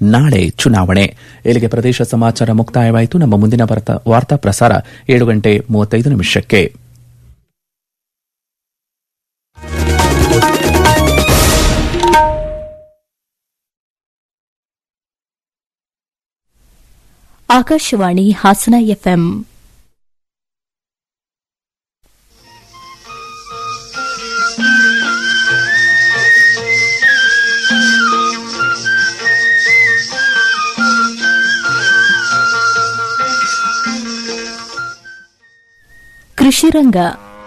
ನಾಳೆ ಚುನಾವಣೆ ಇಲ್ಲಿಗೆ ಪ್ರದೇಶ ಸಮಾಚಾರ ಮುಕ್ತಾಯವಾಯಿತು ನಮ್ಮ ಮುಂದಿನ ವಾರ್ತಾ- ವಾರ್ತಾ ಪ್ರಸಾರ ಏಳು ಗಂಟೆ ಮೂವತ್ತೈದು ನಿಮಿಷಕ್ಕೆ ಆಕಾಶವಾಣಿ ಹಾಸನ ಎಫ್ಎಂ ಕೃಷಿ ರಂಗ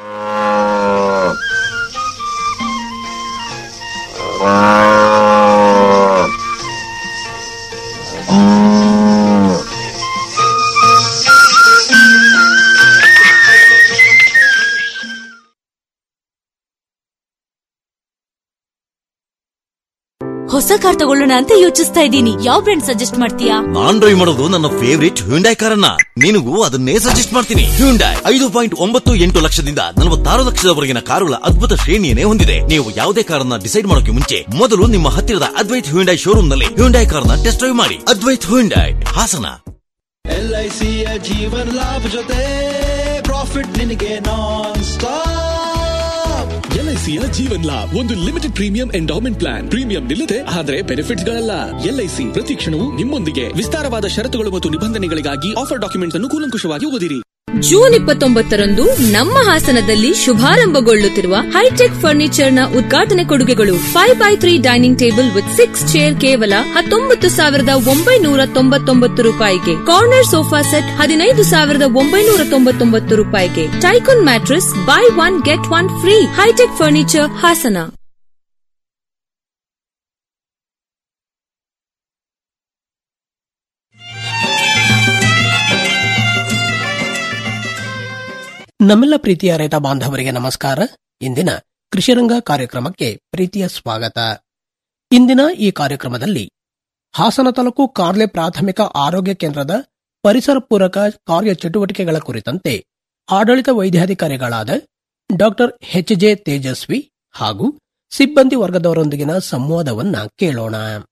ಹೊಸ ಕಾರ್ ತಗೊಳ್ಳೋಣ ಅಂತ ಯೋಚಿಸ್ತಾ ಇದ್ದೀನಿ ಯಾವ ಬ್ರ್ಯಾಂಡ್ ಸಜೆಸ್ಟ್ ಮಾಡ್ತೀಯಾ ನಾನ್ ಡ್ರೈವ್ ಮಾಡೋದು ನನ್ನ ಫೇವರಿಟ್ ಹ್ಯುಂಡೈ ಕಾರನ್ನ ನಿನಗೂ ಅದನ್ನೇ ಸಜೆಸ್ಟ್ ಮಾಡ್ತೀನಿ ಹ್ಯುಂಡೈ ಐದು ಪಾಯಿಂಟ್ ಒಂಬತ್ತು ಎಂಟು ಲಕ್ಷದಿಂದ ನಲವತ್ತಾರು ಲಕ್ಷದವರೆಗಿನ ಕಾರುಗಳ ಅದ್ಭುತ ಶ್ರೇಣಿಯನ್ನೇ ಹೊಂದಿದೆ ನೀವು ಯಾವುದೇ ಕಾರನ್ನ ಡಿಸೈಡ್ ಮಾಡೋಕೆ ಮುಂಚೆ ಮೊದಲು ನಿಮ್ಮ ಹತ್ತಿರದ ಅದ್ವೈತ್ ಹ್ಯುಂಡೈ ಶೋರೂಮ್ ನಲ್ಲಿ ಹ್ಯುಂಡೈ ಕಾರ್ನ ಟೆಸ್ಟ್ ಡ್ರೈವ್ ಮಾಡಿ ಅದ್ವೈತ್ ಹ್ಯುಂಡೈ ಹಾಸನ ಎಲ್ಐಸಿಯ ಜೀವನ್ ಲಾಭ ಜೊತೆ ಪ್ರಾಫಿಟ್ ನಿನಗೆ ನಾನ್ ಸ್ಟಾಪ್ ಎಲ್ಐಸಿಯ ಜೀವನ್ ಲಾಭ್ ಒಂದು limited premium endowment plan premium ನಿಲ್ಲದೆ ಆದರೆ ಬೆನಿಫಿಟ್ಸ್ ಗಳಲ್ಲ ಎಲ್ಐಸಿ ಪ್ರತಿ ಕ್ಷಣವೂ ನಿಮ್ಮೊಂದಿಗೆ ವಿಸ್ತಾರವಾದ ಷರತ್ತುಗಳು ಮತ್ತು ನಿಬಂಧನೆಗಳಿಗಾಗಿ ಆಫರ್ ಡಾಕ್ಯುಮೆಂಟ್ಸ್ ಅನ್ನು ಕೂಲಂಕುಷವಾಗಿ ಓದಿರಿ ಜೂನ್ ಇಪ್ಪತ್ತೊಂಬತ್ತರಂದು ನಮ್ಮ ಹಾಸನದಲ್ಲಿ ಶುಭಾರಂಭಗೊಳ್ಳುತ್ತಿರುವ ಹೈಟೆಕ್ ಫರ್ನಿಚರ್ ನ ಉದ್ಘಾಟನೆ ಕೊಡುಗೆಗಳು five by three dining table with six chair ಕೇವಲ ಹತ್ತೊಂಬತ್ತು ಸಾವಿರದ ಒಂಬೈನೂರ ತೊಂಬತ್ತೊಂಬತ್ತು ರೂಪಾಯಿಗೆ ಕಾರ್ನರ್ ಸೋಫಾ ಸೆಟ್ ಹದಿನೈದು ಸಾವಿರದ ಒಂಬೈನೂರ ತೊಂಬತ್ತೊಂಬತ್ತು ರೂಪಾಯಿಗೆ ಟೈಕೋನ್ mattress buy one get one free hi tech furniture Hassan ನಮ್ಮೆಲ್ಲ ಪ್ರೀತಿಯ ರೈತ ಬಾಂಧವರಿಗೆ ನಮಸ್ಕಾರ ಇಂದಿನ ಕೃಷಿರಂಗ ಕಾರ್ಯಕ್ರಮಕ್ಕೆ ಪ್ರೀತಿಯ ಸ್ವಾಗತ ಇಂದಿನ ಈ ಕಾರ್ಯಕ್ರಮದಲ್ಲಿ ಹಾಸನ ತಾಲೂಕು ಕಾರ್ಲೆ ಪ್ರಾಥಮಿಕ ಆರೋಗ್ಯ ಕೇಂದ್ರದ ಪರಿಸರ ಪೂರಕ ಕಾರ್ಯ ಚಟುವಟಿಕೆಗಳ ಕುರಿತಂತೆ ಆಡಳಿತ ವೈದ್ಯಾಧಿಕಾರಿಗಳಾದ ಡಾಕ್ಟರ್ ಎಚ್ ಜೆ ತೇಜಸ್ವಿ ಹಾಗೂ ಸಿಬ್ಬಂದಿ ವರ್ಗದವರೊಂದಿಗಿನ ಸಂವಾದವನ್ನ ಕೇಳೋಣ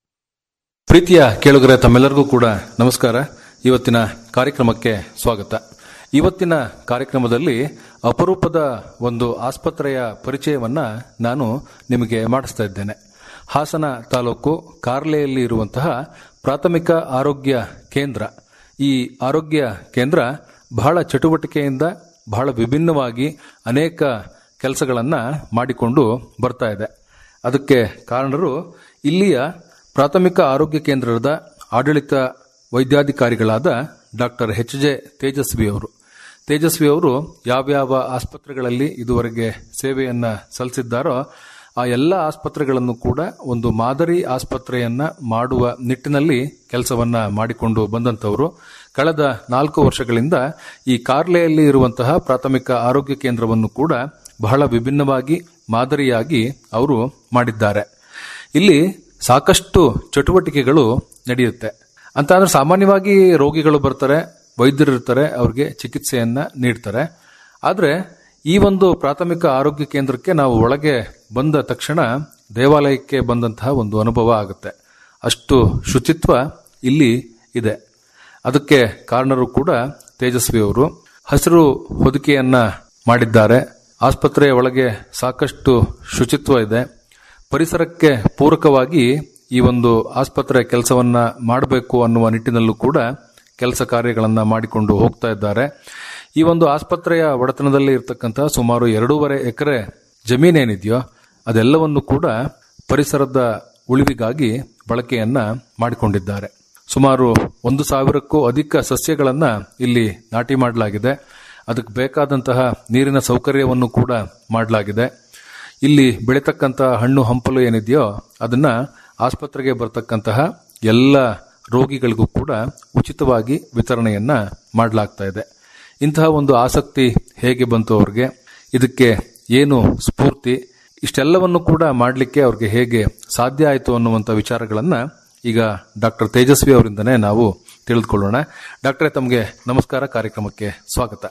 ಪ್ರೀತಿಯ ಕೇಳುಗರೆ ತಮ್ಮೆಲ್ಲರಿಗೂ ಕೂಡ ನಮಸ್ಕಾರ ಇವತ್ತಿನ ಕಾರ್ಯಕ್ರಮಕ್ಕೆ ಸ್ವಾಗತ ಇವತ್ತಿನ ಕಾರ್ಯಕ್ರಮದಲ್ಲಿ ಅಪರೂಪದ ಒಂದು ಆಸ್ಪತ್ರೆಯ ಪರಿಚಯವನ್ನ ನಾನು ನಿಮಗೆ ಮಾಡಿಸ್ತಾ ಇದ್ದೇನೆ ಹಾಸನ ತಾಲೂಕು ಕಾರ್ಲೆಯಲ್ಲಿ ಇರುವಂತಹ ಪ್ರಾಥಮಿಕ ಆರೋಗ್ಯ ಕೇಂದ್ರ ಈ ಆರೋಗ್ಯ ಕೇಂದ್ರ ಬಹಳ ಚಟುವಟಿಕೆಯಿಂದ ಬಹಳ ವಿಭಿನ್ನವಾಗಿ ಅನೇಕ ಕೆಲಸಗಳನ್ನು ಮಾಡಿಕೊಂಡು ಬರ್ತಾ ಇದೆ ಅದಕ್ಕೆ ಕಾರಣರು ಇಲ್ಲಿಯ ಪ್ರಾಥಮಿಕ ಆರೋಗ್ಯ ಕೇಂದ್ರದ ಆಡಳಿತ ವೈದ್ಯಾಧಿಕಾರಿಗಳಾದ ಡಾಕ್ಟರ್ ಎಚ್ ಜೆ ತೇಜಸ್ವಿ ಅವರು ತೇಜಸ್ವಿ ಅವರು ಯಾವ್ಯಾವ ಆಸ್ಪತ್ರೆಗಳಲ್ಲಿ ಇದುವರೆಗೆ ಸೇವೆಯನ್ನ ಸಲ್ಲಿಸಿದ್ದಾರೋ ಆ ಎಲ್ಲ ಆಸ್ಪತ್ರೆಗಳನ್ನು ಕೂಡ ಒಂದು ಮಾದರಿ ಆಸ್ಪತ್ರೆಯನ್ನ ಮಾಡುವ ನಿಟ್ಟಿನಲ್ಲಿ ಕೆಲಸವನ್ನ ಮಾಡಿಕೊಂಡು ಬಂದಂತವರು ಕಳೆದ ನಾಲ್ಕು ವರ್ಷಗಳಿಂದ ಈ ಕಾರ್ಲೆಯಲ್ಲಿ ಇರುವಂತಹ ಪ್ರಾಥಮಿಕ ಆರೋಗ್ಯ ಕೇಂದ್ರವನ್ನು ಕೂಡ ಬಹಳ ವಿಭಿನ್ನವಾಗಿ ಮಾದರಿಯಾಗಿ ಅವರು ಮಾಡಿದ್ದಾರೆ ಇಲ್ಲಿ ಸಾಕಷ್ಟು ಚಟುವಟಿಕೆಗಳು ನಡೆಯುತ್ತೆ ಅಂತ ಅಂದ್ರೆ ಸಾಮಾನ್ಯವಾಗಿ ರೋಗಿಗಳು ಬರ್ತಾರೆ ವೈದ್ಯರು ಇರ್ತಾರೆ ಅವ್ರಿಗೆ ಚಿಕಿತ್ಸೆಯನ್ನ ನೀಡ್ತಾರೆ ಆದ್ರೆ ಈ ಒಂದು ಪ್ರಾಥಮಿಕ ಆರೋಗ್ಯ ಕೇಂದ್ರಕ್ಕೆ ನಾವು ಒಳಗೆ ಬಂದ ತಕ್ಷಣ ದೇವಾಲಯಕ್ಕೆ ಬಂದಂತಹ ಒಂದು ಅನುಭವ ಆಗುತ್ತೆ ಅಷ್ಟು ಶುಚಿತ್ವ ಇಲ್ಲಿ ಇದೆ ಅದಕ್ಕೆ ಕಾರಣರು ಕೂಡ ತೇಜಸ್ವಿ ಅವರು ಹಸಿರು ಹೊದಿಕೆಯನ್ನ ಮಾಡಿದ್ದಾರೆ ಆಸ್ಪತ್ರೆಯ ಒಳಗೆ ಸಾಕಷ್ಟು ಶುಚಿತ್ವ ಇದೆ ಪರಿಸರಕ್ಕೆ ಪೂರಕವಾಗಿ ಈ ಒಂದು ಆಸ್ಪತ್ರೆ ಕೆಲಸವನ್ನ ಮಾಡಬೇಕು ಅನ್ನುವ ನಿಟ್ಟಿನಲ್ಲೂ ಕೂಡ ಕೆಲಸ ಕಾರ್ಯಗಳನ್ನ ಮಾಡಿಕೊಂಡು ಹೋಗ್ತಾ ಇದ್ದಾರೆ ಈ ಒಂದು ಆಸ್ಪತ್ರೆಯ ಒಡೆತನದಲ್ಲಿ ಇರತಕ್ಕಂತಹ ಸುಮಾರು ಎರಡೂವರೆ ಎಕರೆ ಜಮೀನೇನಿದೆಯೋ ಅದೆಲ್ಲವನ್ನು ಕೂಡ ಪರಿಸರದ ಉಳಿವಿಗಾಗಿ ಬಳಕೆಯನ್ನ ಮಾಡಿಕೊಂಡಿದ್ದಾರೆ ಸುಮಾರು ಒಂದು ಸಾವಿರಕ್ಕೂ ಅಧಿಕ ಸಸ್ಯಗಳನ್ನ ಇಲ್ಲಿ ನಾಟಿ ಮಾಡಲಾಗಿದೆ ಅದಕ್ಕೆ ಬೇಕಾದಂತಹ ನೀರಿನ ಸೌಕರ್ಯವನ್ನು ಕೂಡ ಮಾಡಲಾಗಿದೆ ಇಲ್ಲಿ ಬೆಳೀತಕ್ಕಂತಹ ಹಣ್ಣು ಹಂಪಲು ಏನಿದೆಯೋ ಅದನ್ನ ಆಸ್ಪತ್ರೆಗೆ ಬರ್ತಕ್ಕಂತಹ ಎಲ್ಲ ರೋಗಿಗಳಿಗೂ ಕೂಡ ಉಚಿತವಾಗಿ ವಿತರಣೆಯನ್ನ ಮಾಡಲಾಗ್ತಾ ಇದೆ ಇಂತಹ ಒಂದು ಆಸಕ್ತಿ ಹೇಗೆ ಬಂತು ಅವ್ರಿಗೆ ಇದಕ್ಕೆ ಏನು ಸ್ಫೂರ್ತಿ ಇಷ್ಟೆಲ್ಲವನ್ನು ಕೂಡ ಮಾಡಲಿಕ್ಕೆ ಅವ್ರಿಗೆ ಹೇಗೆ ಸಾಧ್ಯ ಆಯಿತು ಅನ್ನುವಂಥ ವಿಚಾರಗಳನ್ನ ಈಗ ಡಾಕ್ಟರ್ ತೇಜಸ್ವಿ ಅವರಿಂದನೇ ನಾವು ತಿಳಿದುಕೊಳ್ಳೋಣ ಡಾಕ್ಟರ್ ತಮಗೆ ನಮಸ್ಕಾರ ಕಾರ್ಯಕ್ರಮಕ್ಕೆ ಸ್ವಾಗತ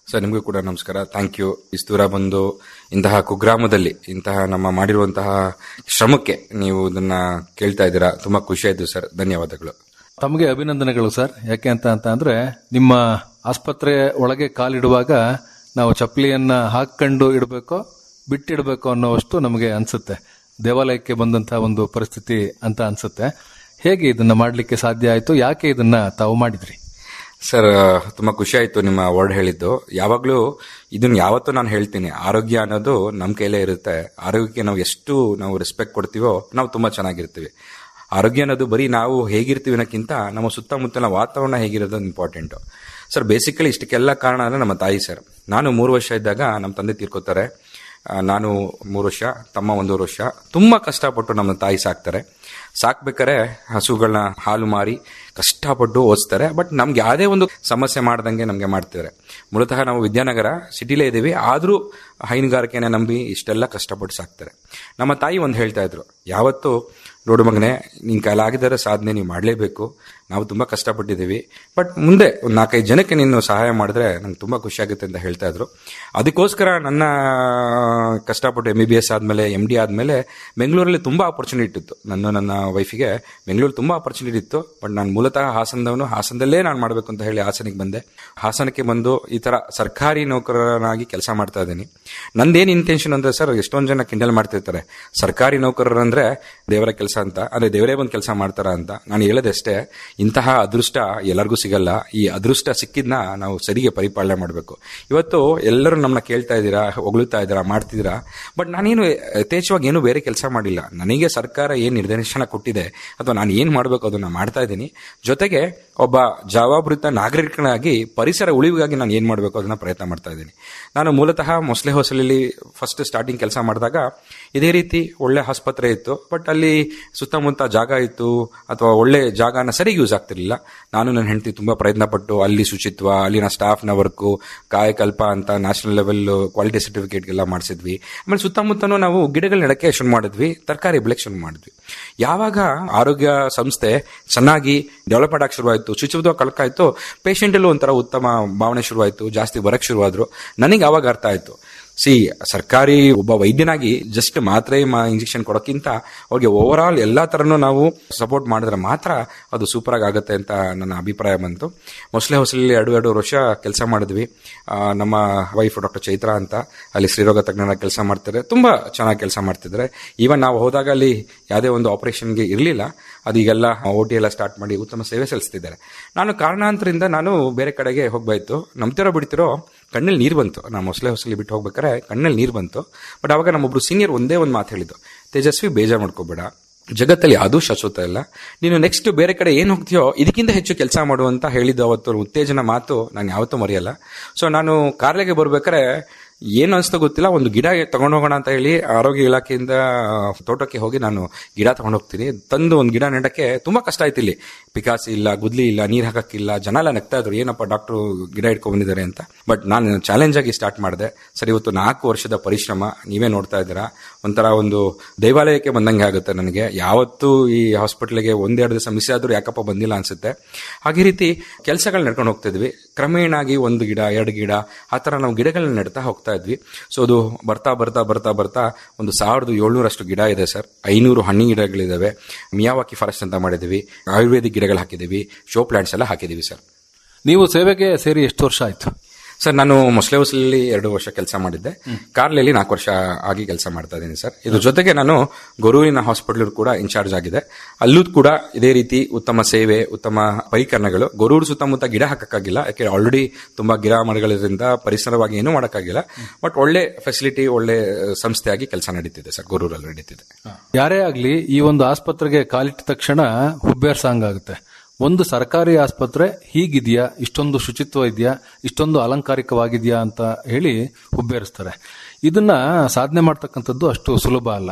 ಸರ್ ನಿಮಗೂ ಕೂಡ ನಮಸ್ಕಾರ ಥ್ಯಾಂಕ್ ಯು ಇಷ್ಟು ದೂರ ಬಂದು ಇಂತಹ ಕುಗ್ರಾಮದಲ್ಲಿ ಇಂತಹ ನಮ್ಮ ಮಾಡಿರುವಂತಹ ಶ್ರಮಕ್ಕೆ ನೀವು ಇದನ್ನ ಕೇಳ್ತಾ ಇದ್ದೀರಾ ತುಂಬಾ ಖುಷಿ ಆಯ್ತು ಸರ್ ಧನ್ಯವಾದಗಳು ತಮಗೆ ಅಭಿನಂದನೆಗಳು ಸರ್ ಯಾಕೆ ಅಂತ ಅಂತ ಅಂದ್ರೆ ನಿಮ್ಮ ಆಸ್ಪತ್ರೆ ಒಳಗೆ ಕಾಲಿಡುವಾಗ ನಾವು ಚಪ್ಪಲಿಯನ್ನ ಹಾಕೊಂಡು ಇಡಬೇಕೋ ಬಿಟ್ಟಿಡಬೇಕು ಅನ್ನೋವಷ್ಟು ನಮಗೆ ಅನ್ಸುತ್ತೆ ದೇವಾಲಯಕ್ಕೆ ಬಂದಂತಹ ಒಂದು ಪರಿಸ್ಥಿತಿ ಅಂತ ಅನ್ಸುತ್ತೆ ಹೇಗೆ ಇದನ್ನ ಮಾಡ್ಲಿಕ್ಕೆ ಸಾಧ್ಯ ಆಯ್ತು ಯಾಕೆ ಇದನ್ನ ತಾವು ಮಾಡಿದ್ರಿ ಸರ್ ತುಂಬಾ ಖುಷಿ ಆಯ್ತು ನಿಮ್ಮ ವರ್ಡ್ ಹೇಳಿದ್ದು ಯಾವಾಗ್ಲೂ ಇದನ್ನ ಯಾವತ್ತೂ ನಾನು ಹೇಳ್ತೀನಿ ಆರೋಗ್ಯ ಅನ್ನೋದು ನಮ್ಮ ಕೈಲೇ ಇರುತ್ತೆ ಆರೋಗ್ಯಕ್ಕೆ ನಾವು ಎಷ್ಟು ನಾವು ರೆಸ್ಪೆಕ್ಟ್ ಕೊಡ್ತೀವೋ ನಾವು ತುಂಬಾ ಚೆನ್ನಾಗಿರ್ತೀವಿ ಆರೋಗ್ಯ ಅನ್ನೋದು ಬರೀ ನಾವು ಹೇಗಿರ್ತೀವಿ ಅನ್ನೋಕ್ಕಿಂತ ನಮ್ಮ ಸುತ್ತಮುತ್ತಲಿನ ವಾತಾವರಣ ಹೇಗಿರೋದು ಇಂಪಾರ್ಟೆಂಟು ಸರ್ ಬೇಸಿಕಲಿ ಇಷ್ಟಕ್ಕೆಲ್ಲ ಕಾರಣ ಅಂದ್ರೆ ನಮ್ಮ ತಾಯಿ ಸರ್ ನಾನು ಮೂರು ವರ್ಷ ಇದ್ದಾಗ ನಮ್ಮ ತಂದೆ ತೀರ್ಕೋತಾರೆ ಆ, ನಾನು ಮೂರು ವರ್ಷ ತಮ್ಮ ಒಂದೂವರೆ ವರ್ಷ ತುಂಬಾ ಕಷ್ಟಪಟ್ಟು ನಮ್ಮ ತಾಯಿ ಸಾಕ್ತಾರೆ ಸಾಕ್ಬೇಕಾರೆ ಹಸುಗಳನ್ನ ಹಾಲು ಮಾರಿ ಕಷ್ಟಪಟ್ಟು ಓದಿಸ್ತಾರೆ ಬಟ್ ನಮ್ಗೆ ಯಾವುದೇ ಒಂದು ಸಮಸ್ಯೆ ಮಾಡ್ದಂಗೆ ನಮಗೆ ಮಾಡ್ತಿದ್ದಾರೆ ಮೂಲತಃ ನಾವು ವಿದ್ಯಾನಗರ ಸಿಟಿಲೇ ಇದ್ದೀವಿ ಆದರೂ ಹೈನುಗಾರಿಕೆನ ನಂಬಿ ಇಷ್ಟೆಲ್ಲ ಕಷ್ಟಪಟ್ಟು ಸಾಕ್ತಾರೆ ನಮ್ಮ ತಾಯಿ ಒಂದು ಹೇಳ್ತಾ ಇದ್ರು ಯಾವತ್ತು ನೋಡು ಮಗನೇ ನಿನ್ ಕೈಲಾಗಿದ್ದಾರೆ ಸಾಧನೆ ನೀವು ಮಾಡಲೇಬೇಕು ನಾವು ತುಂಬಾ ಕಷ್ಟಪಟ್ಟಿದ್ದೀವಿ ಬಟ್ ಮುಂದೆ ಒಂದು ನಾಲ್ಕೈದು ಜನಕ್ಕೆ ನೀನು ಸಹಾಯ ಮಾಡಿದ್ರೆ ನಂಗೆ ತುಂಬಾ ಖುಷಿ ಆಗುತ್ತೆ ಅಂತ ಹೇಳ್ತಾ ಇದ್ರು ಅದಕ್ಕೋಸ್ಕರ ನನ್ನ ಕಷ್ಟಪಟ್ಟು ಎಂ ಬಿ ಬಿ ಎಸ್ ಆದ್ಮೇಲೆ ಎಂ ಡಿ ಆದ್ಮೇಲೆ ಬೆಂಗಳೂರಲ್ಲಿ ತುಂಬಾ ಆಪರ್ಚುನಿಟಿ ಇತ್ತು ನನ್ನ ನನ್ನ ವೈಫಿಗೆ ಬೆಂಗಳೂರು ತುಂಬಾ ಆಪರ್ಚುನಿಟಿ ಇತ್ತು ಬಟ್ ನಾನು ಮೂಲತಃ ಹಾಸನದವನು ಹಾಸನದಲ್ಲೇ ನಾನು ಮಾಡಬೇಕು ಅಂತ ಹೇಳಿ ಹಾಸನಿಗೆ ಬಂದೆ ಹಾಸನಕ್ಕೆ ಬಂದು ಈ ತರ ಸರ್ಕಾರಿ ನೌಕರನಾಗಿ ಕೆಲಸ ಮಾಡ್ತಾ ಇದ್ದೀನಿ ನಂದೇನು ಇಂಟೆನ್ಷನ್ ಅಂದ್ರೆ ಸರ್ ಎಷ್ಟೊಂದು ಜನ ಕಿಂಡಲ್ ಮಾಡ್ತಿರ್ತಾರೆ ಸರ್ಕಾರಿ ನೌಕರರಂದ್ರೆ ದೇವರ ಕೆಲಸ ಅಂತ ಅಂದ್ರೆ ದೇವರೇ ಬಂದು ಕೆಲಸ ಮಾಡ್ತಾರ ಅಂತ ನಾನು ಹೇಳೋದಷ್ಟೇ ಇಂತಹ ಅದೃಷ್ಟ ಎಲ್ಲರಿಗೂ ಸಿಗಲ್ಲ ಈ ಅದೃಷ್ಟ ಸಿಕ್ಕಿದ್ನ ನಾವು ಸರಿಗೆ ಪರಿಪಾಲನೆ ಮಾಡಬೇಕು ಇವತ್ತು ಎಲ್ಲರೂ ನಮ್ಮನ್ನ ಕೇಳ್ತಾ ಇದ್ದೀರಾ ಹೊಗಳುತ್ತಾ ಇದ್ದೀರಾ ಮಾಡ್ತಿದ್ದೀರಾ ಬಟ್ ನಾನೇನು ಯಥೇಚ್ಛವಾಗಿ ಏನು ಬೇರೆ ಕೆಲಸ ಮಾಡಿಲ್ಲ ನನಗೆ ಸರ್ಕಾರ ಏನು ನಿರ್ದೇಶನ ಕೊಟ್ಟಿದೆ ಅಥವಾ ನಾನು ಏನು ಮಾಡಬೇಕು ಅದನ್ನ ಮಾಡ್ತಾ ಇದ್ದೀನಿ ಜೊತೆಗೆ ಒಬ್ಬ ಜವಾಬ್ರಿತ ನಾಗರಿಕನಾಗಿ ಪರಿಸರ ಉಳಿವಿಗಾಗಿ ನಾನು ಏನು ಮಾಡಬೇಕು ಅದನ್ನ ಪ್ರಯತ್ನ ಮಾಡ್ತಾ ಇದ್ದೀನಿ ನಾನು ಮೂಲತಃ ಮೊಸಳೆ ಹೊಸಲಲ್ಲಿ ಫಸ್ಟ್ ಸ್ಟಾರ್ಟಿಂಗ್ ಕೆಲಸ ಮಾಡಿದಾಗ ಇದೇ ರೀತಿ ಒಳ್ಳೆ ಆಸ್ಪತ್ರೆ ಇತ್ತು ಬಟ್ ಅಲ್ಲಿ ಸುತ್ತಮುತ್ತ ಜಾಗ ಇತ್ತು ಅಥವಾ ಒಳ್ಳೆ ಜಾಗನ ಸರಿಯಾಗಿ ಯೂಸ್ ಆಗ್ತಿರ್ಲಿಲ್ಲ ನಾನು ನನ್ನ ಹೆಂಡತಿ ತುಂಬಾ ಪ್ರಯತ್ನ ಪಟ್ಟು ಅಲ್ಲಿ ಶುಚಿತ್ವ ಅಲ್ಲಿನ ಸ್ಟಾಫ್ನ ವರ್ಕು ಕಾಯಕಲ್ಪ ಅಂತ ನ್ಯಾಷನಲ್ ಲೆವೆಲ್ ಕ್ವಾಲಿಟಿ ಸರ್ಟಿಫಿಕೇಟ್ಗೆಲ್ಲ ಮಾಡಿಸಿದ್ವಿ ಆಮೇಲೆ ಸುತ್ತಮುತ್ತನೂ ನಾವು ಗಿಡಗಳ ನೆಡಕ್ಕೆ ಶುರು ಮಾಡಿದ್ವಿ ತರಕಾರಿ ಬೆಳೆಗೆ ಶುರು ಮಾಡಿದ್ವಿ ಯಾವಾಗ ಆರೋಗ್ಯ ಸಂಸ್ಥೆ ಚೆನ್ನಾಗಿ ಡೆವಲಪ್ಮೆಂಟ್ ಆಗಿ ಶುರುವಾಯಿತು ಶುಚಿತ್ವ ಕಳ್ಕಾಯ್ತು ಪೇಷಂಟಲ್ಲೂ ಒಂಥರ ಉತ್ತಮ ಭಾವನೆ ಶುರುವಾಯಿತು ಜಾಸ್ತಿ ಬರಕ್ ಶುರುವಾದ್ರು ನನಗೆ ಅವಾಗ ಅರ್ಥ ಆಯ್ತು ಸಿ ಸರ್ಕಾರಿ ಒಬ್ಬ ವೈದ್ಯನಾಗಿ ಜಸ್ಟ್ ಮಾತ್ರೆ ಇಂಜೆಕ್ಷನ್ ಕೊಡೋಕ್ಕಿಂತ ಅವ್ರಿಗೆ ಓವರ್ ಆಲ್ ಎಲ್ಲಾ ತರನು ನಾವು ಸಪೋರ್ಟ್ ಮಾಡಿದ್ರೆ ಮಾತ್ರ ಅದು ಸೂಪರ್ ಆಗಿ ಆಗುತ್ತೆ ಅಂತ ನನ್ನ ಅಭಿಪ್ರಾಯ ಬಂತು ಮೊಸಳೆ ಹೊಸಲಲ್ಲಿ ಎರಡು ಎರಡು ವರ್ಷ ಕೆಲಸ ಮಾಡಿದ್ವಿ ಆ, ನಮ್ಮ ವೈಫ್ ಡಾಕ್ಟರ್ ಚೈತ್ರ ಅಂತ ಅಲ್ಲಿ ಶ್ರೀರೋಗ ತಜ್ಞರ ಕೆಲಸ ಮಾಡ್ತಾರೆ ತುಂಬಾ ಚೆನ್ನಾಗಿ ಕೆಲಸ ಮಾಡ್ತಿದ್ದಾರೆ ಈವನ್ ನಾವು ಹೋದಾಗ ಅಲ್ಲಿ ಯಾವುದೇ ಒಂದು ಆಪರೇಷನ್ಗೆ ಇರಲಿಲ್ಲ ಅದು ಈಗೆಲ್ಲ ಓ ಟಿ ಎಲ್ಲ ಸ್ಟಾರ್ಟ್ ಮಾಡಿ ಉತ್ತಮ ಸೇವೆ ಸಲ್ಲಿಸ್ತಿದ್ದಾರೆ ನಾನು ಕಾರಣಾಂತರದಿಂದ ನಾನು ಬೇರೆ ಕಡೆಗೆ ಹೋಗ್ಬಾಯ್ತು ನಂಬ್ತಿರೋ ಬಿಡ್ತಿರೋ ಕಣ್ಣಲ್ಲಿ ನೀರು ಬಂತು ನಾನು ಮೊಸಳೆ ಹೊಸಲಿ ಬಿಟ್ಟು ಹೋಗ್ಬೇಕಾರೆ ಕಣ್ಣಲ್ಲಿ ನೀರು ಬಂತು ಬಟ್ ಅವಾಗ ನಮ್ಮೊಬ್ರು ಸೀನಿಯರ್ ಒಂದೇ ಒಂದು ಮಾತು ಹೇಳಿದ್ದು ತೇಜಸ್ವಿ ಬೇಜಾರು ಮಾಡ್ಕೋಬೇಡ ಜಗತ್ತಲ್ಲಿ ಯಾವುದೂ ಶಾಶ್ವತ ಇಲ್ಲ ನೀನು ನೆಕ್ಸ್ಟ್ ಬೇರೆ ಕಡೆ ಏನು ಹೋಗ್ತೀಯೋ ಇದಕ್ಕಿಂತ ಹೆಚ್ಚು ಕೆಲಸ ಮಾಡುವಂತ ಹೇಳಿದ್ದು ಅವತ್ತು ಉತ್ತೇಜನ ಮಾತು ನಾನು ಯಾವತ್ತೂ ಮರೆಯಲ್ಲ ಸೊ ನಾನು ಕಾರ್ಲೆಗೆ ಬರ್ಬೇಕಾರೆ ಏನು ಅನಿಸ್ತೋ ಗೊತ್ತಿಲ್ಲ ಒಂದು ಗಿಡ ತಗೊಂಡು ಹೋಗೋಣ ಅಂತ ಹೇಳಿ ಆರೋಗ್ಯ ಇಲಾಖೆಯಿಂದ ತೋಟಕ್ಕೆ ಹೋಗಿ ನಾನು ಗಿಡ ತಗೊಂಡು ಹೋಗ್ತೀನಿ ತಂದು ಒಂದು ಗಿಡ ನೆಡಕ್ಕೆ ತುಂಬಾ ಕಷ್ಟ ಆಯ್ತು ಇಲ್ಲಿ ಪಿಕಾಸಿ ಇಲ್ಲ ಗುದ್ಲಿ ಇಲ್ಲ ನೀರ್ ಹಾಕಕ್ಕಿಲ್ಲ ಜನ ಎಲ್ಲ ನಗ್ತಾ ಇದ್ರು ಏನಪ್ಪ ಡಾಕ್ಟರ್ ಗಿಡ ಇಟ್ಕೊಂಡ್ ಬಂದಿದ್ದಾರೆ ಅಂತ ಬಟ್ ನಾನು ಚಾಲೆಂಜ್ ಆಗಿ ಸ್ಟಾರ್ಟ್ ಮಾಡಿದೆ ಸರಿ ಇವತ್ತು ನಾಲ್ಕು ವರ್ಷದ ಪರಿಶ್ರಮ ನೀವೇ ನೋಡ್ತಾ ಇದ್ದೀರಾ ಒಂಥರ ಒಂದು ದೇವಾಲಯಕ್ಕೆ ಬಂದಂಗೆ ಆಗುತ್ತೆ ನನಗೆ ಯಾವತ್ತೂ ಈ ಹಾಸ್ಪಿಟ್ಲಿಗೆ ಒಂದೆರಡು ದಿವಸ ಮಿಸ್ ಆದ್ರೂ ಯಾಕಪ್ಪ ಬಂದಿಲ್ಲ ಅನ್ಸುತ್ತೆ ಹಾಗೆ ರೀತಿ ಕೆಲಸಗಳು ನಡ್ಕೊಂಡು ಹೋಗ್ತಿದ್ವಿ ಕ್ರಮೇಣಾಗಿ ಒಂದು ಗಿಡ ಎರಡು ಗಿಡ ಆ ಥರ ನಾವು ಗಿಡಗಳನ್ನ ನೆಡ್ತಾ ಹೋಗ್ತಾ ಇದ್ವಿ ಸೊ ಅದು ಬರ್ತಾ ಬರ್ತಾ ಬರ್ತಾ ಬರ್ತಾ ಒಂದು ಸಾವಿರದ ಏಳ್ನೂರಷ್ಟು ಗಿಡ ಇದೆ ಸರ್ ಐನೂರು ಹಣ್ಣಿನ ಗಿಡಗಳಿದಾವೆ ಮಿಯಾವಾಕಿ ಫಾರೆಸ್ಟ್ ಅಂತ ಮಾಡಿದ್ವಿ ಆಯುರ್ವೇದಿಕ್ ಗಿಡಗಳು ಹಾಕಿದೀವಿ ಶೋ ಪ್ಲಾಂಟ್ಸ್ ಎಲ್ಲ ಹಾಕಿದೀವಿ ಸರ್ ನೀವು ಸೇವೆಗೆ ಸೇರಿ ಎಷ್ಟು ವರ್ಷ ಆಯ್ತು ಸರ್ ನಾನು ಮೊಸಳೆ ಹೊಸಲಲ್ಲಿ ಎರಡು ವರ್ಷ ಕೆಲಸ ಮಾಡಿದ್ದೆ ಕಾರ್ಲಲ್ಲಿ ನಾಲ್ಕು ವರ್ಷ ಆಗಿ ಕೆಲಸ ಮಾಡ್ತಾ ಇದ್ದೀನಿ ಸರ್ ಇದ್ರ ಜೊತೆಗೆ ನಾನು ಗೊರೂರಿನ ಹಾಸ್ಪಿಟಲ್ ಕೂಡ ಇನ್ಚಾರ್ಜ್ ಆಗಿದೆ ಅಲ್ಲೂ ಕೂಡ ಇದೇ ರೀತಿ ಉತ್ತಮ ಸೇವೆ ಉತ್ತಮ ಪರಿಕರಣಗಳು ಗೊರೂರು ಸುತ್ತಮುತ್ತ ಗಿಡ ಹಾಕಕ್ಕಾಗಿಲ್ಲ ಯಾಕೆ ಆಲ್ರೆಡಿ ತುಂಬಾ ಗಿಡ ಮರಗಳಿರೋದ್ರಿಂದ ಪರಿಸರವಾಗಿ ಏನೂ ಮಾಡೋಕ್ಕಾಗಿಲ್ಲ ಬಟ್ ಒಳ್ಳೆ ಫೆಸಿಲಿಟಿ ಒಳ್ಳೆ ಸಂಸ್ಥೆಯಾಗಿ ಕೆಲಸ ನಡೀತಿದೆ ಸರ್ ಗೊರೂರಲ್ಲಿ ನಡೀತಿದೆ ಯಾರೇ ಆಗ್ಲಿ ಈ ಒಂದು ಆಸ್ಪತ್ರೆಗೆ ಕಾಲಿಟ್ಟ ತಕ್ಷಣ ಹುಬ್ಬೇರ್ಸಂಗಾಗುತ್ತೆ ಒಂದು ಸರ್ಕಾರಿ ಆಸ್ಪತ್ರೆ ಹೀಗಿದೆಯಾ ಇಷ್ಟೊಂದು ಶುಚಿತ್ವ ಇದೆಯಾ ಇಷ್ಟೊಂದು ಅಲಂಕಾರಿಕವಾಗಿದೆಯಾ ಅಂತ ಹೇಳಿ ಹುಬ್ಬೇರಿಸ್ತಾರೆ ಇದನ್ನ ಸಾಧನೆ ಮಾಡ್ತಕ್ಕಂಥದ್ದು ಅಷ್ಟು ಸುಲಭ ಅಲ್ಲ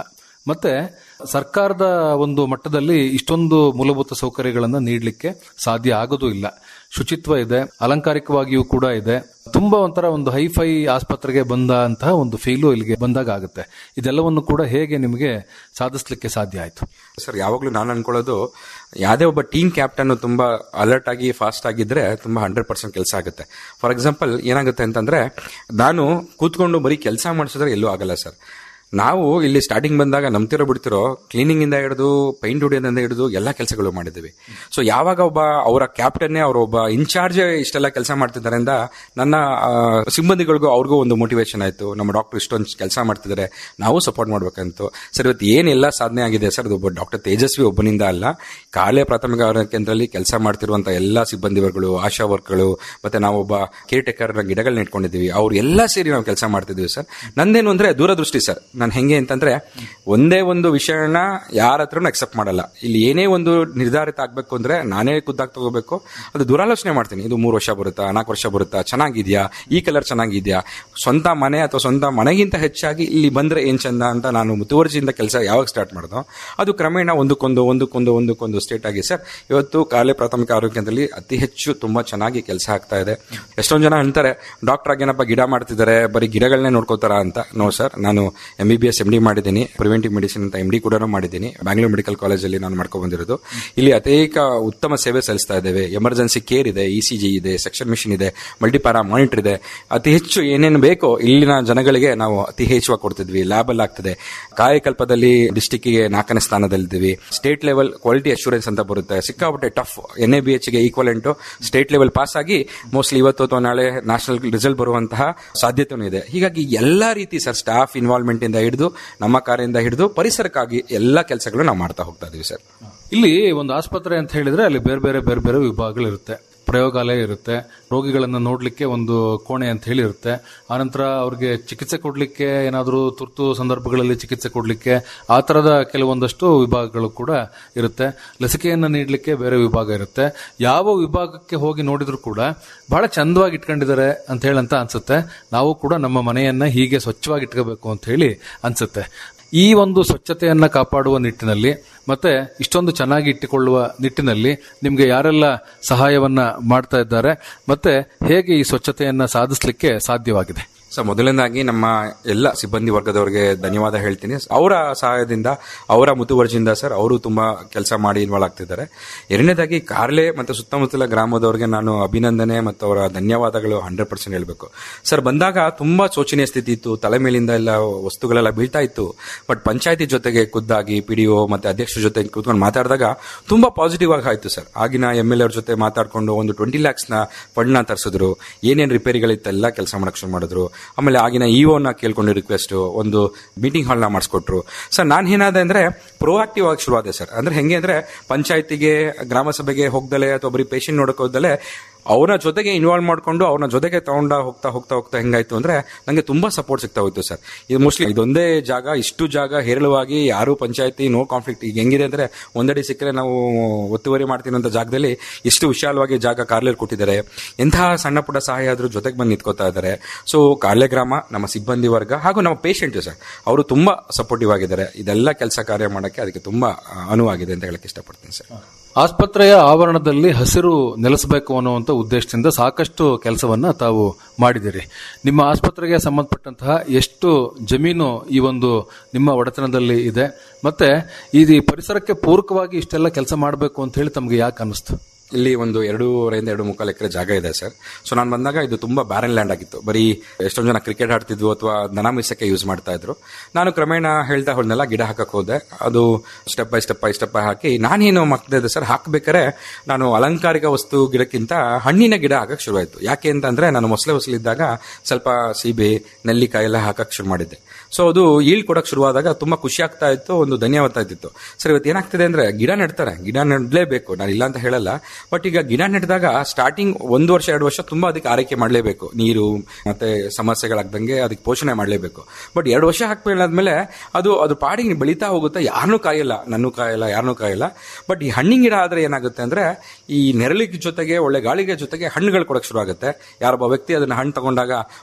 ಮತ್ತೆ ಸರ್ಕಾರದ ಒಂದು ಮಟ್ಟದಲ್ಲಿ ಇಷ್ಟೊಂದು ಮೂಲಭೂತ ಸೌಕರ್ಯಗಳನ್ನು ನೀಡಲಿಕ್ಕೆ ಸಾಧ್ಯ ಆಗೋದು ಇಲ್ಲ ಶುಚಿತ್ವ ಇದೆ ಅಲಂಕಾರಿಕವಾಗಿಯೂ ಕೂಡ ಇದೆ ತುಂಬಾ ಒಂಥರ ಒಂದು ಹೈಫೈ ಆಸ್ಪತ್ರೆಗೆ ಬಂದಂತಹ ಒಂದು ಫೀಲು ಇಲ್ಲಿಗೆ ಬಂದಾಗ ಆಗುತ್ತೆ ಇದೆಲ್ಲವನ್ನು ಕೂಡ ಹೇಗೆ ನಿಮಗೆ ಸಾಧಿಸ್ಲಿಕ್ಕೆ ಸಾಧ್ಯ ಆಯ್ತು ಸರ್ ಯಾವಾಗಲೂ ನಾನು ಅನ್ಕೊಳ್ಳೋದು ಯಾವುದೇ ಒಬ್ಬ ಟೀಮ್ ಕ್ಯಾಪ್ಟನ್ ತುಂಬಾ ಅಲರ್ಟ್ ಆಗಿ ಫಾಸ್ಟ್ ಆಗಿದ್ರೆ ತುಂಬಾ ಹಂಡ್ರೆಡ್ ಪರ್ಸೆಂಟ್ ಕೆಲಸ ಆಗುತ್ತೆ ಫಾರ್ ಎಕ್ಸಾಂಪಲ್ ಏನಾಗುತ್ತೆ ಅಂತಂದ್ರೆ ನಾನು ಕೂತ್ಕೊಂಡು ಬರೀ ಕೆಲಸ ಮಾಡಿಸಿದ್ರೆ ಎಲ್ಲೂ ಆಗಲ್ಲ ಸರ್ ನಾವು ಇಲ್ಲಿ ಸ್ಟಾರ್ಟಿಂಗ್ ಬಂದಾಗ ನಂಬ್ತಿರೋ ಬಿಡ್ತಿರೋ ಕ್ಲೀನಿಂಗ್ ಇಂದ ಹಿಡಿದು ಪೈಂಟ್ ಹೊಡಿಯೋದಿಂದ ಹಿಡಿದು ಎಲ್ಲ ಕೆಲಸಗಳು ಮಾಡಿದ್ದೀವಿ ಸೊ ಯಾವಾಗ ಒಬ್ಬ ಅವರ ಕ್ಯಾಪ್ಟನ್ನೇ ಅವ್ರ ಒಬ್ಬ ಇನ್ಚಾರ್ಜ್ ಇಷ್ಟೆಲ್ಲ ಕೆಲಸ ಮಾಡ್ತಿದ್ದಾರೆ ಅಂತ ನನ್ನ ಆ, ಸಿಬ್ಬಂದಿಗಳಿಗೂ ಅವ್ರಿಗೂ ಒಂದು ಮೋಟಿವೇಶನ್ ಆಯ್ತು ನಮ್ಮ ಡಾಕ್ಟರ್ ಇಷ್ಟೊಂದು ಕೆಲಸ ಮಾಡ್ತಿದ್ದಾರೆ ನಾವು ಸಪೋರ್ಟ್ ಮಾಡ್ಬೇಕಂತ ಸರ್ ಇವತ್ತು ಏನೆಲ್ಲ ಸಾಧನೆ ಆಗಿದೆ ಸರ್ ಅದು ಒಬ್ಬ ಡಾಕ್ಟರ್ ತೇಜಸ್ವಿ ಒಬ್ಬನಿಂದ ಅಲ್ಲ ಕಾಳೆ ಪ್ರಾಥಮಿಕ ಆರೋಗ್ಯ ಕೇಂದ್ರದಲ್ಲಿ ಕೆಲಸ ಮಾಡ್ತಿರುವಂತ ಎಲ್ಲಾ ಸಿಬ್ಬಂದಿಗಳು ಆಶಾ ವರ್ಕ್ಗಳು ಮತ್ತೆ ನಾವೊಬ್ಬ ಕೇರ್ ಟೇಕರ್ ಗಿಡಗಳನ್ನ ಇಟ್ಕೊಂಡಿದ್ದೀವಿ ಅವ್ರು ಎಲ್ಲ ಸೇರಿ ನಾವು ಕೆಲಸ ಮಾಡ್ತಿದ್ದೀವಿ ಸರ್ ನಂದೇನು ಅಂದ್ರೆ ದೂರದೃಷ್ಟಿ ಸರ್ ನಾನು ಹೆಂಗೆ ಅಂತಂದ್ರೆ ಒಂದೇ ಒಂದು ವಿಷಯನ ಯಾರ ಹತ್ರನೂ ಅಕ್ಸೆಪ್ಟ್ ಮಾಡಲ್ಲ ಇಲ್ಲಿ ಏನೇ ಒಂದು ನಿರ್ಧಾರಿತ ಆಗ್ಬೇಕು ಅಂದ್ರೆ ನಾನೇ ಖುದ್ದಾಗಿ ತಗೋಬೇಕು ಅದು ದುರಾಲೋಚನೆ ಮಾಡ್ತೀನಿ ಇದು ಮೂರು ವರ್ಷ ಬರುತ್ತಾ ನಾಲ್ಕು ವರ್ಷ ಬರುತ್ತಾ ಚೆನ್ನಾಗಿದ್ಯಾ ಈ ಕಲರ್ ಚೆನ್ನಾಗಿದ್ಯಾ ಸ್ವಂತ ಮನೆ ಅಥವಾ ಸ್ವಂತ ಮನೆಗಿಂತ ಹೆಚ್ಚಾಗಿ ಇಲ್ಲಿ ಬಂದ್ರೆ ಏನ್ ಚಂದ ಅಂತ ನಾನು ಮುತುವರ್ಜಿಯಿಂದ ಕೆಲಸ ಯಾವಾಗ ಸ್ಟಾರ್ಟ್ ಮಾಡ್ದೋ ಅದು ಕ್ರಮೇಣ ಒಂದಕ್ಕೊಂದು ಒಂದಕ್ಕೊಂದು ಒಂದಕ್ಕೊಂದು ಸ್ಟೇಟ್ ಆಗಿ ಸರ್ ಇವತ್ತು ಕಾಲೆ ಪ್ರಾಥಮಿಕ ಆರೋಗ್ಯ ಕೇಂದ್ರದಲ್ಲಿ ಅತಿ ಹೆಚ್ಚು ತುಂಬಾ ಚೆನ್ನಾಗಿ ಕೆಲಸ ಆಗ್ತಾ ಇದೆ ಎಷ್ಟೊಂದು ಜನ ಅಂತಾರೆ ಡಾಕ್ಟರ್ ಆಗೇನಪ್ಪ ಗಿಡ ಮಾಡ್ತಿದ್ದಾರೆ ಬರೀ ಗಿಡಗಳನ್ನೇ ನೋಡ್ಕೋತಾರ ಅಂತ ನೋ ಸರ್ ನಾನು M B B S M D ಮಾಡಿದ್ದೀನಿ ಪ್ರಿವೆಂಟಿವ್ ಮೆಡಿಸಿನ್ ಅಂತ ಎಂ ಡಿ ಕೂಡ ಮಾಡಿದ್ದೀನಿ ಬ್ಯಾಂಗ್ಳೂರ್ ಮೆಡಿಕಲ್ ಕಾಲೇಜಲ್ಲಿ ನಾನು ಮಾಡ್ಕೊಂಡು ಬಂದಿರೋದು ಇಲ್ಲಿ ಅನೇಕ ಉತ್ತಮ ಸೇವೆ ಸಲ್ಲಿಸ್ತಾ ಇದ್ದೇವೆ ಎಮರ್ಜೆನ್ಸಿ ಕೇರ್ ಇದೆ ಇ ಸಿ ಜಿ ಇದೆ ಸೆಕ್ಷನ್ ಮಿಷಿನ್ ಇದೆ ಮಲ್ಟಿಪಾರಾ ಮಾನಿಟರ್ ಇದೆ ಅತಿ ಹೆಚ್ಚು ಏನೇನು ಬೇಕೋ ಇಲ್ಲಿನ ಜನಗಳಿಗೆ ನಾವು ಅತಿ ಹೆಚ್ಚುವಾಗಿ ಕೊಡ್ತಿದ್ವಿ ಲ್ಯಾಬ್ ಅಲ್ಲಿ ಆಗ್ತದೆ ಕಾಯಕಲ್ಪದಲ್ಲಿ ಡಿಸ್ಟಿಕ್ ಗೆ ನಾಲ್ಕನೇ ಸ್ಥಾನದಲ್ಲಿದ್ದೀವಿ ಸ್ಟೇಟ್ ಲೆವೆಲ್ ಕ್ವಾಲಿಟಿ ಅಶ್ಯೂರೆನ್ಸ್ ಅಂತ ಬರುತ್ತೆ ಸಿಕ್ಕಾಪಟ್ಟೆ tough N A B H ಗೆ ಈಕ್ವಲೆಂಟ್ ಸ್ಟೇಟ್ ಲೆವೆಲ್ ಪಾಸ್ ಆಗಿ ಮೋಸ್ಟ್ಲಿ ಇವತ್ತು ಅಥವಾ ನಾಳೆ ನ್ಯಾಷನಲ್ ರಿಸಲ್ಟ್ ಬರುವಂತಹ ಸಾಧ್ಯತೆನೂ ಇದೆ ಹೀಗಾಗಿ ಎಲ್ಲಾ ರೀತಿ ಸರ್ ಸ್ಟಾಫ್ ಇನ್ವಾಲ್ವ್ಮೆಂಟ್ ಇಂದ ಹಿಡಿದು ನಮ್ಮ ಕಾರ್ಯದಿಂದ ಹಿಡಿದು ಪರಿಸರಕ್ಕಾಗಿ ಎಲ್ಲಾ ಕೆಲಸಗಳು ನಾವು ಮಾಡ್ತಾ ಹೋಗ್ತಾ ಇದೀವಿ ಸರ್ ಇಲ್ಲಿ ಒಂದು ಆಸ್ಪತ್ರೆ ಅಂತ ಹೇಳಿದ್ರೆ ಅಲ್ಲಿ ಬೇರೆ ಬೇರೆ ಬೇರೆ ಬೇರೆ ವಿಭಾಗಗಳಿರುತ್ತೆ ಪ್ರಯೋಗಾಲಯ ಇರುತ್ತೆ ರೋಗಿಗಳನ್ನ ನೋಡ್ಲಿಕ್ಕೆ ಒಂದು ಕೋಣೆ ಅಂತ ಹೇಳಿ ಇರುತ್ತೆ ಆನಂತರ ಅವ್ರಿಗೆ ಚಿಕಿತ್ಸೆ ಕೊಡ್ಲಿಕ್ಕೆ ಏನಾದರೂ ತುರ್ತು ಸಂದರ್ಭಗಳಲ್ಲಿ ಚಿಕಿತ್ಸೆ ಕೊಡ್ಲಿಕ್ಕೆ ಆ ತರದ ಕೆಲವೊಂದಷ್ಟು ವಿಭಾಗಗಳು ಕೂಡ ಇರುತ್ತೆ ಲಸಿಕೆಯನ್ನ ನೀಡಲಿಕ್ಕೆ ಬೇರೆ ವಿಭಾಗ ಇರುತ್ತೆ ಯಾವ ವಿಭಾಗಕ್ಕೆ ಹೋಗಿ ನೋಡಿದ್ರು ಕೂಡ ಬಹಳ ಚಂದವಾಗಿ ಇಟ್ಕೊಂಡಿದ್ದಾರೆ ಅಂತ ಹೇಳಂತ ಅನ್ಸುತ್ತೆ ನಾವು ಕೂಡ ನಮ್ಮ ಮನೆಯನ್ನ ಹೀಗೆ ಸ್ವಚ್ಛವಾಗಿ ಇಟ್ಕೋಬೇಕು ಅಂತ ಹೇಳಿ ಅನ್ಸುತ್ತೆ ಈ ಒಂದು ಸ್ವಚ್ಛತೆಯನ್ನ ಕಾಪಾಡುವ ನಿಟ್ಟಿನಲ್ಲಿ ಮತ್ತೆ ಇಷ್ಟೊಂದು ಚೆನ್ನಾಗಿ ಇಟ್ಟುಕೊಳ್ಳುವ ನಿಟ್ಟಿನಲ್ಲಿ ನಿಮ್ಗೆ ಯಾರೆಲ್ಲ ಸಹಾಯವನ್ನ ಮಾಡ್ತಾ ಇದ್ದಾರೆ ಮತ್ತೆ ಹೇಗೆ ಈ ಸ್ವಚ್ಛತೆಯನ್ನ ಸಾಧಿಸಲಿಕ್ಕೆ ಸಾಧ್ಯವಾಗಿದೆ ಸರ್ ಮೊದಲನೇದಾಗಿ ನಮ್ಮ ಎಲ್ಲ ಸಿಬ್ಬಂದಿ ವರ್ಗದವರಿಗೆ ಧನ್ಯವಾದ ಹೇಳ್ತೀನಿ ಅವರ ಸಹಾಯದಿಂದ ಅವರ ಮುತುವರ್ಜಿಯಿಂದ ಸರ್ ಅವರು ತುಂಬಾ ಕೆಲಸ ಮಾಡಿ ಇನ್ವಾಲ್ವ್ ಆಗ್ತಿದ್ದಾರೆ ಎರಡನೇದಾಗಿ ಕಾರ್ಲೆ ಮತ್ತು ಸುತ್ತಮುತ್ತಲ ಗ್ರಾಮದವರಿಗೆ ನಾನು ಅಭಿನಂದನೆ ಮತ್ತು ಅವರ ಧನ್ಯವಾದಗಳು ಹಂಡ್ರೆಡ್ ಪರ್ಸೆಂಟ್ ಹೇಳಬೇಕು ಸರ್ ಬಂದಾಗ ತುಂಬಾ ಶೋಚನೀಯ ಸ್ಥಿತಿ ಇತ್ತು ತಲೆ ಮೇಲಿಂದ ಎಲ್ಲ ವಸ್ತುಗಳೆಲ್ಲ ಬೀಳ್ತಾ ಇತ್ತು ಬಟ್ ಪಂಚಾಯತಿ ಜೊತೆಗೆ ಖುದ್ದಾಗಿ ಪಿಡಿಒ ಮತ್ತೆ ಅಧ್ಯಕ್ಷರ ಜೊತೆ ಕೂತ್ಕೊಂಡು ಮಾತಾಡಿದಾಗ ತುಂಬಾ ಪಾಸಿಟಿವ್ ಆಗಿ ಆಯ್ತು ಸರ್ ಆಗಿನ ಎಂ ಎಲ್ ಅವ್ರ ಜೊತೆ ಮಾತಾಡ್ಕೊಂಡು ಒಂದು ಟ್ವೆಂಟಿ ಲ್ಯಾಕ್ಸ್ ನ ಫಂಡ್ ನ ತರಿಸಿದ್ರು ಏನೇನ್ ರಿಪೇರಿಗಳಿತ್ತೆಲ್ಲ ಕೆಲಸ ಮಾಡಕ್ ಶುರು ಮಾಡಿದ್ರು ಆಮೇಲೆ ಆಗಿನ ಇಒ ನ ಕೇಳ್ಕೊಂಡು ರಿಕ್ವೆಸ್ಟ್ ಒಂದು ಮೀಟಿಂಗ್ ಹಾಲ್ ನ ಮಾಡಿಸ್ಕೊಟ್ರು ಸರ್ ನಾನು ಏನಾದೆ ಅಂದ್ರೆ ಪ್ರೋಆಕ್ಟಿವ್ ಆಗಿ ಶುರುವಾದೆ ಸರ್ ಅಂದ್ರೆ ಹೆಂಗೆ ಅಂದ್ರೆ ಪಂಚಾಯತಿಗೆ ಗ್ರಾಮ ಸಭೆಗೆ ಹೋಗ್ದಲೆ ಅಥವಾ ಬರೀ ಪೇಷಂಟ್ ನೋಡಕ್ ಹೋಗ್ದಲೆ ಅವ್ರನ್ನ ಜೊತೆಗೆ ಇನ್ವಾಲ್ವ್ ಮಾಡ್ಕೊಂಡು ಅವ್ರನ್ನ ಜೊತೆಗೆ ತಗೊಂಡ ಹೋಗ್ತಾ ಹೋಗ್ತಾ ಹೋಗ್ತಾ ಹೆಂಗಾಯ್ತು ಅಂದ್ರೆ ನಂಗೆ ತುಂಬಾ ಸಪೋರ್ಟ್ ಸಿಗ್ತಾ ಹೋಯ್ತು ಸರ್ ಇದು ಮೋಸ್ಟ್ಲಿ ಇದೊಂದೇ ಜಾಗ ಇಷ್ಟು ಜಾಗ ಹೇರಳವಾಗಿ ಯಾರು ಪಂಚಾಯತಿ ನೋ ಕಾನ್ಫ್ಲಿಕ್ಟ್ ಈಗ ಹೆಂಗಿದೆ ಅಂದ್ರೆ ಒಂದಡಿ ಸಿಕ್ಕರೆ ನಾವು ಒತ್ತುವರಿ ಮಾಡ್ತೀನಿ ಅಂತ ಜಾಗದಲ್ಲಿ ಎಷ್ಟು ವಿಶಾಲವಾಗಿ ಜಾಗ ಕಾರ್ಲೇರ್ ಕೊಟ್ಟಿದ್ದಾರೆ ಎಂತಹ ಸಣ್ಣ ಪುಟ್ಟ ಸಹಾಯ ಆದ್ರೂ ಜೊತೆಗೆ ಬಂದು ನಿಂತ್ಕೋತಾ ಇದ್ದಾರೆ ಸೊ ಕಾರ್ಲೆ ಗ್ರಾಮ ನಮ್ಮ ಸಿಬ್ಬಂದಿ ವರ್ಗ ಹಾಗೂ ನಮ್ಮ ಪೇಷಂಟ್ ಸರ್ ಅವರು ತುಂಬಾ ಸಪೋರ್ಟಿವ್ ಆಗಿದ್ದಾರೆ ಇದೆಲ್ಲ ಕೆಲಸ ಕಾರ್ಯ ಮಾಡಕ್ಕೆ ಅದಕ್ಕೆ ತುಂಬಾ ಆ, ಅನುವಾಗಿದೆ ಅಂತ ಹೇಳಕ್ ಇಷ್ಟಪಡ್ತೀನಿ ಸರ್ ಆಸ್ಪತ್ರೆಯ ಆವರಣದಲ್ಲಿ ಹಸಿರು ನೆಲೆಸಬೇಕು ಅನ್ನುವಂಥ ಉದ್ದೇಶದಿಂದ ಸಾಕಷ್ಟು ಕೆಲಸವನ್ನ ತಾವು ಮಾಡಿದಿರಿ ನಿಮ್ಮ ಆಸ್ಪತ್ರೆಗೆ ಸಂಬಂಧಪಟ್ಟಂತಹ ಎಷ್ಟು ಜಮೀನು ಈ ಒಂದು ನಿಮ್ಮ ಒಡೆತನದಲ್ಲಿ ಇದೆ ಮತ್ತೆ ಈ ಪರಿಸರಕ್ಕೆ ಪೂರಕವಾಗಿ ಇಷ್ಟೆಲ್ಲ ಕೆಲಸ ಮಾಡಬೇಕು ಅಂತ ಹೇಳಿ ತಮಗೆ ಯಾಕೆ ಅನಿಸ್ತು ಇಲ್ಲಿ ಒಂದು ಎರಡೂವರೆಯಿಂದ ಎರಡು ಮುಕ್ಕಾಲು ಎಕರೆ ಜಾಗ ಇದೆ ಸರ್ ಸೊ ನಾನು ಬಂದಾಗ ಇದು ತುಂಬಾ ಬ್ಯಾರನ್ ಲ್ಯಾಂಡ್ ಆಗಿತ್ತು ಬರೀ ಎಷ್ಟೊಂದು ಜನ ಕ್ರಿಕೆಟ್ ಆಡ್ತಿದ್ವು ಅಥವಾ ದನ ಮೀಸಕ್ಕೆ ಯೂಸ್ ಮಾಡ್ತಾ ಇದ್ರು ನಾನು ಕ್ರಮೇಣ ಹೇಳ್ತಾ ಹೋದ್ನೆಲ್ಲ ಗಿಡ ಹಾಕಕ್ ಹೋದೆ ಅದು step by step by step ಹಾಕಿ ನಾನೇನು ಮಾಡ್ತಾ ಇದ್ದೆ ಸರ್ ಹಾಕ್ಬೇಕಾರೆ ನಾನು ಅಲಂಕಾರಿಕ ವಸ್ತು ಗಿಡಕ್ಕಿಂತ ಹಣ್ಣಿನ ಗಿಡ ಹಾಕಕ್ ಶುರುವಾಯ್ತು ಯಾಕೆ ಅಂತಂದ್ರೆ ನಾನು ಮೊಸಳೆ ಹೊಸಲಿದ್ದಾಗ ಸ್ವಲ್ಪ ಸೀಬೆ ನೆಲ್ಲಿಕಾಯಿ ಎಲ್ಲ ಹಾಕಕ್ ಶುರು ಮಾಡಿದ್ದೆ ಸೊ ಅದು ಈಳ್ ಕೊಡಕ್ ಶುರುವಾದಾಗ ತುಂಬಾ ಖುಷಿ ಆಗ್ತಾ ಇತ್ತು ಒಂದು ಧನ್ಯವಾದ ಇತ್ತು ಸರ್ ಇವತ್ತು ಏನಾಗ್ತಿದೆ ಅಂದ್ರೆ ಗಿಡ ನೆಡ್ತಾರೆ ಗಿಡ ನೆಡ್ಲೇಬೇಕು ನಾನು ಇಲ್ಲ ಅಂತ ಹೇಳಲ್ಲ ಬಟ್ ಈಗ ಗಿಡ ನೆಟ್ಟಿದಾಗ ಸ್ಟಾರ್ಟಿಂಗ್ ಒಂದು ವರ್ಷ ಎರಡು ವರ್ಷ ತುಂಬಾ ಅದಕ್ಕೆ ಆರೈಕೆ ಮಾಡಲೇಬೇಕು ನೀರು ಮತ್ತೆ ಸಮಸ್ಯೆಗಳಾಗ್ದಂಗೆ ಅದಕ್ಕೆ ಪೋಷಣೆ ಮಾಡಲೇಬೇಕು ಬಟ್ ಎರಡು ವರ್ಷ ಹಾಕ್ಮೇಲಾದ್ಮೇಲೆ ಅದು ಅದು ಪಾಡಿಗೆ ಬೆಳೀತಾ ಹೋಗುತ್ತೆ ಯಾರನ್ನೂ ಕಾಯಲ್ಲ ನನ್ನೂ ಕಾಯಲ್ಲ ಯಾರನ್ನೂ ಕಾಯಲ್ಲ ಬಟ್ ಈ ಹಣ್ಣಿನ ಗಿಡ ಆದ್ರೆ ಏನಾಗುತ್ತೆ ಅಂದ್ರೆ ಈ ನೆರಳಿಗೆ ಜೊತೆಗೆ ಒಳ್ಳೆ ಗಾಳಿಗೆ ಜೊತೆಗೆ ಹಣ್ಣುಗಳು ಕೊಡಕ್ ಶುರು ಆಗುತ್ತೆ ಯಾರೊಬ್ಬ ವ್ಯಕ್ತಿ ಅದನ್ನ ಹಣ್ಣು ತಗೊಂಡಾಗ ಓ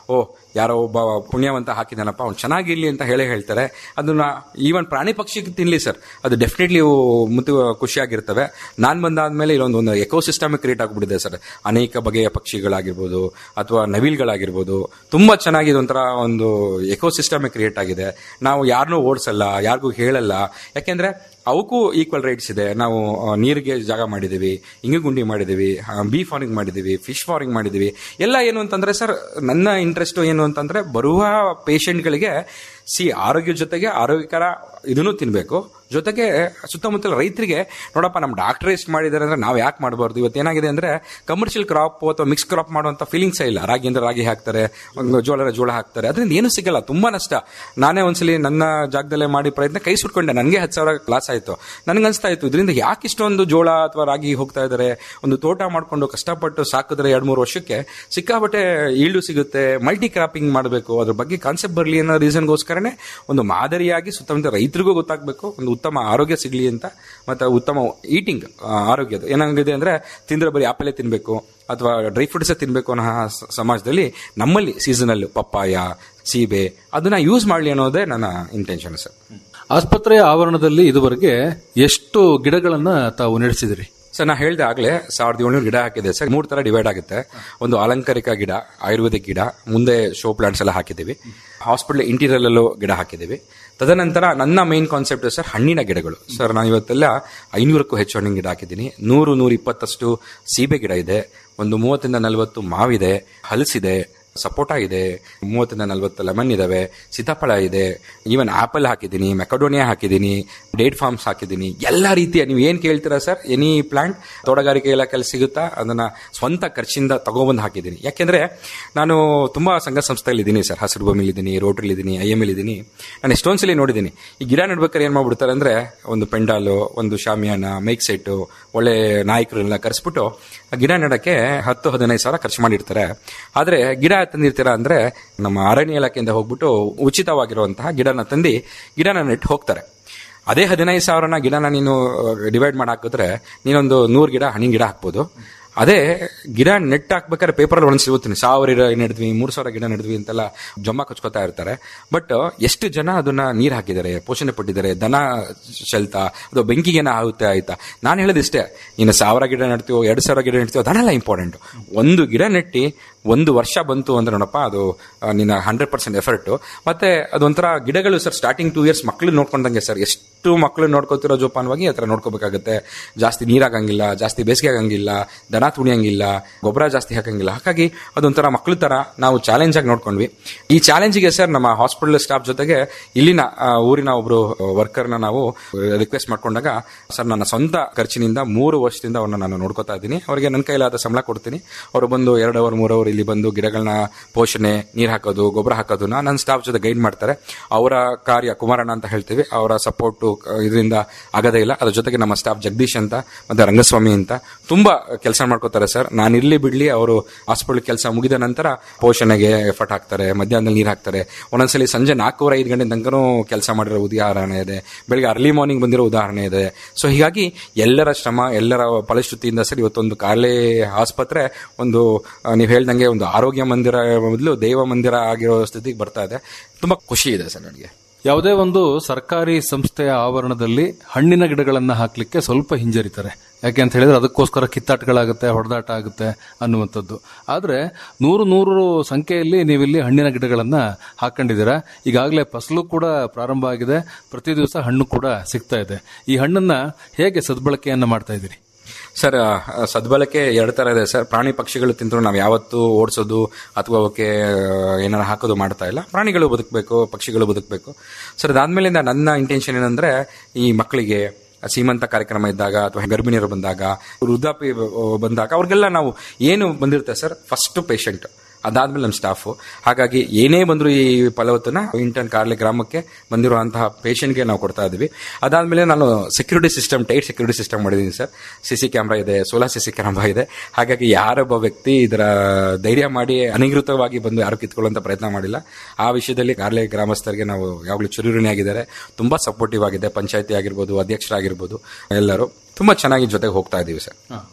ಯಾರೋ ಒಬ್ಬ ಪುಣ್ಯವಂತ ಹಾಕಿದಾನಪ್ಪ ಅವ್ನು ಚೆನ್ನಾಗಿರ್ಲಿ ಅಂತ ಹೇಳೇ ಹೇಳ್ತಾರೆ ಅದನ್ನ ಈವನ್ ಪ್ರಾಣಿ ಪಕ್ಷಿಗೆ ತಿನ್ಲಿ ಸರ್ ಅದು ಡೆಫಿನೆಟ್ಲಿ ಮುತ್ತು ಖುಷಿಯಾಗಿರ್ತವೆ ನಾನ್ ಬಂದಾದ್ಮೇಲೆ ಇಲ್ಲೊಂದು ಒಂದು ಎಕೋಸಿಸ್ಟಮ್ ಕ್ರಿಯೇಟ್ ಆಗ್ಬಿಟ್ಟಿದೆ ಸರ್ ಅನೇಕ ಬಗೆಯ ಪಕ್ಷಿಗಳಾಗಿರ್ಬೋದು ಅಥವಾ ನವಿಲ್ಗಳಾಗಿರ್ಬೋದು ತುಂಬಾ ಚೆನ್ನಾಗಿ ಒಂಥರ ಒಂದು ಎಕೋಸಿಸ್ಟಮ್ ಕ್ರಿಯೇಟ್ ಆಗಿದೆ ನಾವು ಯಾರನ್ನೂ ಓಡಿಸಲ್ಲ ಯಾರಿಗೂ ಹೇಳಲ್ಲ ಯಾಕೆಂದ್ರೆ ಅವಕ್ಕೂ ಈಕ್ವಲ್ ರೈಟ್ಸ್ ಇದೆ ನಾವು ಆ, ನೀರಿಗೆ ಜಾಗ ಮಾಡಿದೀವಿ ಇಂಗು ಗುಂಡಿ ಮಾಡಿದೀವಿ ಬೀ ಫಾರ್ಮಿಂಗ್ ಮಾಡಿದೀವಿ ಫಿಶ್ ಫಾರ್ಮಿಂಗ್ ಮಾಡಿದೀವಿ ಎಲ್ಲ ಏನು ಅಂತಂದ್ರೆ ಸರ್ ನನ್ನ ಇಂಟ್ರೆಸ್ಟ್ ಏನು ಅಂತಂದ್ರೆ ಬರುವ ಪೇಷಂಟ್ಗಳಿಗೆ ಸಿ ಆರೋಗ್ಯ ಜೊತೆಗೆ ಆರೋಗ್ಯಕರ ಇದನ್ನು ತಿನ್ಬೇಕು ಜೊತೆಗೆ ಸುತ್ತಮುತ್ತಲ ರೈತರಿಗೆ ನೋಡಪ್ಪ ನಮ್ಮ ಡಾಕ್ಟರ್ ಎಷ್ಟು ಮಾಡಿದ್ದಾರೆ ಅಂದ್ರೆ ನಾವು ಯಾಕೆ ಮಾಡಬಾರ್ದು ಇವತ್ತು ಏನಾಗಿದೆ ಅಂದ್ರೆ ಕಮರ್ಷಿಯಲ್ ಕ್ರಾಪ್ ಅಥವಾ ಮಿಕ್ಸ್ ಕ್ರಾಪ್ ಮಾಡುವಂತ ಫೀಲಿಂಗ್ಸೇ ಇಲ್ಲ ರಾಗಿ ಅಂದ್ರೆ ರಾಗಿ ಹಾಕ್ತಾರೆ ಒಂದು ಜೋಳ ಜೋಳ ಹಾಕ್ತಾರೆ ಅದರಿಂದ ಏನು ಸಿಗಲ್ಲ ತುಂಬಾ ನಷ್ಟ ನಾನೇ ಒಂದ್ಸಲಿ ನನ್ನ ಜಾಗದಲ್ಲೇ ಮಾಡಿ ಪ್ರಯತ್ನ ಕೈ ಸುಟ್ಕೊಂಡೆ ನನಗೆ ಹತ್ತು ಸಾವಿರ ಕ್ಲಾಸ್ ಆಯ್ತು ನನಗನ್ಸ್ತಾ ಇತ್ತು ಇದರಿಂದ ಯಾಕೆ ಇಷ್ಟೊಂದು ಜೋಳ ಅಥವಾ ರಾಗಿ ಹೋಗ್ತಾ ಇದ್ದಾರೆ ಒಂದು ತೋಟ ಮಾಡ್ಕೊಂಡು ಕಷ್ಟಪಟ್ಟು ಸಾಕಿದ್ರೆ ಎರಡ್ ಮೂರು ವರ್ಷಕ್ಕೆ ಸಿಕ್ಕಾಬಟ್ಟೆ ಈಲ್ಡು ಸಿಗುತ್ತೆ ಮಲ್ಟಿ ಕ್ರಾಪಿಂಗ್ ಮಾಡಬೇಕು ಅದ್ರ ಬಗ್ಗೆ ಕಾನ್ಸೆಪ್ಟ್ ಬರಲಿ ಅನ್ನೋ ರೀಸನ್ಗೋಸ್ಕರನೇ ಒಂದು ಮಾದರಿಯಾಗಿ ಸುತ್ತಮುತ್ತ ರೈತರಿಗೂ ಗೊತ್ತಾಗಬೇಕು ಒಂದು ಉತ್ತಮ ಆರೋಗ್ಯ ಸಿಗಲಿ ಅಂತ ಮತ್ತೆ ಉತ್ತಮ ಈಟಿಂಗ್ ಆರೋಗ್ಯದ ಏನಾಗಿದೆ ಅಂದ್ರೆ ತಿಂದ್ರೆ ಬರೀ ಆಪಲೇ ತಿನ್ಬೇಕು ಅಥವಾ ಡ್ರೈ ಫ್ರೂಟ್ಸ್ ತಿನ್ಬೇಕು ಅನ್ನೋ ಸ- ಸಮಾಜದಲ್ಲಿ ನಮ್ಮಲ್ಲಿ ಸೀಸನಲ್ ಪಪ್ಪಾಯ ಸೀಬೆ ಅದನ್ನ ಯೂಸ್ ಮಾಡಲಿ ಅನ್ನೋದೇ ನನ್ನ ಇಂಟೆನ್ಷನ್ ಸರ್ ಆಸ್ಪತ್ರೆಯ ಆವರಣದಲ್ಲಿ ಇದುವರೆಗೆ ಎಷ್ಟು ಗಿಡಗಳನ್ನ ತಾವು ನಡೆಸಿದಿರಿ ಸರ್ ನಾ ಹೇಳ್ದೆ ಆಗ್ಲೇ ಸಾವಿರದ ಏಳ್ನೂರು ಗಿಡ ಹಾಕಿದೆ ಸರ್ ಮೂರ್ ತರ ಡಿವೈಡ್ ಆಗುತ್ತೆ ಒಂದು ಅಲಂಕಾರಿಕ ಗಿಡ ಆಯುರ್ವೇದಿಕ್ ಗಿಡ ಮುಂದೆ ಶೋ ಪ್ಲಾಂಟ್ಸ್ ಎಲ್ಲ ಹಾಕಿದ್ದೀವಿ ಹಾಸ್ಪಿಟಲ್ ಇಂಟೀರಿಯರ್ ಅಲ್ಲೂ ಗಿಡ ಹಾಕಿದ್ದೀವಿ ತದನಂತರ ನನ್ನ ಮೈನ್ ಕಾನ್ಸೆಪ್ಟ್ ಸರ್ ಹಣ್ಣಿನ ಗಿಡಗಳು ಸರ್ ನಾನು ಇವತ್ತೆಲ್ಲ ಐನೂರಕ್ಕೂ ಹೆಚ್ಚು ಹಣ್ಣಿನ ಗಿಡ ಹಾಕಿದ್ದೀನಿ ನೂರು ನೂರ ಇಪ್ಪತ್ತಷ್ಟು ಸೀಬೆ ಗಿಡ ಇದೆ ಒಂದು ಮೂವತ್ತರಿಂದ ನಲವತ್ತು ಮಾವಿದೆ ಹಲಸಿದೆ ಸಪೋಟ ಇದೆ ಮೂವತ್ತರಿಂದ ನಲವತ್ತು ಲೆಮನ್ ಇದಾವೆ ಸೀತಾಫಳ ಇದೆ ಈವನ್ ಆಪಲ್ ಹಾಕಿದ್ದೀನಿ ಮೆಕಡೋನಿಯಾ ಹಾಕಿದ್ದೀನಿ ಡೇಟ್ ಫಾರ್ಮ್ಸ್ ಹಾಕಿದ್ದೀನಿ ಎಲ್ಲ ರೀತಿಯ ನೀವು ಏನ್ ಕೇಳ್ತೀರಾ ಸರ್ ಎನಿ ಪ್ಲಾಂಟ್ ತೋಟಗಾರಿಕೆ ಇಲಾಖೆಯಲ್ಲಿ ಸಿಗುತ್ತಾ ಅದನ್ನ ಸ್ವಂತ ಖರ್ಚಿಂದ ತಗೊಬಂದು ಹಾಕಿದ್ದೀನಿ ಯಾಕೆಂದ್ರೆ ನಾನು ತುಂಬಾ ಸಂಘ ಸಂಸ್ಥೆಯಲ್ಲಿ ಇದ್ದೀನಿ ಸರ್ ಹಸಿರು ಭೂಮಿಲಿ ಇದ್ದೀನಿ ರೋಟರಿ ಇದ್ದೀನಿ ಐ ಎಮ್ ಇದ್ದೀನಿ ನಾನು ಎಷ್ಟೊಂದ್ಸಲಿ ನೋಡಿದ್ದೀನಿ ಈ ಗಿಡ ನೆಡ್ಬೇಕಾದ್ರೆ ಏನ್ ಮಾಡ್ಬಿಡ್ತಾರೆ ಅಂದ್ರೆ ಒಂದು ಪೆಂಡಾಲು ಒಂದು ಶಾಮಿಯಾನ ಮೈಕ್ ಸೆಟ್ಟು ಒಳ್ಳೆ ನಾಯಕರನ್ನೆಲ್ಲ ಕರೆಸ್ಬಿಟ್ಟು ಆ ಗಿಡ ನೆಡಕ್ಕೆ ಹತ್ತು ಹದಿನೈದು ಸಾವಿರ ಖರ್ಚು ಮಾಡಿರ್ತಾರೆ ಆದ್ರೆ ಗಿಡ ತಂದಿರ್ತೀರಾ ಅಂದ್ರೆ ನಮ್ಮ ಅರಣ್ಯ ಇಲಾಖೆಯಿಂದ ಹೋಗ್ಬಿಟ್ಟು ಉಚಿತವಾಗಿರುವಂತಹ ಗಿಡನ ತಂದು ಗಿಡನ ನೆಟ್ಟು ಹೋಗ್ತಾರೆ ಅದೇ ಹದಿನೈದು ಸಾವಿರನ ಗಿಡನ ನೀನು ಡಿವೈಡ್ ಮಾಡಿ ಹಾಕಿದ್ರೆ ನೀನೊಂದು ನೂರು ಗಿಡ ಹಣ್ಣಿನ ಗಿಡ ಹಾಕ್ಬೋದು ಅದೇ ಗಿಡ ನೆಟ್ ಹಾಕ್ಬೇಕಾದ್ರೆ ಪೇಪರ್ ಒಂದ್ ಸಿಗುತ್ತೀನಿ ಸಾವಿರ ಗಿಡ ನೆಡ್ದ್ವಿ ಮೂರ್ ಸಾವಿರ ಗಿಡ ನೆಡ್ದ್ವಿ ಅಂತೆಲ್ಲ ಜಮ್ಮ ಕಚ್ಕೋತಾ ಇರ್ತಾರೆ ಬಟ್ ಎಷ್ಟು ಜನ ಅದನ್ನ ನೀರ್ ಹಾಕಿದ್ದಾರೆ ಪೋಷಣೆ ಪಟ್ಟಿದ್ದಾರೆ ದನ ಚೆಲ್ತಾ ಅದು ಬೆಂಕಿಗೇನ ಆಗುತ್ತೆ ಆಯ್ತಾ ನಾನು ಹೇಳೋದಿಷ್ಟೇ ನೀನು ಸಾವಿರ ಗಿಡ ನೆಡ್ತೀವೋ ಎರಡು ಸಾವಿರ ಗಿಡ ನೆಡ್ತೀವೋ ಅದನ್ನೆಲ್ಲ ಇಂಪಾರ್ಟೆಂಟ್ ಒಂದು ಗಿಡ ನೆಟ್ಟಿ ಒಂದು ವರ್ಷ ಬಂತು ಅಂದ್ರೆ ನೋಡಪ್ಪ ಅದು ಆ, ನಿನ್ನ ಹಂಡ್ರೆಡ್ ಪರ್ಸೆಂಟ್ ಎಫರ್ಟ್ ಮತ್ತೆ ಅದೊಂಥರ ಗಿಡಗಳು ಸರ್ ಸ್ಟಾರ್ಟಿಂಗ್ ಟೂ ಇಯರ್ಸ್ ಮಕ್ಕಳು ನೋಡ್ಕೊಂಡಂಗೆ ಸರ್ ಎಷ್ಟು ಮಕ್ಕಳು ನೋಡ್ಕೋತಿರೋ ಜೋಪಾನವಾಗಿ ಆ ಥರ ನೋಡ್ಕೋಬೇಕಾಗುತ್ತೆ ಜಾಸ್ತಿ ನೀರಾಗಂಗಿಲ್ಲ ಜಾಸ್ತಿ ಬೇಸಿಗೆ ಆಗಂಗಿಲ್ಲ ದನ ತುಣಿಯಂಗಿಲ್ಲ ಗೊಬ್ಬರ ಜಾಸ್ತಿ ಹಾಕಂಗಿಲ್ಲ ಹಾಗಾಗಿ ಅದೊಂಥರ ಮಕ್ಕಳ ತರ ನಾವು ಚಾಲೆಂಜ್ ಆಗಿ ನೋಡ್ಕೊಂಡ್ವಿ ಈ ಚಾಲೆಂಜಿಗೆ ಸರ್ ನಮ್ಮ ಹಾಸ್ಪಿಟಲ್ ಸ್ಟಾಫ್ ಜೊತೆಗೆ ಇಲ್ಲಿನ ಆ, ಊರಿನ ಒಬ್ರು ವರ್ಕರ್ನ ನಾವು ರಿಕ್ವೆಸ್ಟ್ ಮಾಡ್ಕೊಂಡಾಗ ಸರ್ ನನ್ನ ಸ್ವಂತ ಖರ್ಚಿನಿಂದ ಮೂರು ವರ್ಷದಿಂದ ಅವ್ರನ್ನ ನಾನು ನೋಡ್ಕೋತಾ ಇದ್ದೀನಿ ಅವರಿಗೆ ನನ್ನ ಕೈಲಾದ ಸಂಬಳ ಕೊಡ್ತೀನಿ ಅವರು ಬಂದು ಎರಡು ಅವರ್ ಮೂರು ಅವರ್ ಇಲ್ಲಿ ಬಂದು ಗಿಡಗಳನ್ನ ಪೋಷಣೆ ನೀರು ಹಾಕೋದು ಗೊಬ್ಬರ ಹಾಕೋದನ್ನ ನನ್ನ ಸ್ಟಾಫ್ ಜೊತೆ ಗೈಡ್ ಮಾಡ್ತಾರೆ ಅವರ ಕಾರ್ಯ ಕುಮಾರಣ್ಣ ಅಂತ ಹೇಳ್ತೀವಿ ಅವರ ಸಪೋರ್ಟ್ ಇದರಿಂದ ಆಗದೇ ಇಲ್ಲ ಅದ್ರ ಜೊತೆಗೆ ನಮ್ಮ ಸ್ಟಾಫ್ ಜಗದೀಶ್ ಅಂತ ಮತ್ತೆ ರಂಗಸ್ವಾಮಿ ಅಂತ ತುಂಬಾ ಕೆಲಸ ಮಾಡ್ಕೋತಾರೆ ಸರ್ ನಾನು ಇರ್ಲಿ ಬಿಡ್ಲಿ ಅವರು ಹಾಸ್ಪಿಟಲ್ ಕೆಲಸ ಮುಗಿದ ನಂತರ ಪೋಷಣೆಗೆ ಎಫರ್ಟ್ ಹಾಕ್ತಾರೆ ಮಧ್ಯಾಹ್ನದಲ್ಲಿ ನೀರು ಹಾಕ್ತಾರೆ ಒಂದೊಂದ್ಸಲಿ ಸಂಜೆ ನಾಲ್ಕೂವರೆ ಐದು ಗಂಟೆ ತನಕನೂ ಕೆಲಸ ಮಾಡಿರೋ ಉದಾಹರಣೆ ಇದೆ ಬೆಳಿಗ್ಗೆ ಅರ್ಲಿ ಮಾರ್ನಿಂಗ್ ಬಂದಿರೋ ಉದಾಹರಣೆ ಇದೆ ಸೊ ಹೀಗಾಗಿ ಎಲ್ಲರ ಶ್ರಮ ಎಲ್ಲರ ಫಲಶ್ರುತಿಯಿಂದ ಸರ್ ಇವತ್ತೊಂದು ಕಾಲೇ ಆಸ್ಪತ್ರೆ ಒಂದು ಆ, ನೀವು ಹೇಳ್ದಂಗೆ ಒಂದು ಆರೋಗ್ಯ ಮಂದಿರ ಮೊದಲು ದೇವ ಮಂದಿರ ಆಗಿರೋ ಸ್ಥಿತಿಗೆ ಬರ್ತಾ ಇದೆ ತುಂಬಾ ಖುಷಿ ಇದೆ ಸರ್ ನನಗೆ ಯಾವುದೇ ಒಂದು ಸರ್ಕಾರಿ ಸಂಸ್ಥೆಯ ಆವರಣದಲ್ಲಿ ಹಣ್ಣಿನ ಗಿಡಗಳನ್ನ ಹಾಕ್ಲಿಕ್ಕೆ ಸ್ವಲ್ಪ ಹಿಂಜರಿತಾರೆ ಯಾಕೆ ಅಂತ ಹೇಳಿದ್ರೆ ಅದಕ್ಕೋಸ್ಕರ ಕಿತ್ತಾಟಗಳಾಗುತ್ತೆ ಹೊಡೆದಾಟ ಆಗುತ್ತೆ ಅನ್ನುವಂಥದ್ದು ಆದ್ರೆ ನೂರು ನೂರು ಸಂಖ್ಯೆಯಲ್ಲಿ ನೀವಿಲ್ಲಿ ಹಣ್ಣಿನ ಗಿಡಗಳನ್ನ ಹಾಕೊಂಡಿದ್ದೀರಾ ಈಗಾಗಲೇ ಫಸಲು ಕೂಡ ಪ್ರಾರಂಭ ಆಗಿದೆ ಪ್ರತಿ ದಿವಸ ಹಣ್ಣು ಕೂಡ ಸಿಗ್ತಾ ಇದೆ ಈ ಹಣ್ಣನ್ನ ಹೇಗೆ ಸದ್ಬಳಕೆಯನ್ನ ಮಾಡ್ತಾ ಇದ್ದೀರಿ ಸರ್ ಆ, ಸದ್ಬಳಕೆ ಎರಡು ತರ ಇದೆ ಸರ್ ಪ್ರಾಣಿ ಪಕ್ಷಿಗಳು ತಿಂದ್ರು ನಾವು ಯಾವತ್ತೂ ಓಡಿಸೋದು ಅಥವಾ ಅವಕ್ಕೆ ಏನಾರು ಹಾಕೋದು ಮಾಡ್ತಾ ಇಲ್ಲ ಪ್ರಾಣಿಗಳು ಬದುಕಬೇಕು ಪಕ್ಷಿಗಳು ಬದುಕಬೇಕು ಸರ್ ಅದಾದ್ಮೇಲಿಂದ ನನ್ನ ಇಂಟೆನ್ಷನ್ ಏನಂದ್ರೆ ಈ ಮಕ್ಕಳಿಗೆ ಸೀಮಂತ ಕಾರ್ಯಕ್ರಮ ಇದ್ದಾಗ ಅಥವಾ ಗರ್ಭಿಣಿಯರು ಬಂದಾಗ ವೃದ್ಧಾಪ್ಯ ಬಂದಾಗ ಅವ್ರಿಗೆಲ್ಲ ನಾವು ಏನು ಬಂದಿರುತ್ತೆ ಸರ್ ಫಸ್ಟ್ ಪೇಷಂಟ್ ಅದಾದ್ಮೇಲೆ ನಮ್ಮ ಸ್ಟಾಫು ಹಾಗಾಗಿ ಏನೇ ಬಂದ್ರು ಈ ಫಲವತ್ತನ್ನ ಇಂಟರ್ನ್ ಕಾರ್ಲೆ ಗ್ರಾಮಕ್ಕೆ ಬಂದಿರುವಂತಹ ಪೇಷಂಟ್ಗೆ ನಾವು ಕೊಡ್ತಾ ಇದ್ವಿ ಅದಾದ್ಮೇಲೆ ನಾನು security system tight security system ಮಾಡಿದ್ದೀನಿ ಸರ್ ಸಿ ಸಿ ಕ್ಯಾಮ್ರಾ ಇದೆ ಸೋಲಾರ್ ಸಿ ಸಿ ಕ್ಯಾಮ್ರಾ ಇದೆ ಹಾಗಾಗಿ ಯಾರೊಬ್ಬ ವ್ಯಕ್ತಿ ಇದರ ಧೈರ್ಯ ಮಾಡಿ ಅನಧಿಕೃತವಾಗಿ ಬಂದು ಯಾರು ಕಿತ್ಕೊಳ್ಳುವಂತ ಪ್ರಯತ್ನ ಮಾಡಿಲ್ಲ ಆ ವಿಷಯದಲ್ಲಿ ಕಾರ್ಲೆ ಗ್ರಾಮಸ್ಥರಿಗೆ ನಾವು ಯಾವಾಗಲೂ ಚಿರುಋಣಿ ಆಗಿದ್ದಾರೆ ತುಂಬಾ ಸಪೋರ್ಟಿವ್ ಆಗಿದೆ ಪಂಚಾಯತಿ ಆಗಿರ್ಬೋದು ಅಧ್ಯಕ್ಷರಾಗಿರ್ಬೋದು ಎಲ್ಲರೂ ತುಂಬಾ ಚೆನ್ನಾಗಿ ಜೊತೆಗೆ ಹೋಗ್ತಾ ಇದ್ದೀವಿ ಸರ್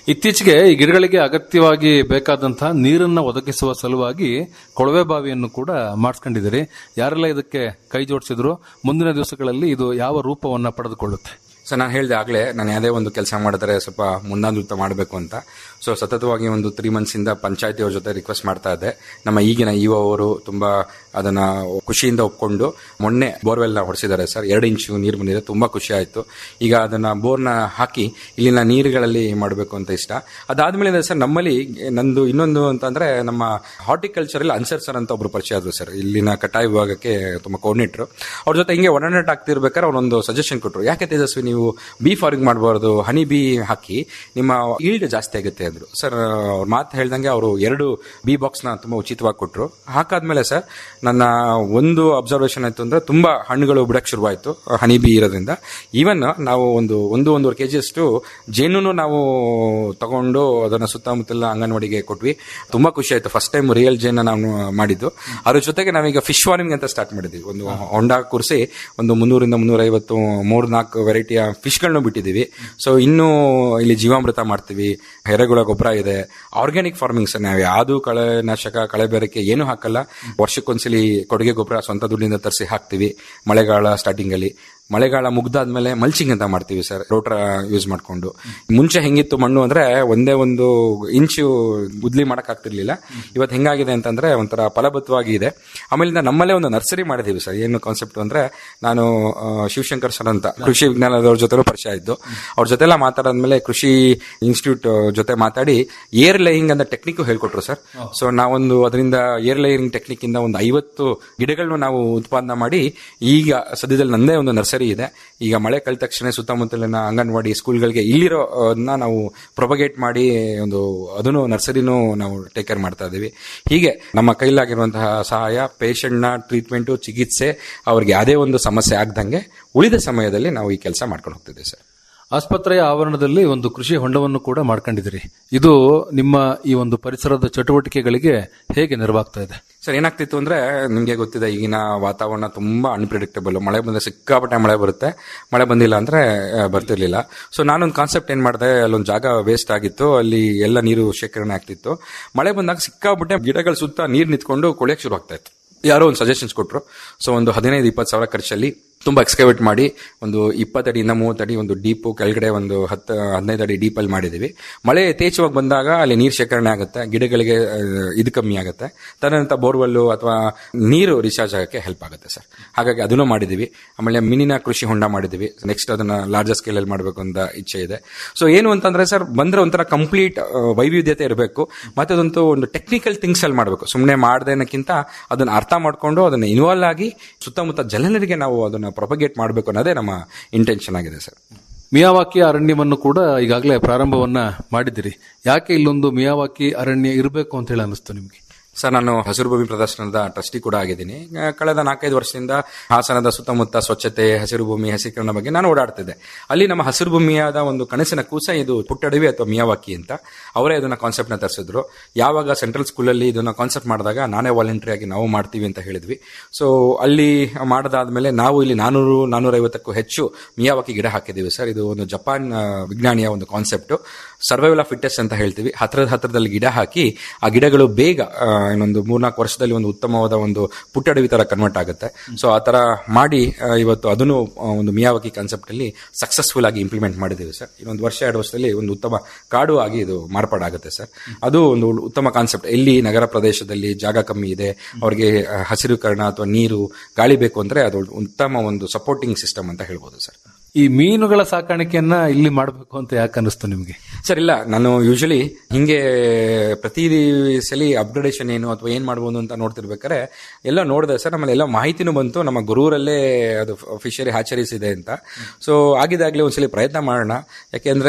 ಇತ್ತೀಚೆಗೆ ಈ ಗಿಡಗಳಿಗೆ ಅಗತ್ಯವಾಗಿ ಬೇಕಾದಂತಹ ನೀರನ್ನ ಒದಗಿಸುವ ಸಲುವಾಗಿ ಕೊಳವೆ ಬಾವಿಯನ್ನು ಕೂಡ ಮಾಡಿಸ್ಕೊಂಡಿದ್ದೀರಿ ಯಾರೆಲ್ಲ ಇದಕ್ಕೆ ಕೈ ಜೋಡಿಸಿದ್ರು ಮುಂದಿನ ದಿವಸಗಳಲ್ಲಿ ಇದು ಯಾವ ರೂಪವನ್ನ ಪಡೆದುಕೊಳ್ಳುತ್ತೆ ಸೊ ನಾನು ಹೇಳಿದೆ ಆಗಲೇ ನಾನು ಯಾವುದೇ ಒಂದು ಕೆಲಸ ಮಾಡಿದ್ರೆ ಸ್ವಲ್ಪ ಮುಂದಾಂತೃತ ಮಾಡಬೇಕು ಅಂತ ಸೊ ಸತತವಾಗಿ ಒಂದು ತ್ರೀ ಮಂತ್ಸಿಂದ ಪಂಚಾಯತಿಯವ್ರ ಜೊತೆ ರಿಕ್ವೆಸ್ಟ್ ಮಾಡ್ತಾ ಇದ್ದೆ ನಮ್ಮ ಈಗಿನ ಇಒ ಅವರು ತುಂಬಾ ಅದನ್ನ ಖುಷಿಯಿಂದ ಒಪ್ಕೊಂಡು ಮೊನ್ನೆ ಬೋರ್ವೆಲ್ನ ಹೊಡಿಸಿದ್ದಾರೆ ಸರ್ ಎರಡು ಇಂಚು ನೀರು ಬಂದಿದೆ ತುಂಬಾ ಖುಷಿ ಆಯಿತು ಈಗ ಅದನ್ನ ಬೋರ್ನ ಹಾಕಿ ಇಲ್ಲಿನ ನೀರುಗಳಲ್ಲಿ ಮಾಡಬೇಕು ಅಂತ ಇಷ್ಟ ಅದಾದ್ಮೇಲೆ ಸರ್ ನಮ್ಮಲ್ಲಿ ನಂದು ಇನ್ನೊಂದು ಅಂತಂದ್ರೆ ನಮ್ಮ ಹಾರ್ಟಿಕಲ್ಚರಲ್ ಅನ್ಸರ್ ಸರ್ ಅಂತ ಒಬ್ರು ಪರಿಚಯ ಆದ್ರು ಸರ್ ಇಲ್ಲಿನ ಕಟಾಯಿ ವಿಭಾಗಕ್ಕೆ ತುಂಬ ಕೋರ್ಡಿನೇಟರ್ ಅವ್ರ ಜೊತೆ ಹಿಂಗೆ ಒಡನಾಟ ಆಗ್ತಿರ್ಬೇಕಾದ್ರೆ ಅವರೊಂದು ಸಜೆಷನ್ ಕೊಟ್ಟರು ಯಾಕೆ ತೇಜಸ್ವಿ ನೀವು ಬೀ ಫಾರ್ಮಿಂಗ್ ಮಾಡಬಾರ್ದು ಹನಿ ಬೀ ಹಾಕಿ ನಿಮ್ಮ ಈಲ್ಡ್ ಜಾಸ್ತಿ ಆಗುತ್ತೆ ಅಂದ್ರು ಸರ್ ಅವ್ರ ಮಾತು ಹೇಳ್ದಂಗೆ ಅವರು ಎರಡು ಬಿ ಬಾಕ್ಸ್ನ ತುಂಬಾ ಉಚಿತವಾಗಿ ಕೊಟ್ಟರು ಹಾಕಾದ್ಮೇಲೆ ಸರ್ ನನ್ನ ಒಂದು ಅಬ್ಸರ್ವೇಷನ್ ಆಯ್ತು ಅಂದ್ರೆ ತುಂಬಾ ಹಣ್ಣುಗಳು ಬಿಡಕ್ಕೆ ಶುರುವಾಯಿತು ಹನಿ ಬಿ ಇರೋದ್ರಿಂದ ಈವನ್ ನಾವು ಒಂದು ಒಂದು ಒಂದೂವರೆ ಕೆ ಜಿಯಷ್ಟು ಜೇನು ನಾವು ತಗೊಂಡು ಅದನ್ನ ಸುತ್ತಮುತ್ತಲ ಅಂಗನವಾಡಿಗೆ ಕೊಟ್ವಿ ತುಂಬಾ ಖುಷಿ ಆಯ್ತು ಫಸ್ಟ್ ಟೈಮ್ ರಿಯಲ್ ಜೇನ್ ನಾವು ಮಾಡಿದ್ದು ಅದ್ರ ಜೊತೆಗೆ ನಾವೀಗ ಫಿಶ್ ಫಾರ್ಮಿಂಗ್ ಅಂತ ಸ್ಟಾರ್ಟ್ ಮಾಡಿದ್ವಿ ಒಂದು ಹೊಂಡ ಕೂರಿಸಿ ಒಂದು ಮುನ್ನೂರಿಂದ ಮುನ್ನೂರ ಐವತ್ತು ಮೂರ್ ನಾಲ್ಕು ವೆರೈಟಿಯ ಫಿಶ್ಗಳನ್ನ ಬಿಟ್ಟಿದ್ದೀವಿ ಸೊ ಇನ್ನು ಇಲ್ಲಿ ಜೀವಾಮೃತ ಮಾಡ್ತೀವಿ ಎರೆಹುಳ ಗೊಬ್ಬರ ಇದೆ ಆರ್ಗ್ಯಾನಿಕ್ ಫಾರ್ಮಿಂಗ್ ಸರ್ ನಾವು ಯಾವುದು ಕಳೆನಾಶಕ ಕಳೆ ಬೇರಕ್ಕೆ ಏನು ಹಾಕಲ್ಲ ವರ್ಷಕ್ಕೊಂದ್ಸಲಿ ಕೊಡುಗೆ ಗೊಬ್ಬರ ಸ್ವಂತ ದುಡ್ಡಿಂದ ತರಿಸಿ ಹಾಕ್ತಿವಿ ಮಳೆಗಾಲ ಸ್ಟಾರ್ಟಿಂಗ್ ಅಲ್ಲಿ ಮಳೆಗಾಲ ಮುಗ್ದಾದ್ಮೇಲೆ ಮಲ್ಚಿಂಗ್ ಅಂತ ಮಾಡ್ತೀವಿ ಸರ್ ರೋಟ್ರ ಯೂಸ್ ಮಾಡ್ಕೊಂಡು ಮುಂಚೆ ಹೆಂಗಿತ್ತು ಮಣ್ಣು ಅಂದ್ರೆ ಒಂದೇ ಒಂದು ಇಂಚು ಗುದ್ಲಿ ಮಾಡಕ್ ಆಗ್ತಿರ್ಲಿಲ್ಲ ಇವತ್ತು ಹೆಂಗಾಗಿದೆ ಅಂತಂದ್ರೆ ಒಂಥರ ಫಲಭೂತವಾಗಿ ಇದೆ ಆಮೇಲಿಂದ ನಮ್ಮಲ್ಲೇ ಒಂದು ನರ್ಸರಿ ಮಾಡಿದೀವಿ ಸರ್ ಏನು ಕಾನ್ಸೆಪ್ಟ್ ಅಂದ್ರೆ ನಾನು ಆ, ಶಿವಶಂಕರ್ ಸರ್ ಅಂತ ಕೃಷಿ ವಿಜ್ಞಾನದವ್ರ ಜೊತೆ ಪರಿಚಯ ಇದ್ದು ಅವ್ರ ಜೊತೆ ಎಲ್ಲ ಮಾತಾಡಾದ್ಮೇಲೆ ಕೃಷಿ ಇನ್ಸ್ಟಿಟ್ಯೂಟ್ ಜೊತೆ ಮಾತಾಡಿ ಏರ್ ಲೇಯಿಂಗ್ ಅಂತ ಟೆಕ್ನಿಕ್ ಹೇಳ್ಕೊಟ್ರು ಸರ್ ಸೊ ನಾವೊಂದು ಅದರಿಂದ ಏರ್ ಲೇಯಿಂಗ್ ಟೆಕ್ನಿಕ್ ಇಂದ ಒಂದು ಐವತ್ತು ಗಿಡಗಳನ್ನು ನಾವು ಉತ್ಪಾದನೆ ಮಾಡಿ ಈಗ ಸದ್ಯದಲ್ಲಿ ನಂದೇ ಒಂದು ನರ್ಸರಿ ಇದೆ ಈಗ ಮಳೆ ಕಳೆದ ತಕ್ಷಣ ಸುತ್ತಮುತ್ತಲಿನ ಅಂಗನವಾಡಿ ಸ್ಕೂಲ್ಗಳಿಗೆ ಇಲ್ಲಿರೋ ಅದನ್ನ ನಾವು ಪ್ರೊಪಗೇಟ್ ಮಾಡಿ ಒಂದು ಅದನ್ನು ನರ್ಸರಿನೂ ನಾವು ಟೇಕ್ ಕೇರ್ ಮಾಡ್ತಾ ಇದೀವಿ ಹೀಗೆ ನಮ್ಮ ಕೈಲಾಗಿರುವಂತಹ ಸಹಾಯ ಪೇಷಂಟ್ನ ಟ್ರೀಟ್ಮೆಂಟು ಚಿಕಿತ್ಸೆ ಅವ್ರಿಗೆ ಯಾವುದೇ ಒಂದು ಸಮಸ್ಯೆ ಆಗ್ದಂಗೆ ಉಳಿದ ಸಮಯದಲ್ಲಿ ನಾವು ಈ ಕೆಲಸ ಮಾಡ್ಕೊಂಡು ಹೋಗ್ತಿದ್ದೀವಿ ಸರ್ ಆಸ್ಪತ್ರೆಯ ಆವರಣದಲ್ಲಿ ಒಂದು ಕೃಷಿ ಹೊಂಡವನ್ನು ಕೂಡ ಮಾಡ್ಕೊಂಡಿದ್ದೀರಿ ಇದು ನಿಮ್ಮ ಈ ಒಂದು ಪರಿಸರದ ಚಟುವಟಿಕೆಗಳಿಗೆ ಹೇಗೆ ನೆರವಾಗ್ತಾ ಇದೆ ಸರ್ ಏನಾಗ್ತಿತ್ತು ಅಂದ್ರೆ ನಿಮ್ಗೆ ಗೊತ್ತಿದೆ ಈಗಿನ ವಾತಾವರಣ ತುಂಬಾ ಅನ್ಪ್ರಿಡಿಕ್ಟಬಲ್ ಮಳೆ ಬಂದ್ರೆ ಸಿಕ್ಕಾಪಟ್ಟೆ ಮಳೆ ಬರುತ್ತೆ ಮಳೆ ಬಂದಿಲ್ಲ ಅಂದ್ರೆ ಆ, ಬರ್ತಿರ್ಲಿಲ್ಲ ಸೊ ನಾನೊಂದು ಕಾನ್ಸೆಪ್ಟ್ ಏನ್ ಮಾಡಿದೆ ಅಲ್ಲೊಂದು ಜಾಗ ವೇಸ್ಟ್ ಆಗಿತ್ತು ಅಲ್ಲಿ ಎಲ್ಲ ನೀರು ಶೇಖರಣೆ ಆಗ್ತಿತ್ತು ಮಳೆ ಬಂದಾಗ ಸಿಕ್ಕಾಪಟ್ಟೆ ಗಿಡಗಳ ಸುತ್ತ ನೀರು ನಿಂತ್ಕೊಂಡು ಕೊಳೆಯಕ್ಕೆ ಶುರು ಆಗ್ತಾ ಇತ್ತು ಯಾರೋ ಒಂದು ಸಜೆಷನ್ಸ್ ಕೊಟ್ರು ಸೊ ಒಂದು ಹದಿನೈದು ಇಪ್ಪತ್ತು ಸಾವಿರ ಖರ್ಚಲ್ಲಿ ತುಂಬಾ ಎಕ್ಸ್ಕವೇಟ್ ಮಾಡಿ ಒಂದು ಇಪ್ಪತ್ತಡಿಯಿಂದ ಮೂವತ್ತಡಿ ಒಂದು ಡೀಪು ಕೆಳಗಡೆ ಒಂದು ಹತ್ತು ಹದಿನೈದು ಅಡಿ ಡೀಪಲ್ಲಿ ಮಾಡಿದೀವಿ ಮಳೆ ಯಥೇಚ್ಛವಾಗಿ ಬಂದಾಗ ಅಲ್ಲಿ ನೀರು ಶೇಖರಣೆ ಆಗುತ್ತೆ ಗಿಡಗಳಿಗೆ ಆ, ಇದು ಕಮ್ಮಿ ಆಗುತ್ತೆ ತದನಂತರ ಬೋರ್ವೆಲ್ಲು ಅಥವಾ ನೀರು ರಿಚಾರ್ಜ್ ಆಗಕ್ಕೆ ಹೆಲ್ಪ್ ಆಗುತ್ತೆ ಸರ್ ಹಾಗಾಗಿ ಅದನ್ನು ಮಾಡಿದೀವಿ ಆಮೇಲೆ ಮಿನಿನ ಕೃಷಿ ಹೊಂಡ ಮಾಡಿದೀವಿ ನೆಕ್ಸ್ಟ್ ಅದನ್ನ ಲಾರ್ಜರ್ ಸ್ಕೇಲ್ ಅಲ್ಲಿ ಮಾಡಬೇಕು ಅಂತ ಇಚ್ಛೆ ಇದೆ ಸೊ ಏನು ಅಂತಂದ್ರೆ ಸರ್ ಬಂದ್ರೆ ಒಂಥರ ಕಂಪ್ಲೀಟ್ ವೈವಿಧ್ಯತೆ ಇರಬೇಕು ಮತ್ತೆ ಅದಂತೂ ಒಂದು ಟೆಕ್ನಿಕಲ್ ಥಿಂಗ್ಸ್ ಅಲ್ಲಿ ಮಾಡಬೇಕು ಸುಮ್ಮನೆ ಮಾಡ್ದೇನಕ್ಕಿಂತ ಅದನ್ನ ಅರ್ಥ ಮಾಡ್ಕೊಂಡು ಅದನ್ನ ಇನ್ವಾಲ್ವ್ ಆಗಿ ಸುತ್ತಮುತ್ತ ಜನರಿಗೆ ನಾವು ಅದನ್ನ ಪ್ರೊಪಗೇಟ್ ಮಾಡಬೇಕು ಅನ್ನೋದೇ ನಮ್ಮ ಇಂಟೆನ್ಷನ್ ಆಗಿದೆ ಸರ್ ಮಿಯಾವಾಕಿ ಅರಣ್ಯವನ್ನು ಕೂಡ ಈಗಾಗಲೇ ಪ್ರಾರಂಭವನ್ನ ಮಾಡಿದಿರಿ ಯಾಕೆ ಇಲ್ಲೊಂದು ಮಿಯಾವಾಕಿ ಅರಣ್ಯ ಇರಬೇಕು ಅಂತ ಹೇಳಿ ಅನಿಸ್ತು ನಿಮ್ಗೆ ಸರ್ ನಾನು ಹಸಿರು ಭೂಮಿ ಪ್ರದರ್ಶನದ ಟ್ರಸ್ಟಿ ಕೂಡ ಆಗಿದ್ದೀನಿ ಆ, ಕಳೆದ ನಾಲ್ಕೈದು ವರ್ಷದಿಂದ ಹಾಸನದ ಸುತ್ತಮುತ್ತ ಸ್ವಚ್ಛತೆ ಹಸಿರು ಭೂಮಿ ಹಸೀಕರಣ ಬಗ್ಗೆ ನಾನು ಓಡಾಡ್ತಿದ್ದೆ ಅಲ್ಲಿ ನಮ್ಮ ಹಸಿರು ಭೂಮಿಯಾದ ಒಂದು ಕನಸಿನ ಕೂಸ ಇದು ಪುಟ್ಟಡವಿ ಅಥವಾ ಮಿಯಾವಾಕಿ ಅಂತ ಅವರೇ ಅದನ್ನ ಕಾನ್ಸೆಪ್ಟ್ ನ ತರಿಸಿದ್ರು ಯಾವಾಗ ಸೆಂಟ್ರಲ್ ಸ್ಕೂಲಲ್ಲಿ ಇದನ್ನ ಕಾನ್ಸೆಪ್ಟ್ ಮಾಡಿದಾಗ ನಾನೇ ವಾಲಂಟ್ರಿ ಆಗಿ ನಾವು ಮಾಡ್ತೀವಿ ಅಂತ ಹೇಳಿದ್ವಿ ಸೊ ಅಲ್ಲಿ ಮಾಡದಾದ್ಮೇಲೆ ನಾವು ಇಲ್ಲಿ ನಾನೂರು ನಾನೂರೈವತ್ತಕ್ಕೂ ಹೆಚ್ಚು ಮಿಯಾವಾಕಿ ಗಿಡ ಹಾಕಿದ್ದೀವಿ ಸರ್ ಇದು ಒಂದು ಜಪಾನ್ ಆ, ವಿಜ್ಞಾನಿಯ ಒಂದು ಕಾನ್ಸೆಪ್ಟ್ ಸರ್ವೈವಲ್ ಆಫ್ ಫಿಟ್ನೆಸ್ ಅಂತ ಹೇಳ್ತೀವಿ ಹತ್ರದ ಹತ್ರದಲ್ಲಿ ಗಿಡ ಹಾಕಿ ಆ ಗಿಡಗಳು ಬೇಗ ಆ, ಇನ್ನೊಂದು ಮೂರ್ನಾಲ್ಕು ವರ್ಷದಲ್ಲಿ ಒಂದು ಉತ್ತಮವಾದ ಒಂದು ಪುಟ್ಟಡವಿ ತರ ಕನ್ವರ್ಟ್ ಆಗುತ್ತೆ ಸೊ ಆ ತರ ಮಾಡಿ ಆ, ಇವತ್ತು ಅದನ್ನು ಆ, ಒಂದು ಮಿಯಾವಕಿ ಕಾನ್ಸೆಪ್ಟ್ ಅಲ್ಲಿ ಸಕ್ಸಸ್ಫುಲ್ ಆಗಿ ಇಂಪ್ಲಿಮೆಂಟ್ ಮಾಡಿದ್ದೀವಿ ಸರ್ ಇನ್ನೊಂದು ವರ್ಷ ಎರಡು ವರ್ಷದಲ್ಲಿ ಒಂದು ಉತ್ತಮ ಕಾಡು ಆಗಿ ಇದು ಮಾರ್ಪಾಡಾಗುತ್ತೆ ಸರ್ ಅದು ಒಂದು ಉತ್ತಮ ಕಾನ್ಸೆಪ್ಟ್ ಎಲ್ಲಿ ನಗರ ಪ್ರದೇಶದಲ್ಲಿ ಜಾಗ ಕಮ್ಮಿ ಇದೆ ಅವರಿಗೆ ಆ, ಹಸಿರುಕರಣ ಅಥವಾ ನೀರು ಗಾಳಿ ಬೇಕು ಅಂದ್ರೆ ಅದು ಉತ್ತಮ ಒಂದು ಸಪೋರ್ಟಿಂಗ್ ಸಿಸ್ಟಮ್ ಅಂತ ಹೇಳ್ಬೋದು ಸರ್ ಈ ಮೀನುಗಳ ಸಾಕಾಣಿಕೆಯನ್ನ ಇಲ್ಲಿ ಮಾಡಬೇಕು ಅಂತ ಯಾಕೆ ಅನಿಸ್ತು ನಿಮ್ಗೆ ಸರ್ ಇಲ್ಲ ನಾನು ಯೂಶಲಿ ಹಿಂಗೆ ಪ್ರತಿ ಸಲ ಅಪ್ಗ್ರೇಡೇಷನ್ ಏನು ಅಥವಾ ಏನ್ ಮಾಡ್ಬೋದು ಅಂತ ನೋಡ್ತಿರ್ಬೇಕಾದ್ರೆ ಎಲ್ಲ ನೋಡಿದೆ ಸರ್ ನಮ್ಮಲ್ಲಿ ಎಲ್ಲ ಮಾಹಿತಿನೂ ಬಂತು ನಮ್ಮ ಗುರೂರಲ್ಲೇ ಅದು ಫಿಶರಿ ಹ್ಯಾಚರೀಸ್ ಇದೆ ಅಂತ ಸೊ ಆಗಿದಾಗ್ಲೇ ಒಂದ್ಸಲಿ ಪ್ರಯತ್ನ ಮಾಡೋಣ ಯಾಕೆಂದ್ರೆ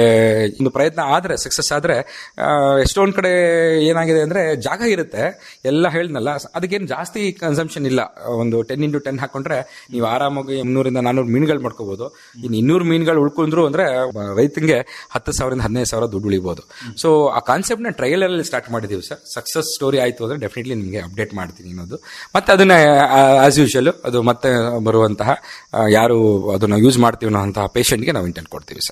ಒಂದು ಪ್ರಯತ್ನ ಆದ್ರೆ ಸಕ್ಸಸ್ ಆದ್ರೆ ಆ, ಎಷ್ಟೊಂದ್ ಕಡೆ ಏನಾಗಿದೆ ಅಂದ್ರೆ ಜಾಗ ಇರುತ್ತೆ ಎಲ್ಲ ಹೇಳ್ದನಲ್ಲ ಅದಕ್ಕೇನು ಜಾಸ್ತಿ ಕನ್ಸಂಪ್ಷನ್ ಇಲ್ಲ ಒಂದು ಟೆನ್ ಇಂಟು ಟೆನ್ ಹಾಕೊಂಡ್ರೆ ನೀವು ಆರಾಮಾಗಿ ಮುನ್ನೂರಿಂದ ನಾನೂರು ಮೀನುಗಳು ಮಾಡ್ಕೋಬಹುದು ಇನ್ನು ಇನ್ನೂರು ಮೀನುಗಳು ಉಳ್ಕೊಂಡ್ರು ಅಂದ್ರೆ ರೈತಂಗೆ ಹತ್ತು ಸಾವಿರದಿಂದ ಹದಿನೈದು ಸಾವಿರ ದುಡ್ಡು ಉಳಿಬಹುದು ಸೊ ಆ ಕಾನ್ಸೆಪ್ಟ್ ನ ಟ್ರಯಲ್ ಅಲ್ಲಿ ಸ್ಟಾರ್ಟ್ ಮಾಡಿದೀವಿ ಸರ್ ಸಕ್ಸಸ್ ಸ್ಟೋರಿ ಆಯ್ತು ಅಂದ್ರೆ ಡೆಫಿನೆಟ್ಲಿ ನಿಮಗೆ ಅಪ್ಡೇಟ್ ಮಾಡ್ತೀನಿ ಅನ್ನೋದು ಮತ್ತೆ ಅದನ್ನ ಆಸ್ ಯೂಶುವಲ್ ಅದು ಮತ್ತೆ ಬರುವಂತಹ ಆ, ಯಾರು ಅದನ್ನ ಯೂಸ್ ಮಾಡ್ತೀವಿ ಅನ್ನೋಂತಹ ಪೇಷಂಟ್ಗೆ ನಾವು ಇಂಟೆಂಟ್ ಕೊಡ್ತೀವಿ ಸರ್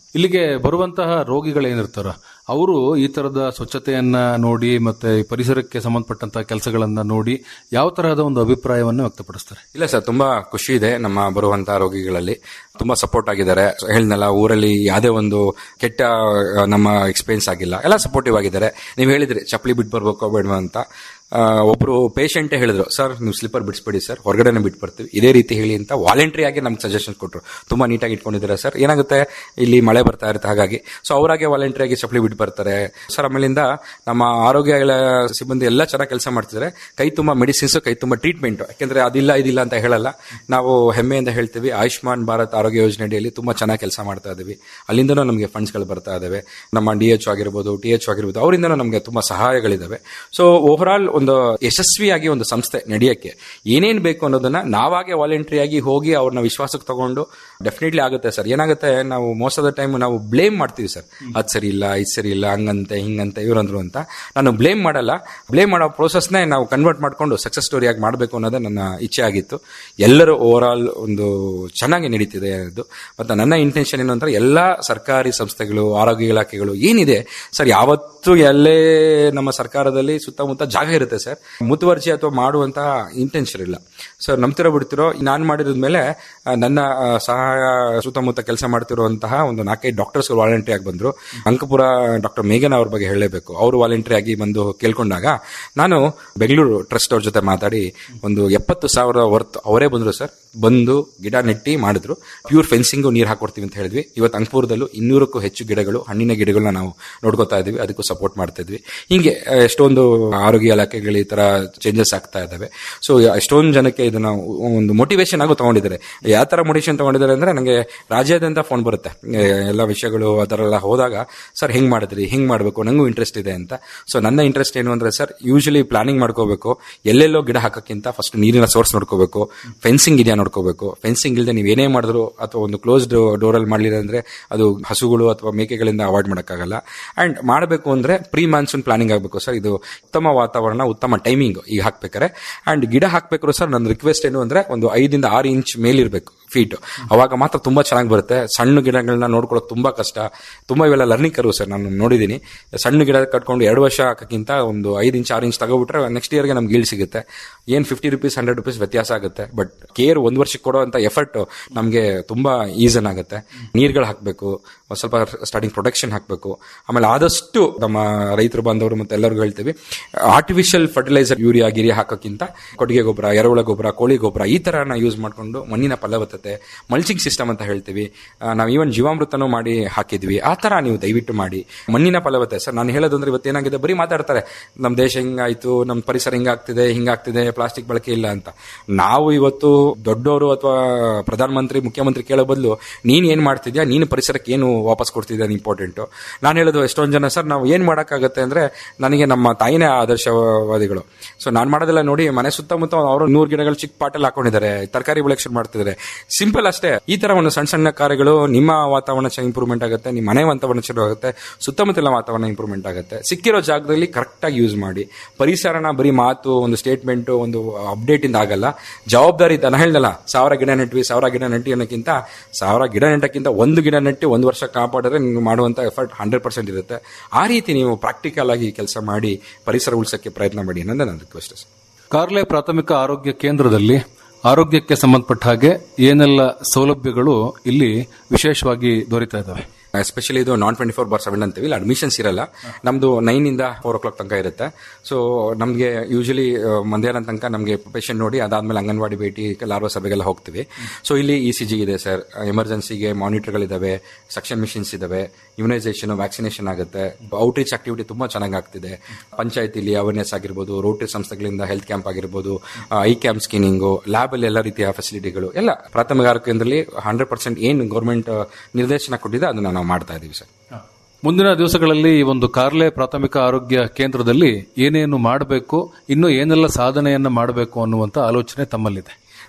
ಇಲ್ಲಿಗೆ ಬರುವಂತಹ ರೋಗಿಗಳೇನಿರ್ತಾರ ಅವರು ಈ ತರದ ಸ್ವಚ್ಛತೆಯನ್ನ ನೋಡಿ ಮತ್ತೆ ಈ ಪರಿಸರಕ್ಕೆ ಸಂಬಂಧಪಟ್ಟಂತಹ ಕೆಲಸಗಳನ್ನ ನೋಡಿ ಯಾವ ತರಹದ ಒಂದು ಅಭಿಪ್ರಾಯವನ್ನು ವ್ಯಕ್ತಪಡಿಸ್ತಾರೆ ಇಲ್ಲ ಸರ್ ತುಂಬಾ ಖುಷಿ ಇದೆ ನಮ್ಮ ಬರುವಂತಹ ರೋಗಿಗಳಲ್ಲಿ ತುಂಬಾ ಸಪೋರ್ಟ್ ಆಗಿದ್ದಾರೆ ಹೇಳಿದ್ನಲ್ಲ ಊರಲ್ಲಿ ಯಾವುದೇ ಒಂದು ಕೆಟ್ಟ ಆ, ನಮ್ಮ ಎಕ್ಸ್ಪೀರಿಯನ್ಸ್ ಆಗಿಲ್ಲ ಎಲ್ಲ ಸಪೋರ್ಟಿವ್ ಆಗಿದ್ದಾರೆ ನೀವು ಹೇಳಿದ್ರಿ ಚಪ್ಪಲಿ ಬಿಟ್ಟು ಬರ್ಬೇಕು ಬೇಡವಾ ಅಂತ ಆ, ಒಬ್ರು ಪೇಷಂಟೇ ಹೇಳಿದ್ರು ಸರ್ ನೀವು ಸ್ಲಿಪ್ಪರ್ ಬಿಡಿಸ್ಬೇಡಿ ಸರ್ ಹೊರಗಡೆನೆ ಬಿಟ್ಟು ಬರ್ತೀವಿ ಇದೇ ರೀತಿ ಹೇಳಿ ಅಂತ ವಾಲಂಟ್ರಿ ಆಗಿ ನಮ್ಗೆ ಸಜೆಷನ್ ಕೊಟ್ಟರು ತುಂಬಾ ನೀಟಾಗಿ ಇಟ್ಕೊಂಡಿದ್ದಾರೆ ಸರ್ ಏನಾಗುತ್ತೆ ಇಲ್ಲಿ ಮಳೆ ಬರ್ತಾ ಇರುತ್ತೆ ಹಾಗಾಗಿ ಸೊ ಅವರಾಗೆ ವಾಲಂಟ್ರಿ ಆಗಿ ಚಪ್ಪಲಿ ಬಿಟ್ಟು ಬರ್ತಾರೆ ಸರ್ ಆಮೇಲಿಂದ ನಮ್ಮ ಆರೋಗ್ಯ ಇಲ- ಸಿಬ್ಬಂದಿ ಎಲ್ಲ ಚೆನ್ನಾಗಿ ಕೆಲಸ ಮಾಡ್ತಿದ್ದಾರೆ ಕೈ ತುಂಬಾ ಮೆಡಿಸಿನ್ಸ್ ಕೈ ತುಂಬಾ ಟ್ರೀಟ್ಮೆಂಟ್ ಯಾಕೆಂದ್ರೆ ಅದಿಲ್ಲ ಇದಿಲ್ಲ ಅಂತ ಹೇಳಲ್ಲ ನಾವು ಹೆಮ್ಮೆಯಿಂದ ಹೇಳ್ತೀವಿ ಆಯುಷ್ಮಾನ್ ಭಾರತ್ ಆರೋಗ್ಯ ಯೋಜನೆ ಅಡಿಯಲ್ಲಿ ತುಂಬಾ ಚೆನ್ನಾಗಿ ಕೆಲಸ ಮಾಡ್ತಾ ಇದೀವಿ ಅಲ್ಲಿಂದನೂ ನಮಗೆ ಫಂಡ್ಸ್ಗಳು ಬರ್ತಾ ಇದಾವೆ ನಮ್ಮ ಡಿ ಎಚ್ ಆಗಿರ್ಬೋದು ಟಿ ಎಚ್ ಆಗಿರ್ಬೋದು ಅವರಿಂದನೂ ನಮಗೆ ತುಂಬಾ ಸಹಾಯಗಳಿದಾವೆ ಸೊ ಓವರ್ ಆಲ್ ಒಂದು ಯಶಸ್ವಿಯಾಗಿ ಒಂದು ಸಂಸ್ಥೆ ನಡೆಯಕ್ಕೆ ಏನೇನ್ ಬೇಕು ಅನ್ನೋದನ್ನ ನಾವಾಗೆ ವಾಲಂಟ್ರಿ ಆಗಿ ಹೋಗಿ ಅವ್ರನ್ನ ವಿಶ್ವಾಸಕ್ಕೆ ತಗೊಂಡು ಡೆಫಿನೆಟ್ಲಿ ಆಗುತ್ತೆ ಸರ್ ಏನಾಗುತ್ತೆ ನಾವು ಮೋಸ್ಟ್ ಆಫ್ ದ ಟೈಮ್ ನಾವು ಬ್ಲೇಮ್ ಮಾಡ್ತೀವಿ ಸರ್ ಅದ್ ಸರಿ ಇಲ್ಲ ಇದು ಸರಿ ಇಲ್ಲ ಹಂಗಂತೆ ಹಿಂಗಂತೆ ಇವ್ರಂದ್ರು ಅಂತ ನಾನು ಬ್ಲೇಮ್ ಮಾಡಲ್ಲ ಬ್ಲೇಮ್ ಮಾಡೋ ಪ್ರೋಸೆಸ್ನೇ ನಾವು ಕನ್ವರ್ಟ್ ಮಾಡ್ಕೊಂಡು ಸಕ್ಸಸ್ ಸ್ಟೋರಿ ಆಗಿ ಮಾಡಬೇಕು ಅನ್ನೋದೇ ನನ್ನ ಇಚ್ಛೆ ಆಗಿತ್ತು ಎಲ್ಲರೂ ಓವರ್ ಆಲ್ ಒಂದು ಚೆನ್ನಾಗಿ ನಡೀತಿದೆ ಅದು ಮತ್ತೆ ನನ್ನ ಇಂಟೆನ್ಷನ್ ಏನು ಅಂದ್ರೆ ಎಲ್ಲಾ ಸರ್ಕಾರಿ ಸಂಸ್ಥೆಗಳು ಆರೋಗ್ಯ ಇಲಾಖೆಗಳು ಏನಿದೆ ಸರ್ ಯಾವತ್ತೂ ಎಲ್ಲೇ ನಮ್ಮ ಸರ್ಕಾರದಲ್ಲಿ ಸುತ್ತಮುತ್ತ ಜಾಗ ಇರುತ್ತೆ ಸರ್ ಮುತುವರ್ಜಿ ಅಥವಾ ಮಾಡುವಂತಹ ಇಂಟೆನ್ಷನ್ ಇಲ್ಲ ಸರ್ ನಂಬ್ತಿರೋ ಬಿಡ್ತಿರೋ ನಾನು ಮಾಡಿರೋದ್ ಮೇಲೆ ಆ, ನನ್ನ ಆ, ಸಹಾಯ ಸುತ್ತಮುತ್ತ ಕೆಲಸ ಮಾಡ್ತಿರುವಂತಹ ಒಂದು ನಾಲ್ಕೈದು ಡಾಕ್ಟರ್ಸ್ ವಾಲಂಟ್ರಿ ಆಗಿ ಬಂದ್ರು ಅಂಕಪುರ ಡಾಕ್ಟರ್ ಮೇಘನ್ ಅವ್ರ ಬಗ್ಗೆ ಹೇಳಲೇಬೇಕು ಅವರು ವಾಲಂಟ್ರಿ ಆಗಿ ಬಂದು ಕೇಳ್ಕೊಂಡಾಗ ನಾನು ಬೆಂಗಳೂರು ಟ್ರಸ್ಟ್ ಅವ್ರ ಜೊತೆ ಮಾತಾಡಿ ಒಂದು ಎಪ್ಪತ್ತು ಸಾವಿರ ವರ್ತ್ ಅವರೇ ಬಂದ್ರು ಸರ್ ಬಂದು ಗಿಡ ನೆಟ್ಟಿ ಮಾಡಿದ್ರು ಪ್ಯೂರ್ ಫೆನ್ಸಿಂಗು ನೀರು ಹಾಕೊಡ್ತೀವಿ ಅಂತ ಹೇಳಿದ್ವಿ ಇವತ್ತು ಅಂಕಪುರದಲ್ಲೂ ಇನ್ನೂರಕ್ಕೂ ಹೆಚ್ಚು ಗಿಡಗಳು ಹಣ್ಣಿನ ಗಿಡಗಳನ್ನ ನಾವು ನೋಡ್ಕೋತಾ ಇದೀವಿ ಅದಕ್ಕೂ ಸಪೋರ್ಟ್ ಮಾಡ್ತಾ ಇದ್ವಿ ಹಿಂಗೆ ಆ, ಎಷ್ಟೊಂದು ಆರೋಗ್ಯ ಇಲಾಖೆಗಳು ಈ ತರ ಚೇಂಜಸ್ ಆಗ್ತಾ ಇದಾವೆ ಸೊ ಎಷ್ಟೊಂದು ಜನಕ್ಕೆ ಇದನ್ನ ಒಂದು ಮೋಟಿವೇಶನ್ ಆಗು ತಗೊಂಡಿದ್ದಾರೆ ಯಾವ ತರ ಮೋಟಿವೇಶನ್ ತಗೊಂಡಿದ್ದಾರೆ ಅಂದ್ರೆ ನನಗೆ ರಾಜ್ಯಾದ್ಯಂತ ಫೋನ್ ಬರುತ್ತೆ ಎ, ಎಲ್ಲ ವಿಷಯಗಳು ಆ ಥರ ಎಲ್ಲ ಹೋದಾಗ ಸರ್ ಹೆಂಗ್ ಮಾಡಿದ್ರಿ ಹಿಂಗ್ ಮಾಡಬೇಕು ನಂಗೂ ಇಂಟ್ರೆಸ್ಟ್ ಇದೆ ಅಂತ ಸೊ ನನ್ನ ಇಂಟ್ರೆಸ್ಟ್ ಏನು ಅಂದ್ರೆ ಸರ್ ಯೂಶಲಿ ಪ್ಲಾನಿಂಗ್ ಮಾಡ್ಕೋಬೇಕು ಎಲ್ಲೆಲ್ಲೋ ಗಿಡ ಹಾಕಕ್ಕಿಂತ ಫಸ್ಟ್ ನೀರಿನ ಸೋರ್ಸ್ ನೋಡ್ಕೋಬೇಕು ಫೆನ್ಸಿಂಗ್ ಇದೆಯಾ ನೋಡ್ಕೋಬೇಕು ಫೆನ್ಸಿಂಗ್ ಇಲ್ಲದೆ ನೀವು ಏನೇ ಮಾಡಿದ್ರು ಅಥವಾ ಒಂದು ಕ್ಲೋಸ್ಡ್ ಡೋರ್ ಅಲ್ಲಿ ಮಾಡಲಿಲ್ಲ ಅಂದ್ರೆ ಅದು ಹಸುಗಳು ಅಥವಾ ಮೇಕೆಗಳಿಂದ ಅವಾಯ್ಡ್ ಮಾಡೋಕ್ಕಾಗಲ್ಲ ಅಂಡ್ ಮಾಡಬೇಕು ಅಂದ್ರೆ ಪ್ರೀ ಮಾನ್ಸೂನ್ ಪ್ಲಾನಿಂಗ್ ಆಗಬೇಕು ಸರ್ ಇದು ಉತ್ತಮ ವಾತಾವರಣ ಉತ್ತಮ ಟೈಮಿಂಗ್ ಈಗ ಹಾಕ್ಬೇಕಾರೆ ಅಂಡ್ ಗಿಡ ಹಾಕ್ಬೇಕು ಸರ್ ನನ್ನ ರಿಕ್ವೆಸ್ಟ್ ಏನು ಅಂದ್ರೆ ಒಂದು ಐದಿಂದ ಆರು ಇಂಚ್ ಮೇಲಿರ್ಬೇಕು ಫೀಟ್ ಅವಾಗ ಮಾತ್ರ ತುಂಬಾ ಚೆನ್ನಾಗಿ ಬರುತ್ತೆ ಸಣ್ಣ ಗಿಡಗಳನ್ನ ನೋಡ್ಕೊಳ್ಳೋಕೆ ತುಂಬಾ ಕಷ್ಟ ತುಂಬಾ ಇವೆಲ್ಲ ಲರ್ನಿಂಗ್ ಕರು ಸರ್ ನಾನು ನೋಡಿದ್ದೀನಿ ಸಣ್ಣ ಗಿಡ ಕಟ್ಕೊಂಡು ಎರಡು ವರ್ಷ ಹಾಕಕ್ಕಿಂತ ಒಂದು ಐದು ಇಂಚ್ ಆರು ಇಂಚ್ ತಗೋಬಿಟ್ರೆ ನೆಕ್ಸ್ಟ್ ಇಯರ್ಗೆ ನಮ್ಗೆ ಗೀಳ್ ಸಿಗುತ್ತೆ ಏನ್ ಫಿಫ್ಟಿ ರುಪೀಸ್ ಹಂಡ್ರೆಡ್ ರುಪೀಸ್ ವ್ಯತ್ಯಾಸ ಆಗುತ್ತೆ ಬಟ್ ಕೇರ್ ಒಂದು ವರ್ಷಕ್ಕೆ ಕೊಡುವಂತ ಎಫರ್ಟ್ ನಮಗೆ ತುಂಬಾ ಈಸನ್ ಆಗುತ್ತೆ ನೀರ್ಗಳು ಹಾಕಬೇಕು ಸ್ವಲ್ಪ ಸ್ಟಾರ್ಟಿಂಗ್ ಪ್ರೊಟೆಕ್ಷನ್ ಹಾಕಬೇಕು ಆಮೇಲೆ ಆದಷ್ಟು ನಮ್ಮ ರೈತರು ಬಾಂಧವರು ಮತ್ತೆ ಎಲ್ಲರಿಗೂ ಹೇಳ್ತೀವಿ ಆರ್ಟಿಫಿಷಿಯಲ್ ಫರ್ಟಿಲೈಸರ್ ಯೂರಿಯಾ ಗಿರಿ ಹಾಕೋಕ್ಕಿಂತ ಕೊಟ್ಟಿಗೆ ಗೊಬ್ಬರ ಎರೆಹುಳ ಗೊಬ್ಬರ ಕೋಳಿ ಗೊಬ್ಬರ ಈ ತರ ಯೂಸ್ ಮಾಡ್ಕೊಂಡು ಮಣ್ಣಿನ ಫಲವತ್ತತೆ ಮಲ್ಚಿಂಗ್ ಸಿಸ್ಟಮ್ ಅಂತ ಹೇಳ್ತೀವಿ ಆ, ನಾವು ಈವನ್ ಜೀವಾಮೃತನೂ ಮಾಡಿ ಹಾಕಿದ್ವಿ ಆ ತರ ನೀವು ದಯವಿಟ್ಟು ಮಾಡಿ ಮಣ್ಣಿನ ಫಲವತ್ತೆ ಸರ್ ನಾನು ಹೇಳೋದಂದ್ರೆ ಇವತ್ತು ಏನಾಗಿದೆ ಬರೀ ಮಾತಾಡ್ತಾರೆ ನಮ್ಮ ದೇಶ ಹಿಂಗಾಯ್ತು ನಮ್ಮ ಪರಿಸರ ಹಿಂಗಾಗ್ತಿದೆ ಹಿಂಗಾಗ್ತಿದೆ ಪ್ಲಾಸ್ಟಿಕ್ ಬಳಕೆ ಇಲ್ಲ ಅಂತ ನಾವು ಇವತ್ತು ದೊಡ್ಡವರು ಅಥವಾ ಪ್ರಧಾನಮಂತ್ರಿ ಮುಖ್ಯಮಂತ್ರಿ ಕೇಳೋ ಬದಲು ನೀನ್ ಏನ್ ಮಾಡ್ತಿದ್ಯಾ ನೀನು ಪರಿಸರಕ್ಕೆ ಏನು ವಾಪಸ್ ಕೊಡ್ತಿದ್ಯಾ ಇಂಪಾರ್ಟೆಂಟ್ ನಾನು ಹೇಳೋದು ಎಷ್ಟೊಂದು ಜನ ಸರ್ ನಾವು ಏನ್ ಮಾಡಕ್ಕಾಗತ್ತೆ ಅಂದ್ರೆ ನನಗೆ ನಮ್ಮ ತಾಯಿನೇ ಆದರ್ಶವಾದಿಗಳು ಸೊ ನಾನು ಮಾಡೋದೆಲ್ಲ ನೋಡಿ ಮನೆ ಸುತ್ತಮುತ್ತ ಅವರು ನೂರು ಗಿಡಗಳು ಚಿಕ್ಕ ಪಾಟಲ್ಲಿ ಹಾಕೊಂಡಿದ್ದಾರೆ ತರಕಾರಿ ಬೆಳೆಕ್ಷನ್ ಶುರು ಮಾಡ್ತಿದ್ದಾರೆ ಸಿಂಪಲ್ ಅಷ್ಟೇ ಈ ತರ ಒಂದು ಸಣ್ಣ ಸಣ್ಣ ಕಾರ್ಯಗಳು ನಿಮ್ಮ ವಾತಾವರಣ ಇಂಪ್ರೂವ್ಮೆಂಟ್ ಆಗುತ್ತೆ ನಿಮ್ಮ ಮನೆ ವಾತಾವರಣ ಚಲೋ ಆಗುತ್ತೆ ಸುತ್ತಮುತ್ತಲ ವಾತಾವರಣ ಇಂಪ್ರೂವ್ಮೆಂಟ್ ಆಗುತ್ತೆ ಸಿಕ್ಕಿರೋ ಜಾಗದಲ್ಲಿ ಕರೆಕ್ಟ್ ಆಗಿ ಯೂಸ್ ಮಾಡಿ ಪರಿಸರನ ಬರೀ ಮಾತು ಒಂದು ಸ್ಟೇಟ್ಮೆಂಟ್ ಒಂದು ಅಪ್ಡೇಟ್ ಇಂದ ಆಗಲ್ಲ ಜವಾಬ್ದಾರಿ ನಾನು ಹೇಳ್ದಲ್ಲ ಸಾವಿರ ಗಿಡ ನೆಟ್ವಿ ಸಾವಿರ ಗಿಡ ನೆಟ್ಟಿ ಅನ್ನೋಕ್ಕಿಂತ ಸಾವಿರ ಗಿಡ ನೆಟ್ಟಕ್ಕಿಂತ ಒಂದು ಗಿಡ ನೆಟ್ಟಿ ಒಂದು ವರ್ಷ ಕಾಪಾಡಿದ್ರೆ ನೀವು ಮಾಡುವಂತ ಎಫರ್ಟ್ ಹಂಡ್ರೆಡ್ ಪರ್ಸೆಂಟ್ ಇರುತ್ತೆ ಆ ರೀತಿ ನೀವು ಪ್ರಾಕ್ಟಿಕಲ್ ಆಗಿ ಕೆಲಸ ಮಾಡಿ ಪರಿಸರ ಉಳಿಸಕ್ಕೆ ಪ್ರಯತ್ನ ಮಾಡಿ ಅನ್ನೋದೇ ನನ್ನ ರಿಕ್ವೆಸ್ಟ್ ಸರ್ ಕಾರ್ಲೆ ಪ್ರಾಥಮಿಕ ಆರೋಗ್ಯ ಕೇಂದ್ರದಲ್ಲಿ ಆರೋಗ್ಯಕ್ಕೆ ಸಂಬಂಧಪಟ್ಟ ಹಾಗೆ ಏನೆಲ್ಲ ಸೌಲಭ್ಯಗಳು ಇಲ್ಲಿ ವಿಶೇಷವಾಗಿ ದೊರೀತಾ ಇದ್ದಾವೆ ಎಸ್ಪೆಷಲಿ ಇದು non twenty four bar seven ಅಂತೀವಿ ಇಲ್ಲಿ ಅಡ್ಮಿಷನ್ಸ್ ಇರಲ್ಲ ನಮ್ದು ನೈನ್ ಇಂದ ಫೋರ್ ಓ ಕ್ಲಾಕ್ ತನಕ ಇರುತ್ತೆ ಸೊ ನಮಗೆ ಯೂಶಲಿ ಮಧ್ಯಾಹ್ನ ತನಕ ನಮಗೆ ಪೇಷಂಟ್ ನೋಡಿ ಅದಾದ್ಮೇಲೆ ಅಂಗನವಾಡಿ ಭೇಟಿ ಲಾರ್ವಾ ಸಭೆಗೆಲ್ಲ ಹೋಗ್ತೀವಿ ಸೊ ಇಲ್ಲಿ ಇ ಸಿ ಜಿ ಇದೆ ಸರ್ ಎಮರ್ಜೆನ್ಸಿಗೆ ಮಾನಿಟರ್ಗಳಿದಾವೆ ಸಕ್ಷನ್ ಮಿಷಿನ್ಸ್ ಇದಾವೆ ಇಮ್ಯುನೈಸೇಷನ್ ವ್ಯಾಕ್ಸಿನೇಷನ್ ಆಗುತ್ತೆ ಔಟ್ರೀಚ್ ಆಕ್ಟಿವಿಟಿ ತುಂಬಾ ಚೆನ್ನಾಗಿ ಆಗ್ತಿದೆ ಪಂಚಾಯತಿಲಿ ಅವೇರ್ನೆಸ್ ಆಗಿರ್ಬೋದು ರೋಟರಿ ಸಂಸ್ಥೆಗಳಿಂದ ಹೆಲ್ತ್ ಕ್ಯಾಂಪ್ ಆಗಿರ್ಬೋದು ಐ ಕ್ಯಾಂಪ್ ಸ್ಕ್ರೀನಿಂಗು ಲ್ಯಾಬ್ ಅಲ್ಲಿ ಎಲ್ಲ ರೀತಿಯ ಫೆಸಿಲಿಟಿಗಳು ಎಲ್ಲ ಪ್ರಾಥಮಿಕ ಆರೋಗ್ಯ ಕೇಂದ್ರದಲ್ಲಿ ಹಂಡ್ರೆಡ್ ಪರ್ಸೆಂಟ್ ಏನು ಗೌರ್ಮೆಂಟ್ ನಿರ್ದೇಶನ ಕೊಟ್ಟಿದೆ ಅದನ್ನ ನಾವು ಮಾಡ್ತಾ ಇದೀವಿ ಸರ್ ಮುಂದಿನ ದಿವಸಗಳಲ್ಲಿ ಈ ಒಂದು ಕಾರ್ಲೆ ಪ್ರಾಥಮಿಕ ಆರೋಗ್ಯ ಕೇಂದ್ರದಲ್ಲಿ ಏನೇನು ಮಾಡಬೇಕು ಇನ್ನು ಏನೆಲ್ಲ ಸಾಧನೆಯನ್ನ ಮಾಡಬೇಕು ಅನ್ನುವಂತ ಆಲೋಚನೆ ತಮ್ಮಲ್ಲಿದೆ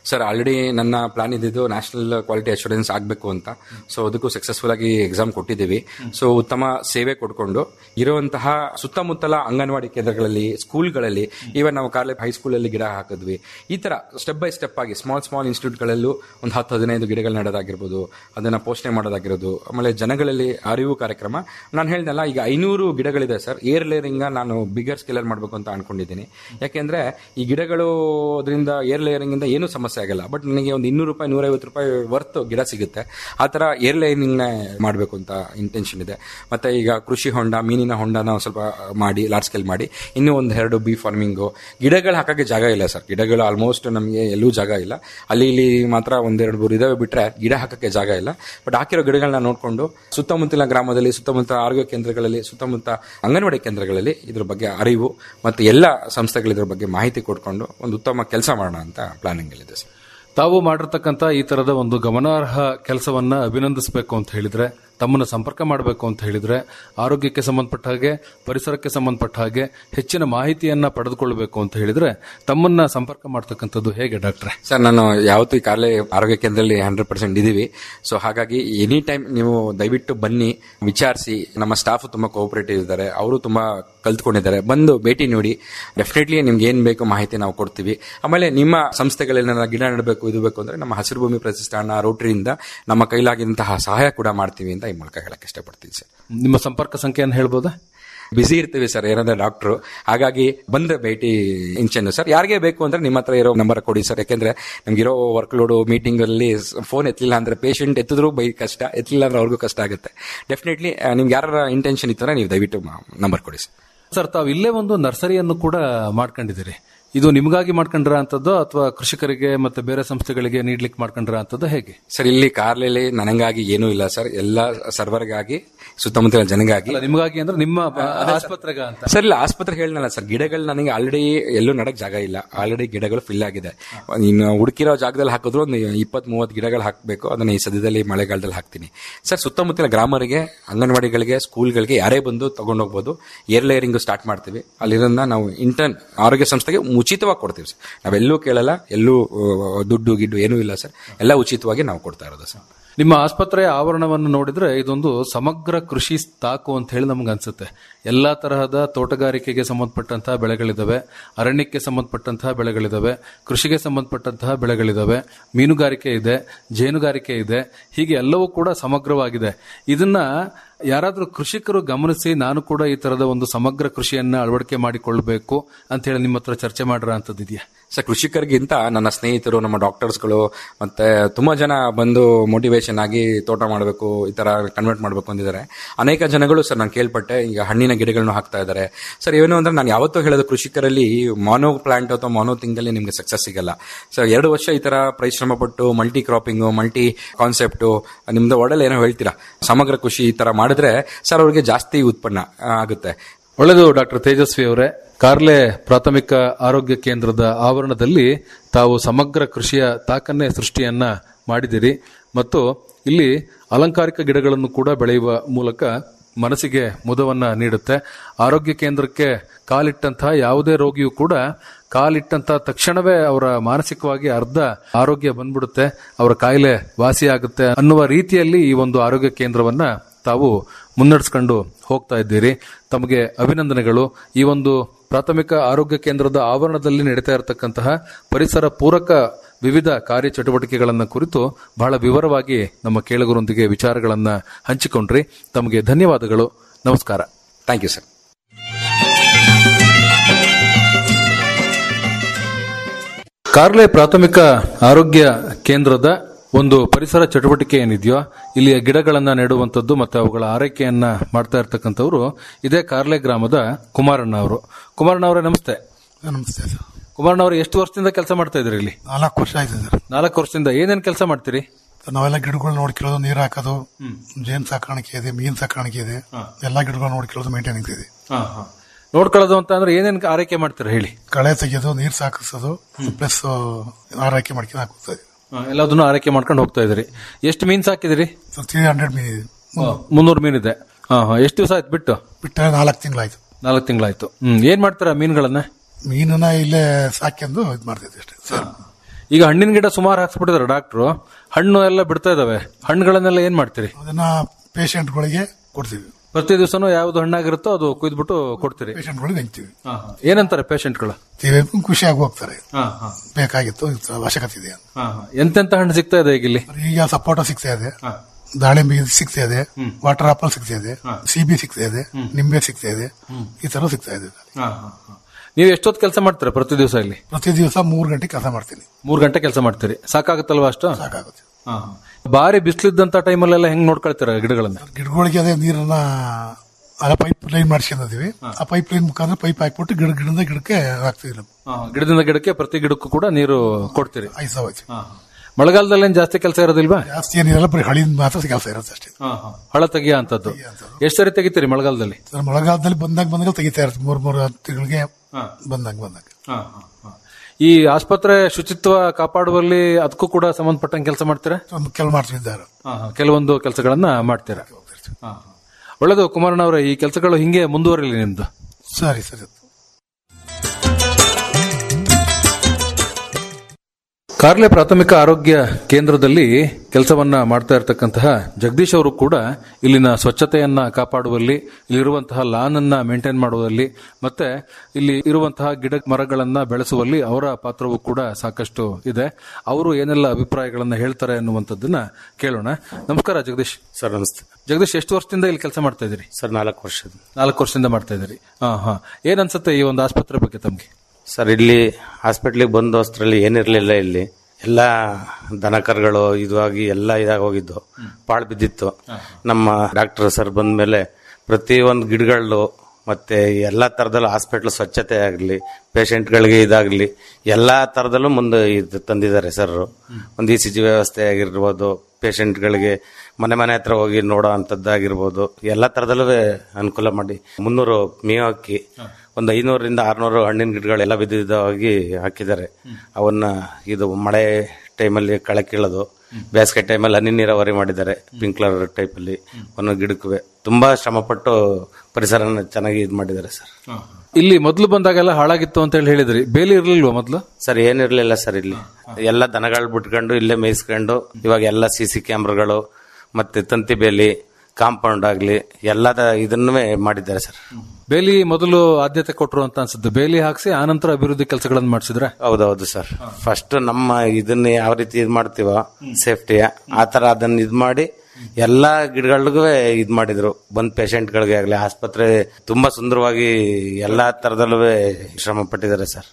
ಸರ್ ಆಲ್ರೆಡಿ ನನ್ನ ಪ್ಲಾನ್ ಇದ್ದಿದ್ದು ನ್ಯಾಷನಲ್ ಕ್ವಾಲಿಟಿ ಅಶೂರೆನ್ಸ್ ಆಗಬೇಕು ಅಂತ ಸೊ ಅದಕ್ಕೂ ಸಕ್ಸಸ್ಫುಲ್ ಆಗಿ ಎಕ್ಸಾಮ್ ಕೊಟ್ಟಿದ್ದೀವಿ ಸೊ ಉತ್ತಮ ಸೇವೆ ಕೊಡ್ಕೊಂಡು ಇರುವಂತಹ ಸುತ್ತಮುತ್ತಲ ಅಂಗನವಾಡಿ ಕೇಂದ್ರಗಳಲ್ಲಿ ಸ್ಕೂಲ್ಗಳಲ್ಲಿ ಈವನ್ ನಾವು ಕಾರ್ಲೆ ಹೈಸ್ಕೂಲಲ್ಲಿ ಗಿಡ ಹಾಕಿದ್ವಿ ಈ ತರ ಸ್ಟೆಪ್ ಬೈ ಸ್ಟೆಪ್ ಆಗಿ ಸ್ಮಾಲ್ ಸ್ಮಾಲ್ ಇನ್ಸ್ಟಿಟ್ಯೂಟ್ಗಳಲ್ಲೂ ಒಂದು ಹತ್ತು ಹದಿನೈದು ಗಿಡಗಳು ನೆಡೋದಾಗಿರ್ಬೋದು ಅದನ್ನ ಪೋಷಣೆ ಮಾಡೋದಾಗಿರೋದು ಆಮೇಲೆ ಜನಗಳಲ್ಲಿ ಅರಿವು ಕಾರ್ಯಕ್ರಮ ನಾನು ಹೇಳ್ದಲ್ಲ ಈಗ ಐನೂರು ಗಿಡಗಳಿದೆ ಸರ್ ಏರ್ ಲೇಯರಿಂಗ್ ನಾನು ಬಿಗರ್ ಸ್ಕೇಲರ್ ಮಾಡಬೇಕು ಅಂತ ಅನ್ಕೊಂಡಿದ್ದೀನಿ ಯಾಕೆಂದ್ರೆ ಈ ಗಿಡಗಳು ಅದರಿಂದ ಏರ್ ಲೇಯರಿಂಗ್ ಇಂದ ಏನೂ ಸಮಸ್ಯೆ ಆಗಲ್ಲ ಬಟ್ ನನಗೆ ಒಂದು ಇನ್ನೂರು ರೂಪಾಯಿ ನೂರೈವತ್ತು ರೂಪಾಯಿ ವರ್ತ್ ಗಿಡ ಸಿಗುತ್ತೆ ಆ ತರ ಏರ್ ಲೇಯರಿಂಗ್ ಮಾಡಬೇಕು ಅಂತ ಇಂಟೆನ್ಷನ್ ಇದೆ ಮತ್ತೆ ಈಗ ಕೃಷಿ ಹೊಂಡ ಮೀನಿನ ಹೊಂಡನ ಒಂದ್ ಸ್ವಲ್ಪ ಮಾಡಿ ಲಾರ್ಜ್ ಸ್ಕೇಲ್ ಮಾಡಿ ಇನ್ನೂ ಒಂದು ಎರಡು ಬಿ ಫಾರ್ಮಿಂಗು ಗಿಡಗಳು ಹಾಕಕ್ಕೆ ಜಾಗ ಇಲ್ಲ ಸರ್ ಗಿಡಗಳು ಆಲ್ಮೋಸ್ಟ್ ನಮಗೆ ಎಲ್ಲೂ ಜಾಗ ಇಲ್ಲ ಅಲ್ಲಿ ಇಲ್ಲಿ ಮಾತ್ರ ಒಂದೆರಡು ಮೂರು ಇದಾವೆ ಬಿಟ್ರೆ ಗಿಡ ಹಾಕಕ್ಕೆ ಜಾಗ ಇಲ್ಲ ಬಟ್ ಹಾಕಿರೋ ಗಿಡಗಳನ್ನ ನೋಡಿಕೊಂಡು ಸುತ್ತಮುತ್ತಲಿನ ಗ್ರಾಮದಲ್ಲಿ ಸುತ್ತಮುತ್ತ ಆರೋಗ್ಯ ಕೇಂದ್ರಗಳಲ್ಲಿ ಸುತ್ತಮುತ್ತ ಅಂಗನವಾಡಿ ಕೇಂದ್ರಗಳಲ್ಲಿ ಇದ್ರ ಬಗ್ಗೆ ಅರಿವು ಮತ್ತು ಎಲ್ಲ ಸಂಸ್ಥೆಗಳು ಇದ್ರ ಬಗ್ಗೆ ಮಾಹಿತಿ ಕೊಡ್ಕೊಂಡು ಒಂದು ಉತ್ತಮ ಕೆಲಸ ಮಾಡೋಣ ಅಂತ ಪ್ಲಾನಿಂಗ್ ಇದೆ ಸರ್ ತಾವು ಮಾಡಿರ್ತಕ್ಕಂಥ ಈ ತರದ ಒಂದು ಗಮನಾರ್ಹ ಕೆಲಸವನ್ನ ಅಭಿನಂದಿಸಬೇಕು ಅಂತ ಹೇಳಿದ್ರೆ ತಮ್ಮನ್ನು ಸಂಪರ್ಕ ಮಾಡಬೇಕು ಅಂತ ಹೇಳಿದ್ರೆ ಆರೋಗ್ಯಕ್ಕೆ ಸಂಬಂಧಪಟ್ಟ ಹಾಗೆ ಪರಿಸರಕ್ಕೆ ಸಂಬಂಧಪಟ್ಟ ಹಾಗೆ ಹೆಚ್ಚಿನ ಮಾಹಿತಿಯನ್ನ ಪಡೆದುಕೊಳ್ಳಬೇಕು ಅಂತ ಹೇಳಿದ್ರೆ ತಮ್ಮನ್ನ ಸಂಪರ್ಕ ಮಾಡ್ತಕ್ಕಂಥದ್ದು ಹೇಗೆ ಡಾಕ್ಟ್ರೆ ಸರ್ ನಾನು ಯಾವತ್ತೂ ಈ ಕಾಲೇ ಆರೋಗ್ಯ ಕೇಂದ್ರದಲ್ಲಿ ಹಂಡ್ರೆಡ್ ಪರ್ಸೆಂಟ್ ಇದೀವಿ ಸೊ ಹಾಗಾಗಿ ಎನಿ ಟೈಮ್ ನೀವು ದಯವಿಟ್ಟು ಬನ್ನಿ ವಿಚಾರಿಸಿ ನಮ್ಮ ಸ್ಟಾಫ್ ತುಂಬಾ ಕೋಆಪರೇಟಿವ್ ಇದ್ದಾರೆ ಅವರು ತುಂಬಾ ಕಲ್ತ್ಕೊಂಡಿದ್ದಾರೆ ಬಂದು ಭೇಟಿ ನೋಡಿ ಡೆಫಿನೆಟ್ಲಿ ನಿಮ್ಗೆ ಏನ್ ಬೇಕು ಮಾಹಿತಿ ನಾವು ಕೊಡ್ತೀವಿ ಆಮೇಲೆ ನಿಮ್ಮ ಸಂಸ್ಥೆಗಳಲ್ಲಿ ಏನಾರ ಗಿಡ ನೆಡಬೇಕು ಇದು ಬೇಕು ಅಂದ್ರೆ ನಮ್ಮ ಹಸಿರು ಭೂಮಿ ಪ್ರತಿಷ್ಠಾನ ರೋಟರಿಯಿಂದ ನಮ್ಮ ಕೈಲಾಗಿದಂತಹ ಸಹಾಯ ಕೂಡ ಮಾಡ್ತೀವಿ ಅಂತ ಈ ಮೂಲಕ ಹೇಳಕ್ ಇಷ್ಟಪಡ್ತೀನಿ ಸರ್ ನಿಮ್ಮ ಸಂಪರ್ಕ ಸಂಖ್ಯೆಯನ್ನು ಹೇಳ್ಬೋದಾ ಬಿಸಿ ಇರ್ತೀವಿ ಸರ್ ಏನಂದ್ರೆ ಡಾಕ್ಟ್ರು ಹಾಗಾಗಿ ಬಂದ್ರೆ ಭೇಟಿ ಇಂಚೆನ್ನು ಸರ್ ಯಾರಿಗೆ ಬೇಕು ಅಂದ್ರೆ ನಿಮ್ಮ ಹತ್ರ ಇರೋ ನಂಬರ್ ಕೊಡಿ ಸರ್ ಯಾಕೆಂದ್ರೆ ನಮ್ಗಿರೋ ವರ್ಕ್ ಲೋಡ್ ಮೀಟಿಂಗ್ ಅಲ್ಲಿ ಫೋನ್ ಎತ್ತಲಿಲ್ಲ ಅಂದ್ರೆ ಪೇಷಂಟ್ ಎತ್ತಿದ್ರು ಬೈ ಕಷ್ಟ ಎತ್ತಲಿಲ್ಲ ಅಂದ್ರೆ ಅವ್ರಿಗೂ ಕಷ್ಟ ಆಗುತ್ತೆ ಡೆಫಿನೆಟ್ಲಿ ನಿಮ್ಗೆ ಯಾರ ಇಂಟೆನ್ಷನ್ ಇತ್ತು ನೀವು ದಯವಿಟ್ಟು ನಂಬರ್ ಕೊಡಿ ಸರ್ ಸರ್ ತಾವು ಇಲ್ಲೇ ಒಂದು ನರ್ಸರಿಯನ್ನು ಕೂಡ ಮಾಡ್ಕೊಂಡಿದ್ದೀರಿ ಇದು ನಿಮಗಾಗಿ ಮಾಡ್ಕೊಂಡ್ರ ಅಂತದ್ದು ಅಥವಾ ಕೃಷಿಕರಿಗೆ ಮತ್ತೆ ಬೇರೆ ಸಂಸ್ಥೆಗಳಿಗೆ ನೀಡ್ಲಿಕ್ಕೆ ಮಾಡ್ಕೊಂಡ್ರ ಅಂತದ್ದು ಹೇಗೆ ಸರ್ ಇಲ್ಲಿ ಕಾರ್ಲಲ್ಲಿ ನನಗಾಗಿ ಏನೂ ಇಲ್ಲ ಸರ್ ಎಲ್ಲ ಸರ್ವರ್ಗಾಗಿ ಸುತ್ತಮುತ್ತಲ ಜನಗಾಗಿ ಅಲ್ಲ ನಿಮಗಾಗಿ ಅಂದ್ರೆ ನಿಮ್ಮ ಆಸ್ಪತ್ರೆಗ ಅಂತ ಸರ್ ಇಲ್ಲ ಆಸ್ಪತ್ರೆ ಹೇಳಲ್ಲ ಸರ್ ಗಿಡಗಳು ನನಗೆ ಆಲ್ರೆಡಿ ಎಲ್ಲೂ ನಡಕ್ ಜಾಗ ಇಲ್ಲ ಆಲ್ರೆಡಿ ಗಿಡಗಳು ಫಿಲ್ ಆಗಿದೆ ಇನ್ನು ಹುಡುಕಿರೋ ಜಾಗದಲ್ಲಿ ಹಾಕಿದ್ರು ಒಂದು ಇಪ್ಪತ್ ಮೂವತ್ತು ಗಿಡಗಳು ಹಾಕಬೇಕು ಅದನ್ನ ಈ ಸದ್ಯದಲ್ಲಿ ಮಳೆಗಾಲದಲ್ಲಿ ಹಾಕ್ತೀನಿ ಸರ್ ಸುತ್ತಮುತ್ತಲ ಗ್ರಾಮರಿಗೆ ಅಂಗನವಾಡಿಗಳಿಗೆ ಸ್ಕೂಲ್ಗಳಿಗೆ ಯಾರೇ ಬಂದು ತಗೊಂಡೋಗ್ಬೋದು ಏರ್ ಲೇಯರಿಂಗ್ ಸ್ಟಾರ್ಟ್ ಮಾಡ್ತೀವಿ ಅಲ್ಲಿರೋದನ್ನ ನಾವು ಇಂಟರ್ನ್ ಆರೋಗ್ಯ ಸಂಸ್ಥೆಗೆ ಉಚಿತವಾಗಿ ಕೊಡ್ತೀವಿ ಸರ್ ನಾವೆಲ್ಲೂ ಕೇಳಲ್ಲ ಎಲ್ಲೂ ಆ, ದುಡ್ಡು ಗಿಡ್ಡು ಏನೂ ಇಲ್ಲ ಸರ್ ಎಲ್ಲ ಉಚಿತವಾಗಿ ನಾವು ಕೊಡ್ತಾ ಇರೋದು ಸರ್ ನಿಮ್ಮ ಆಸ್ಪತ್ರೆಯ ಆವರಣವನ್ನು ನೋಡಿದ್ರೆ ಇದೊಂದು ಸಮಗ್ರ ಕೃಷಿ ತಾಕು ಅಂತ ಹೇಳಿ ನಮ್ಗೆ ಅನ್ಸುತ್ತೆ ಎಲ್ಲಾ ತರಹದ ತೋಟಗಾರಿಕೆಗೆ ಸಂಬಂಧಪಟ್ಟಂತಹ ಬೆಳೆಗಳಿದಾವೆ ಅರಣ್ಯಕ್ಕೆ ಸಂಬಂಧಪಟ್ಟಂತಹ ಬೆಳೆಗಳಿದಾವೆ ಕೃಷಿಗೆ ಸಂಬಂಧಪಟ್ಟಂತಹ ಬೆಳೆಗಳಿದಾವೆ ಮೀನುಗಾರಿಕೆ ಇದೆ ಜೇನುಗಾರಿಕೆ ಇದೆ ಹೀಗೆ ಎಲ್ಲವೂ ಕೂಡ ಸಮಗ್ರವಾಗಿದೆ ಇದನ್ನ ಯಾರಾದ್ರೂ ಕೃಷಿಕರು ಗಮನಿಸಿ ನಾನು ಕೂಡ ಈ ತರದ ಒಂದು ಸಮಗ್ರ ಕೃಷಿಯನ್ನ ಅಳವಡಿಕೆ ಮಾಡಿಕೊಳ್ಬೇಕು ಅಂತ ಹೇಳಿ ನಿಮ್ಮ ಹತ್ರ ಚರ್ಚೆ ಮಾಡಿರ ಅಂತದಿದೆಯಾ ಸರ್ ಕೃಷಿಕರಿಗಿಂತ ನನ್ನ ಸ್ನೇಹಿತರು ನಮ್ಮ ಡಾಕ್ಟರ್ಸ್ಗಳು ಮತ್ತೆ ತುಂಬಾ ಜನ ಬಂದು ಮೋಟಿವೇಶನ್ ಆಗಿ ತೋಟ ಮಾಡಬೇಕು ಈ ತರ ಕನ್ವರ್ಟ್ ಮಾಡಬೇಕು ಅಂದಿದ್ದಾರೆ ಅನೇಕ ಜನಗಳು ಸರ್ ನಾನು ಕೇಳ್ಪಟ್ಟೆ ಈಗ ಹಣ್ಣಿನ ಗಿಡಗಳನ್ನು ಹಾಕ್ತಾ ಇದ್ದಾರೆ ಸರ್ ಏನು ಅಂದ್ರೆ ನಾನು ಯಾವತ್ತೂ ಹೇಳೋದು ಕೃಷಿಕರಲ್ಲಿ ಮಾನೋ ಪ್ಲಾಂಟ್ ಅಥವಾ ಮಾನೋ ತಿಂಗಲ್ಲಿ ನಿಮ್ಗೆ ಸಕ್ಸಸ್ ಸಿಗಲ್ಲ ಸರ್ ಎರಡು ವರ್ಷ ಈ ತರ ಪರಿಶ್ರಮ ಪಟ್ಟು ಮಲ್ಟಿ ಕ್ರಾಪಿಂಗು ಮಲ್ಟಿ ಕಾನ್ಸೆಪ್ಟು ನಿಮ್ದು ಒಡಲ್ ಏನೋ ಹೇಳ್ತೀರಾ ಸಮಗ್ರ ಕೃಷಿ ಈ ತರ ಮಾಡಿದ್ರೆ ಸರ್ ಅವ್ರಿಗೆ ಜಾಸ್ತಿ ಉತ್ಪನ್ನ ಆ, ಆಗುತ್ತೆ ಒಳ್ಳೆಯದು ಡಾಕ್ಟರ್ ತೇಜಸ್ವಿ ಅವರೇ ಕಾರ್ಲೆ ಪ್ರಾಥಮಿಕ ಆರೋಗ್ಯ ಕೇಂದ್ರದ ಆವರಣದಲ್ಲಿ ತಾವು ಸಮಗ್ರ ಕೃಷಿಯ ತಾಕನ್ನೇ ಸೃಷ್ಟಿಯನ್ನ ಮಾಡಿದಿರಿ ಮತ್ತು ಇಲ್ಲಿ ಅಲಂಕಾರಿಕ ಗಿಡಗಳನ್ನು ಕೂಡ ಬೆಳೆಯುವ ಮೂಲಕ ಮನಸ್ಸಿಗೆ ಮುದವನ್ನ ನೀಡುತ್ತೆ ಆರೋಗ್ಯ ಕೇಂದ್ರಕ್ಕೆ ಕಾಲಿಟ್ಟಂತಹ ಯಾವುದೇ ರೋಗಿಯೂ ಕೂಡ ಕಾಲಿಟ್ಟಂತಹ ತಕ್ಷಣವೇ ಅವರ ಮಾನಸಿಕವಾಗಿ ಅರ್ಧ ಆರೋಗ್ಯ ಬಂದ್ಬಿಡುತ್ತೆ ಅವರ ಕಾಯಿಲೆ ವಾಸಿಯಾಗುತ್ತೆ ಅನ್ನುವ ರೀತಿಯಲ್ಲಿ ಈ ಒಂದು ಆರೋಗ್ಯ ಕೇಂದ್ರವನ್ನ ತಾವು ಮುನ್ನಡೆಸ್ಕೊಂಡು ಹೋಗ್ತಾ ಇದ್ದೀರಿ ತಮಗೆ ಅಭಿನಂದನೆಗಳು ಈ ಒಂದು ಪ್ರಾಥಮಿಕ ಆರೋಗ್ಯ ಕೇಂದ್ರದ ಆವರಣದಲ್ಲಿ ನಡೀತಾ ಇರತಕ್ಕಂತಹ ಪರಿಸರ ಪೂರಕ ವಿವಿಧ ಕಾರ್ಯಚಟುವಟಿಕೆಗಳನ್ನ ಕುರಿತು ಬಹಳ ವಿವರವಾಗಿ ನಮ್ಮ ಕೇಳುಗರೊಂದಿಗೆ ವಿಚಾರಗಳನ್ನ ಹಂಚಿಕೊಂಡ್ರಿ ತಮಗೆ ಧನ್ಯವಾದಗಳು ನಮಸ್ಕಾರ ಥ್ಯಾಂಕ್ ಯು ಸರ್ ಕಾರ್ಲೆ ಪ್ರಾಥಮಿಕ ಆರೋಗ್ಯ ಕೇಂದ್ರದ ಒಂದು ಪರಿಸರ ಚಟುವಟಿಕೆ ಏನಿದೆಯೋ ಇಲ್ಲಿಯ ಗಿಡಗಳನ್ನ ನೆಡುವಂಥದ್ದು ಮತ್ತೆ ಅವುಗಳ ಆರೈಕೆಯನ್ನ ಮಾಡ್ತಾ ಇರ್ತಕ್ಕಂಥವ್ರು ಇದೇ ಕಾರ್ಲೆ ಗ್ರಾಮದ ಕುಮಾರಣ್ಣ ಅವರು ಕುಮಾರಣ್ಣ ಅವರೇ ನಮಸ್ತೆ ನಮಸ್ತೆ ಸರ್ ಕುಮಾರಣ್ಣ ಅವರು ಎಷ್ಟು ವರ್ಷದಿಂದ ಕೆಲಸ ಮಾಡ್ತಾ ಇದ್ರಿ ಇಲ್ಲಿ ನಾಲ್ಕು ವರ್ಷ ಆಯ್ತು ಸರ್ ನಾಲ್ಕು ವರ್ಷದಿಂದ ಏನೇನ್ ಕೆಲಸ ಮಾಡ್ತೀರಿ ಸರ್, ನಾವೆಲ್ಲ ಗಿಡಗಳು ನೋಡ್ಕೊಳ್ಳೋದು ನೀರು ಹಾಕೋದು ಜೇನ್ ಸಾಕಾಣಿಕೆ ಇದೆ ಮೀನ್ ಸಾಕಾಣಿಕೆ ಇದೆ ಎಲ್ಲಾ ಗಿಡಗಳು ನೋಡ್ಕೊಳ್ಳೋದು ಮೇಂಟೆನೆನ್ಸ್ ಇದೆ ನೋಡ್ಕೊಳ್ಳೋದು ಅಂತ ಅಂದ್ರೆ ಏನೇನ್ ಆರೈಕೆ ಮಾಡ್ತೀರಾ ಹೇಳಿ ಕಳೆ ತೆಗೆಯೋದು ನೀರು ಸಾಕಿಸೋದು ಪ್ಲಸ್ ಆರೈಕೆ ಮಾಡ್ಕೊಂಡು ಹಾಕುತ್ತದೆ ಎಲ್ಲದನ್ನು ಆರೈಕೆ ಮಾಡ್ಕೊಂಡು ಹೋಗ್ತಾ ಇದ್ರಿ ಎಷ್ಟು ಮೀನ್ ಸಾಕಿದಿರಿ ಸರ್ ತ್ರೀ ಹಂಡ್ರೆಡ್ ಮೀನ್ ಇದೆ ಮುನ್ನೂರು ಮೀನಿದೆ ಹಾ ಹಾ ಎಷ್ಟು ದಿವಸ ಆಯ್ತು ಬಿಟ್ಟು ಬಿಟ್ಟರೆ ನಾಲ್ಕು ತಿಂಗಳಾಯ್ತು ನಾಲ್ಕು ತಿಂಗಳಾಯ್ತು ಹ್ಮ್ ಏನ್ ಮಾಡ್ತೀರಾ ಮೀನುಗಳನ್ನ ಮೀನನ್ನ ಇಲ್ಲೇ ಸಾಕ್ಯಂದು ಇದು ಮಾಡ್ತಿದ್ವಿ ಅಷ್ಟೇ ಸರ್ ಈಗ ಹಣ್ಣಿನ ಗಿಡ ಸುಮಾರು ಹಾಕ್ಸ್ಬಿಟ್ಟಿದ್ದಾರೆ ಡಾಕ್ಟ್ರು ಹಣ್ಣು ಎಲ್ಲ ಬಿಡ್ತಾ ಇದಾವೆ ಹಣ್ಣುಗಳನ್ನೆಲ್ಲ ಏನ್ ಮಾಡ್ತೀರಿ ಅದನ್ನ ಪೇಷಂಟ್ಗಳಿಗೆ ಕೊಡ್ತೀವಿ ಪ್ರತಿ ದಿವಸನೂ ಯಾವ್ದು ಹಣ್ಣಾಗಿರುತ್ತೋ ಅದು ಕುಯ್ದ್ಬಿಟ್ಟು ಕೊಡ್ತೀರಿ ಪೇಷಂಟ್ಗಳಿಗೆ ಹಂಚ್ತೀವಿ ಏನಂತಾರೆ ಪೇಷಂಟ್ಗಳು ತೀರ್ಬೇಕು ಖುಷಿಯಾಗಿ ಹೋಗ್ತಾರೆ ಬೇಕಾಗಿತ್ತು ಇದು ಅವಶ್ಯಕತೆ ಇದೆ ಅಂತ. ಎಂತೆಂತ ಹಣ್ಣು ಸಿಗ್ತಾ ಇದೆ ಈಗ ಇಲ್ಲಿ ಈಗ ಸಪೋಟ ಸಿಗ್ತಾ ಇದೆ ದಾಳಿಂಬೆ ಸಿಗ್ತಾ ಇದೆ ವಾಟರ್ ಆಪಲ್ ಸಿಗ್ತಾ ಇದೆ ಸಿಬಿ ಸಿಗ್ತಾ ಇದೆ ನಿಂಬೆ ಸಿಗ್ತಾ ಇದೆ ಈ ತರ ಸಿಗ್ತಾ ಇದೆ ನೀವು ಎಷ್ಟೊತ್ತು ಕೆಲಸ ಮಾಡ್ತೀರಾ ಪ್ರತಿ ದಿವಸ ಇಲ್ಲಿ ಪ್ರತಿ ದಿವಸ ಮೂರು ಗಂಟೆ ಕೆಲಸ ಮಾಡ್ತೀನಿ ಮೂರ್ ಗಂಟೆ ಕೆಲಸ ಮಾಡ್ತೀರಿ ಸಾಕಾಗುತ್ತಲ್ವಾ ಅಷ್ಟು ಸಾಕಾಗುತ್ತೆ ಬಾರಿ ಬಿಸಿಲಿದ್ದಂತ ಟೈಮಲ್ಲೆಲ್ಲ ಹೆಂಗ್ ನೋಡ್ಕೊಳ್ತೀರಾ ಗಿಡಗಳನ್ನ ಗಿಡಗಳಿಗೆ ಅದೇ ನೀರನ್ನ ಅಲ್ಲ ಪೈಪ್ ಲೈನ್ ಮಾಡಿಸ್ಕೊಂಡಿದೀವಿ ಆ ಪೈಪ್ ಲೈನ್ ಮುಖಾಂತರ ಪೈಪ್ ಹಾಕ್ಬಿಟ್ಟು ಗಿಡ ಗಿಡದಿಂದ ಗಿಡಕ್ಕೆ ಹಾಕ್ತೀವಿ ನಾವು ಗಿಡದಿಂದ ಗಿಡಕ್ಕೆ ಪ್ರತಿ ಗಿಡಕ್ಕೂ ಕೂಡ ನೀರು ಕೊಡ್ತೀರಿ ಐಸ ಹೋಯ್ತು ಮಳೆಗಾಲದಲ್ಲಿ ಏನ್ ಜಾಸ್ತಿ ಕೆಲಸ ಇರೋದಿಲ್ವಾ ಜಾಸ್ತಿ ಏನಿರಲ್ಲ ಬರೀ ಹಳಿಯಿಂದ ಮಾತ್ರ ಕೆಲಸ ಇರುತ್ತೆ ಅಷ್ಟೇ ಹಳ ತೆಗಿಯ ಅಂತದ್ದು ಎಷ್ಟ್ ಸರಿ ತೆಗಿತೀರಿ ಮಳೆಗಾಲದಲ್ಲಿ ಸರ್ ಮಳೆಗಾಲದಲ್ಲಿ ಬಂದಾಗ ಬಂದಾಗ ತೆಗಿತಾ ಇರುತ್ತೆ ಮೂರ್ ಮೂರು ತಿಂಗಳಿಗೆ ಬಂದಾಗ ಬಂದಾಗ ಈ ಆಸ್ಪತ್ರೆ ಶುಚಿತ್ವ ಕಾಪಾಡುವಲ್ಲಿ ಅದಕ್ಕೂ ಕೂಡ ಸಂಬಂಧಪಟ್ಟಂಗೆ ಕೆಲಸ ಮಾಡ್ತೀರಾ ಕೆಲ ಮಾಡ್ತಿದ್ದಾರೆ ಕೆಲವೊಂದು ಕೆಲಸಗಳನ್ನ ಮಾಡ್ತೀರಾ ಒಳ್ಳೇದು ಕುಮಾರಣ್ಣ ಅವರೇ ಈ ಕೆಲಸಗಳು ಹಿಂಗೆ ಮುಂದುವರಿಲಿ ನಿಮ್ದು ಸರಿ ಸರಿ ಕಾರ್ಲೆ ಪ್ರಾಥಮಿಕ ಆರೋಗ್ಯ ಕೇಂದ್ರದಲ್ಲಿ ಕೆಲಸವನ್ನ ಮಾಡ್ತಾ ಇರತಕ್ಕಂತಹ ಜಗದೀಶ್ ಅವರು ಕೂಡ ಇಲ್ಲಿನ ಸ್ವಚ್ಛತೆಯನ್ನ ಕಾಪಾಡುವಲ್ಲಿ ಇಲ್ಲಿರುವಂತಹ ಲಾನ್ ಅನ್ನ ಮೇಂಟೈನ್ ಮಾಡುವಲ್ಲಿ ಮತ್ತೆ ಇಲ್ಲಿ ಇರುವಂತಹ ಗಿಡ ಮರಗಳನ್ನ ಬೆಳೆಸುವಲ್ಲಿ ಅವರ ಪಾತ್ರವೂ ಕೂಡ ಸಾಕಷ್ಟು ಇದೆ ಅವರು ಏನೆಲ್ಲ ಅಭಿಪ್ರಾಯಗಳನ್ನ ಹೇಳ್ತಾರೆ ಅನ್ನುವಂಥದ್ದನ್ನ ಕೇಳೋಣ ನಮಸ್ಕಾರ ಜಗದೀಶ್ ಸರ್ ನಮಸ್ತೆ ಜಗದೀಶ್ ಎಷ್ಟು ವರ್ಷದಿಂದ ಇಲ್ಲಿ ಕೆಲಸ ಮಾಡ್ತಾ ಇದ್ದೀರಿ ಸರ್ ನಾಲ್ಕು ವರ್ಷದ ನಾಲ್ಕು ವರ್ಷದಿಂದ ಮಾಡ್ತಾ ಇದ್ದೀರಿ ಹಾ ಹಾ ಏನ್ ಅನ್ಸುತ್ತೆ ಈ ಒಂದು ಆಸ್ಪತ್ರೆ ಬಗ್ಗೆ ತಮ್ಗೆ ಸರ್ ಇಲ್ಲಿ ಹಾಸ್ಪಿಟ್ಲಿಗೆ ಬಂದು ಅಷ್ಟರಲ್ಲಿ ಏನಿರಲಿಲ್ಲ ಇಲ್ಲಿ ಎಲ್ಲ ದನಕರುಗಳು ಇದಾಗಿ ಎಲ್ಲ ಇದಾಗಿ ಹೋಗಿದ್ದು ಪಾಳು ಬಿದ್ದಿತ್ತು ನಮ್ಮ ಡಾಕ್ಟರ್ ಸರ್ ಬಂದ ಮೇಲೆ ಪ್ರತಿಯೊಂದು ಗಿಡಗಳು ಮತ್ತೆ ಎಲ್ಲ ಥರದಲ್ಲೂ ಹಾಸ್ಪಿಟ್ಲ್ ಸ್ವಚ್ಛತೆ ಆಗಲಿ ಪೇಷಂಟ್ಗಳಿಗೆ ಇದಾಗಲಿ ಎಲ್ಲ ಥರದಲ್ಲೂ ಮುಂದೆ ಇದು ತಂದಿದ್ದಾರೆ ಸರ್ ಒಂದು ಇ ಸಿ ಜಿ ವ್ಯವಸ್ಥೆ ಆಗಿರ್ಬೋದು ಪೇಷಂಟ್ಗಳಿಗೆ ಮನೆ ಮನೆ ಹತ್ರ ಹೋಗಿ ನೋಡೋ ಅಂಥದ್ದಾಗಿರ್ಬೋದು ಎಲ್ಲ ಥರದಲ್ಲೂ ಅನುಕೂಲ ಮಾಡಿ ಮುನ್ನೂರು ಮೇವು ಹಾಕಿ ಒಂದು ಐನೂರರಿಂದ ಆರ್ನೂರು ಹಣ್ಣಿನ ಗಿಡಗಳೆಲ್ಲ ಬಿದ್ದಿದ್ದಾಗಿ ಹಾಕಿದ್ದಾರೆ ಅವನ್ನ ಇದು ಮಳೆ ಟೈಮಲ್ಲಿ ಕಳೆ ಕೀಳೋದು ಬೇಸಿಗೆ ಟೈಮಲ್ಲಿ ಹನಿ ನೀರಾವರಿ ಮಾಡಿದ್ದಾರೆ ಪಿಂಕ್ಲರ್ ಟೈಪಲ್ಲಿ ಒಂದೊಂದು ಗಿಡಕ್ಕೂ ತುಂಬಾ ಶ್ರಮಪಟ್ಟು ಪರಿಸರನ ಚೆನ್ನಾಗಿ ಇದು ಮಾಡಿದ್ದಾರೆ ಸರ್ ಇಲ್ಲಿ ಮೊದಲು ಬಂದಾಗೆಲ್ಲ ಹಾಳಾಗಿತ್ತು ಅಂತ ಹೇಳಿ ಹೇಳಿದ್ರಿ ಬೇಲಿ ಇರ್ಲಿಲ್ವಾ ಮೊದಲು ಸರ್ ಏನಿರ್ಲಿಲ್ಲ ಸರ್ ಇಲ್ಲಿ ಎಲ್ಲ ದನಗಳು ಬಿಟ್ಕೊಂಡು ಇಲ್ಲೇ ಮೇಯಿಸ್ಕೊಂಡು ಇವಾಗ ಎಲ್ಲ ಸಿ ಸಿ ಕ್ಯಾಮ್ರಾಗಳು ಮತ್ತೆ ತಂತಿ ಬೇಲಿ ಕಾಂಪೌಂಡ್ ಆಗ್ಲಿ ಎಲ್ಲದ ಇದನ್ನೂ ಮಾಡಿದ್ದಾರೆ ಸರ್ ಬೇಲಿ ಮೊದಲು ಆದ್ಯತೆ ಕೊಟ್ಟರು ಅಂತ ಅನ್ಸುತ್ತೆ ಬೇಲಿ ಹಾಕ್ಸಿ ಆನಂತರ ಅಭಿವೃದ್ಧಿ ಕೆಲಸಗಳನ್ನು ಮಾಡಿಸಿದ್ರೆ ಹೌದೌದು ಸರ್ ಫಸ್ಟ್ ನಮ್ಮ ಇದನ್ನ ಯಾವ ರೀತಿ ಇದು ಮಾಡ್ತೀವೋ ಸೇಫ್ಟಿಯ ಆ ತರ ಅದನ್ನ ಇದು ಮಾಡಿ ಎಲ್ಲಾ ಗಿಡಗಳಿಗೂ ಇದ್ ಮಾಡಿದ್ರು ಬಂದ್ ಪೇಷಂಟ್ಗಳಿಗೆ ಆಗ್ಲಿ ಆಸ್ಪತ್ರೆ ತುಂಬಾ ಸುಂದರವಾಗಿ ಎಲ್ಲಾ ತರದಲ್ಲೂ ಶ್ರಮ ಪಟ್ಟಿದ್ದಾರೆ ಸರ್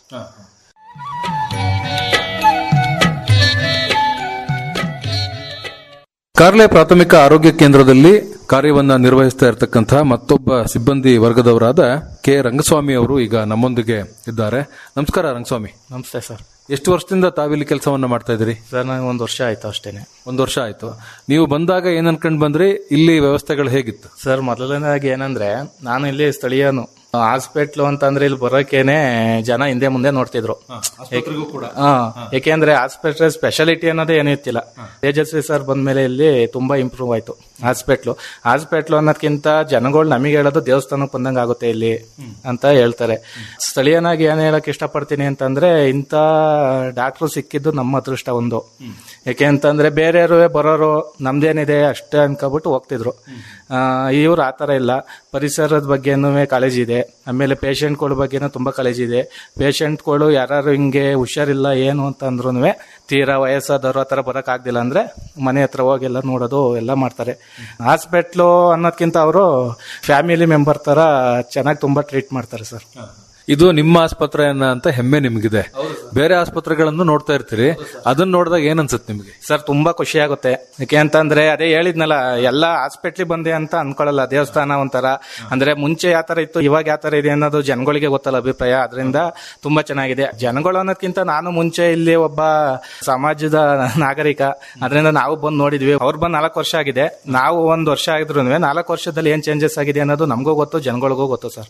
ಕಾರ್ಲೆ ಪ್ರಾಥಮಿಕ ಆರೋಗ್ಯ ಕೇಂದ್ರದಲ್ಲಿ ಕಾರ್ಯವನ್ನ ನಿರ್ವಹಿಸ್ತಾ ಇರತಕ್ಕಂತಹ ಮತ್ತೊಬ್ಬ ಸಿಬ್ಬಂದಿ ವರ್ಗದವರಾದ ಕೆ ರಂಗಸ್ವಾಮಿ ಅವರು ಈಗ ನಮ್ಮೊಂದಿಗೆ ಇದ್ದಾರೆ ನಮಸ್ಕಾರ ರಂಗಸ್ವಾಮಿ ನಮಸ್ತೆ ಸರ್ ಎಷ್ಟು ವರ್ಷದಿಂದ ತಾವಿಲ್ಲಿ ಕೆಲಸವನ್ನ ಮಾಡ್ತಾ ಇದ್ದೀರಿ ಸರ್ ನನಗೆ ಒಂದು ವರ್ಷ ಆಯ್ತು ಅಷ್ಟೇನೆ ಒಂದು ವರ್ಷ ಆಯ್ತು ನೀವು ಬಂದಾಗ ಏನ್ ಅನ್ಕೊಂಡ್ ಬಂದ್ರಿ ಇಲ್ಲಿ ವ್ಯವಸ್ಥೆಗಳು ಹೇಗಿತ್ತು ಸರ್ ಮೊದಲನೇದಾಗಿ ಏನಂದ್ರೆ ನಾನು ಇಲ್ಲಿ ಸ್ಥಳೀಯನು ಹಾಸ್ಪಿಟ್ಲು ಅಂತಂದ್ರೆ ಇಲ್ಲಿ ಬರೋಕೇನೆ ಜನ ಹಿಂದೆ ಮುಂದೆ ನೋಡ್ತಿದ್ರು ಹಾ ಯಾಕೆಂದ್ರೆ ಹಾಸ್ಪಿಟ್ಲ್ ಸ್ಪೆಷಾಲಿಟಿ ಅನ್ನೋದೇ ಏನೂ ಇತ್ತಿಲ್ಲ ತೇಜಸ್ವಿ ಸರ್ ಬಂದ್ಮೇಲೆ ಇಲ್ಲಿ ತುಂಬಾ ಇಂಪ್ರೂವ್ ಆಯ್ತು ಹಾಸ್ಪಿಟ್ಲು ಹಾಸ್ಪಿಟ್ಲು ಅನ್ನೋದಕ್ಕಿಂತ ಜನಗಳು ನಮಗೆ ಹೇಳೋದು ದೇವಸ್ಥಾನಕ್ಕೆ ಬಂದಂಗೆ ಆಗುತ್ತೆ ಇಲ್ಲಿ ಅಂತ ಹೇಳ್ತಾರೆ ಸ್ಥಳೀಯನಾಗಿ ಏನ್ ಹೇಳಕ್ ಇಷ್ಟಪಡ್ತೀನಿ ಅಂತಂದ್ರೆ ಇಂಥ ಡಾಕ್ಟ್ರು ಸಿಕ್ಕಿದ್ದು ನಮ್ಮ ಅದೃಷ್ಟ ಒಂದು ಯಾಕೆ ಅಂತಂದ್ರೆ ಬೇರೆಯವರು ಬರೋರು ನಮ್ದೇನಿದೆ ಅಷ್ಟೇ ಅನ್ಕೊಬಿಟ್ಟು ಹೋಗ್ತಿದ್ರು ಇವ್ರು ಆ ಥರ ಇಲ್ಲ ಪರಿಸರದ ಬಗ್ಗೆನೂ ಕಾಳಜಿ ಇದೆ ಆಮೇಲೆ ಪೇಷಂಟ್ಗಳ ಬಗ್ಗೆನೂ ತುಂಬಾ ಕಾಳಜಿ ಇದೆ ಪೇಷಂಟ್ಗಳು ಯಾರು ಹಿಂಗೆ ಹುಷಾರಿಲ್ಲ ಏನು ಅಂತಂದ್ರೂ ತೀರಾ ವಯಸ್ಸಾದವರು ಆ ಥರ ಬರೋಕ್ಕಾಗ್ದಿಲ್ಲ ಅಂದ್ರೆ ಮನೆ ಹತ್ರ ಹೋಗಿ ಎಲ್ಲ ನೋಡೋದು ಎಲ್ಲ ಮಾಡ್ತಾರೆ ಹಾಸ್ಪಿಟ್ಲು ಅನ್ನೋದ್ಕಿಂತ ಅವರು ಫ್ಯಾಮಿಲಿ ಮೆಂಬರ್ ತರ ಚೆನ್ನಾಗಿ ತುಂಬಾ ಟ್ರೀಟ್ ಮಾಡ್ತಾರೆ ಸರ್ ಇದು ನಿಮ್ಮ ಆಸ್ಪತ್ರೆಯನ್ನ ಅಂತ ಹೆಮ್ಮೆ ನಿಮ್ಗಿದೆ ಬೇರೆ ಆಸ್ಪತ್ರೆಗಳನ್ನು ನೋಡ್ತಾ ಇರ್ತೀರಿ ಅದನ್ನ ನೋಡಿದಾಗ ಏನ್ ಅನ್ಸುತ್ತೆ ನಿಮ್ಗೆ ಸರ್ ತುಂಬಾ ಖುಷಿ ಆಗುತ್ತೆ ಯಾಕೆ ಅಂತಂದ್ರೆ ಅದೇ ಹೇಳಿದ್ನಲ್ಲ ಎಲ್ಲ ಹಾಸ್ಪಿಟ್ಲಿಗೆ ಬಂದೆ ಅಂತ ಅನ್ಕೊಳ್ಳಲ್ಲ ದೇವಸ್ಥಾನ ಒಂಥರ ಅಂದ್ರೆ ಮುಂಚೆ ಯಾವ ತರ ಇತ್ತು ಇವಾಗ ಯಾವ ತರ ಇದೆ ಅನ್ನೋದು ಜನಗಳಿಗೆ ಗೊತ್ತಲ್ಲ ಅಭಿಪ್ರಾಯ ಅದರಿಂದ ತುಂಬಾ ಚೆನ್ನಾಗಿದೆ ಜನಗಳು ಅನ್ನೋದಕ್ಕಿಂತ ನಾನು ಮುಂಚೆ ಇಲ್ಲಿ ಒಬ್ಬ ಸಮಾಜದ ನಾಗರಿಕ ಅದರಿಂದ ನಾವು ಬಂದು ನೋಡಿದ್ವಿ ಅವ್ರು ಬಂದು ನಾಲ್ಕು ವರ್ಷ ಆಗಿದೆ ನಾವು ಒಂದು ವರ್ಷ ಆಗಿದ್ರು ನಾಲ್ಕು ವರ್ಷದಲ್ಲಿ ಏನ್ ಚೇಂಜಸ್ ಆಗಿದೆ ಅನ್ನೋದು ನಮಗೂ ಗೊತ್ತು ಜನಗಳಿಗೂ ಗೊತ್ತು ಸರ್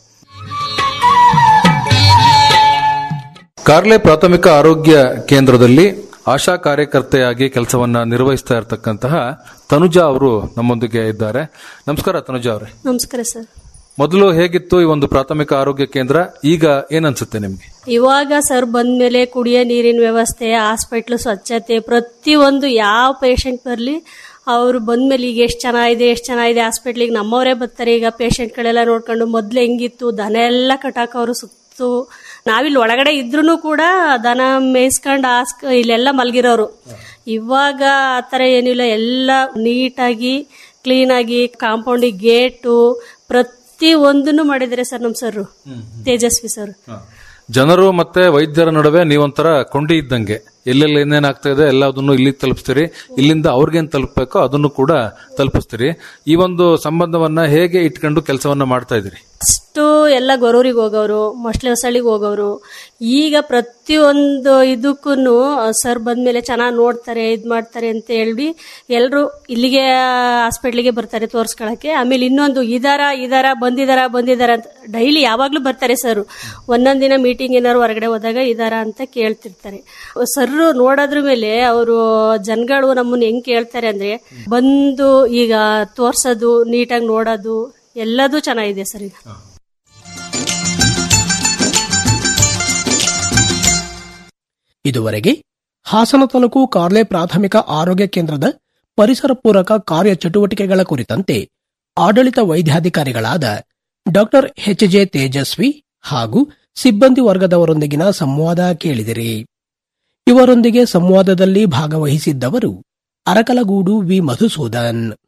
ಕಾರ್ಲೆ ಪ್ರಾಥಮಿಕ ಆರೋಗ್ಯ ಕೇಂದ್ರದಲ್ಲಿ ಆಶಾ ಕಾರ್ಯಕರ್ತೆಯಾಗಿ ಕೆಲಸವನ್ನ ನಿರ್ವಹಿಸ್ತಾ ಇರತಕ್ಕಂತಹ ತನುಜಾ ಅವರು ನಮ್ಮೊಂದಿಗೆ ಇದ್ದಾರೆ ನಮಸ್ಕಾರ ತನುಜಾ ಅವರೇ ನಮಸ್ಕಾರ ಸರ್ ಮೊದಲು ಹೇಗಿತ್ತು ಈ ಒಂದು ಪ್ರಾಥಮಿಕ ಆರೋಗ್ಯ ಕೇಂದ್ರ ಈಗ ಏನನ್ಸುತ್ತೆ ನಿಮ್ಗೆ ಇವಾಗ ಸರ್ ಬಂದ್ಮೇಲೆ ಕುಡಿಯೋ ನೀರಿನ ವ್ಯವಸ್ಥೆ ಹಾಸ್ಪಿಟ್ಲು ಸ್ವಚ್ಛತೆ ಪ್ರತಿಯೊಂದು ಯಾವ ಪೇಷಂಟ್ ಬರಲಿ ಅವರು ಬಂದ್ಮೇಲೆ ಈಗ ಎಷ್ಟು ಚೆನ್ನಾಗಿದೆ ಎಷ್ಟು ಚೆನ್ನಾಗಿದೆ ಹಾಸ್ಪಿಟ್ಲಿಗೆ ನಮ್ಮವರೇ ಬರ್ತಾರೆ ಈಗ ಪೇಷಂಟ್ಗಳೆಲ್ಲ ನೋಡ್ಕೊಂಡು ಮೊದ್ಲು ಹೆಂಗಿತ್ತು ದನ ಎಲ್ಲ ಕಟ್ಟಾಕವ್ರು ಸುತ್ತು ನಾವಿಲ್ಲಿ ಒಳಗಡೆ ಇದ್ರೂ ಕೂಡ ದನ ಮೇಯಿಸ್ಕೊಂಡು ಹಾಸ್ಕ ಇಲ್ಲೆಲ್ಲ ಮಲಗಿರೋರು ಇವಾಗ ಆ ಥರ ಏನಿಲ್ಲ ಎಲ್ಲ ನೀಟಾಗಿ ಕ್ಲೀನಾಗಿ ಕಾಂಪೌಂಡಿಗೆ ಗೇಟು ಪ್ರತಿ ಒಂದನ್ನು ಮಾಡಿದ್ದಾರೆ ಸರ್ ನಮ್ಮ ಸರ್ ತೇಜಸ್ವಿ ಸರ್ ಜನರು ಮತ್ತೆ ವೈದ್ಯರ ನಡುವೆ ನೀವೊಂಥರ ಕೊಂಡಿ ಇದ್ದಂಗೆ ಎಲ್ಲೆಲ್ಲಿ ಏನೇನ್ ಆಗ್ತಾ ಇದೆ ಎಲ್ಲದನ್ನು ಇಲ್ಲಿಗೆ ತಲುಪಿಸ್ತೀರಿ ಇಲ್ಲಿಂದ ಅವ್ರಿಗೇನ್ ತಲುಪಬೇಕೋ ಅದನ್ನು ಕೂಡ ತಲುಪಿಸ್ತೀರಿ ಈ ಒಂದು ಸಂಬಂಧವನ್ನ ಹೇಗೆ ಇಟ್ಕೊಂಡು ಕೆಲಸವನ್ನ ಮಾಡ್ತಾ ಇದ್ದೀರಿ ಫಸ್ಟು ಎಲ್ಲ ಗೊರೂರಿಗೆ ಹೋಗೋರು ಮೊಸಳೆ ಹೊಸಳಿಗೆ ಹೋಗೋರು ಈಗ ಪ್ರತಿಯೊಂದು ಇದಕ್ಕೂ ಸರ್ ಬಂದ್ಮೇಲೆ ಚೆನ್ನಾಗಿ ನೋಡ್ತಾರೆ ಇದು ಮಾಡ್ತಾರೆ ಅಂತ ಹೇಳಿ ಎಲ್ಲರೂ ಇಲ್ಲಿಗೆ ಹಾಸ್ಪಿಟ್ಲಿಗೆ ಬರ್ತಾರೆ ತೋರಿಸ್ಕೊಳಕ್ಕೆ ಆಮೇಲೆ ಇನ್ನೊಂದು ಇದಾರ ಇದಾರ ಬಂದಿದಾರ ಬಂದಿದಾರ ಅಂತ ಡೈಲಿ ಯಾವಾಗಲೂ ಬರ್ತಾರೆ ಸರ್ ಒಂದೊಂದು ದಿನ ಮೀಟಿಂಗ್ ಏನಾದ್ರು ಹೊರಗಡೆ ಹೋದಾಗ ಇದಾರ ಅಂತ ಕೇಳ್ತಿರ್ತಾರೆ ಸರ್ ನೋಡೋದ್ರ ಮೇಲೆ ಅವರು ಜನಗಳು ನಮ್ಮನ್ನ ಹೆಂಗ್ ಕೇಳ್ತಾರೆ ಅಂದ್ರೆ ಬಂದು ಈಗ ತೋರ್ಸೋದು ನೀಟಾಗಿ ನೋಡೋದು ಎಲ್ಲದೂ ಚೆನ್ನಾಗಿದೆ ಸರ್ ಈಗ ಇದುವರೆಗೆ ಹಾಸನ ತಾಲೂಕು ಕಾರ್ಲೆ ಪ್ರಾಥಮಿಕ ಆರೋಗ್ಯ ಕೇಂದ್ರದ ಪರಿಸರ ಪೂರಕ ಕಾರ್ಯ ಚಟುವಟಿಕೆಗಳ ಕುರಿತಂತೆ ಆಡಳಿತ ವೈದ್ಯಾಧಿಕಾರಿಗಳಾದ ಡಾಕ್ಟರ್ ಎಚ್ ಜೆ ತೇಜಸ್ವಿ ಹಾಗೂ ಸಿಬ್ಬಂದಿ ವರ್ಗದವರೊಂದಿಗಿನ ಸಂವಾದ ಕೇಳಿದಿರಿ ಇವರೊಂದಿಗೆ ಸಂವಾದದಲ್ಲಿ ಭಾಗವಹಿಸಿದ್ದವರು ಅರಕಲಗೂಡು ವಿ ಮಧುಸೂದನ್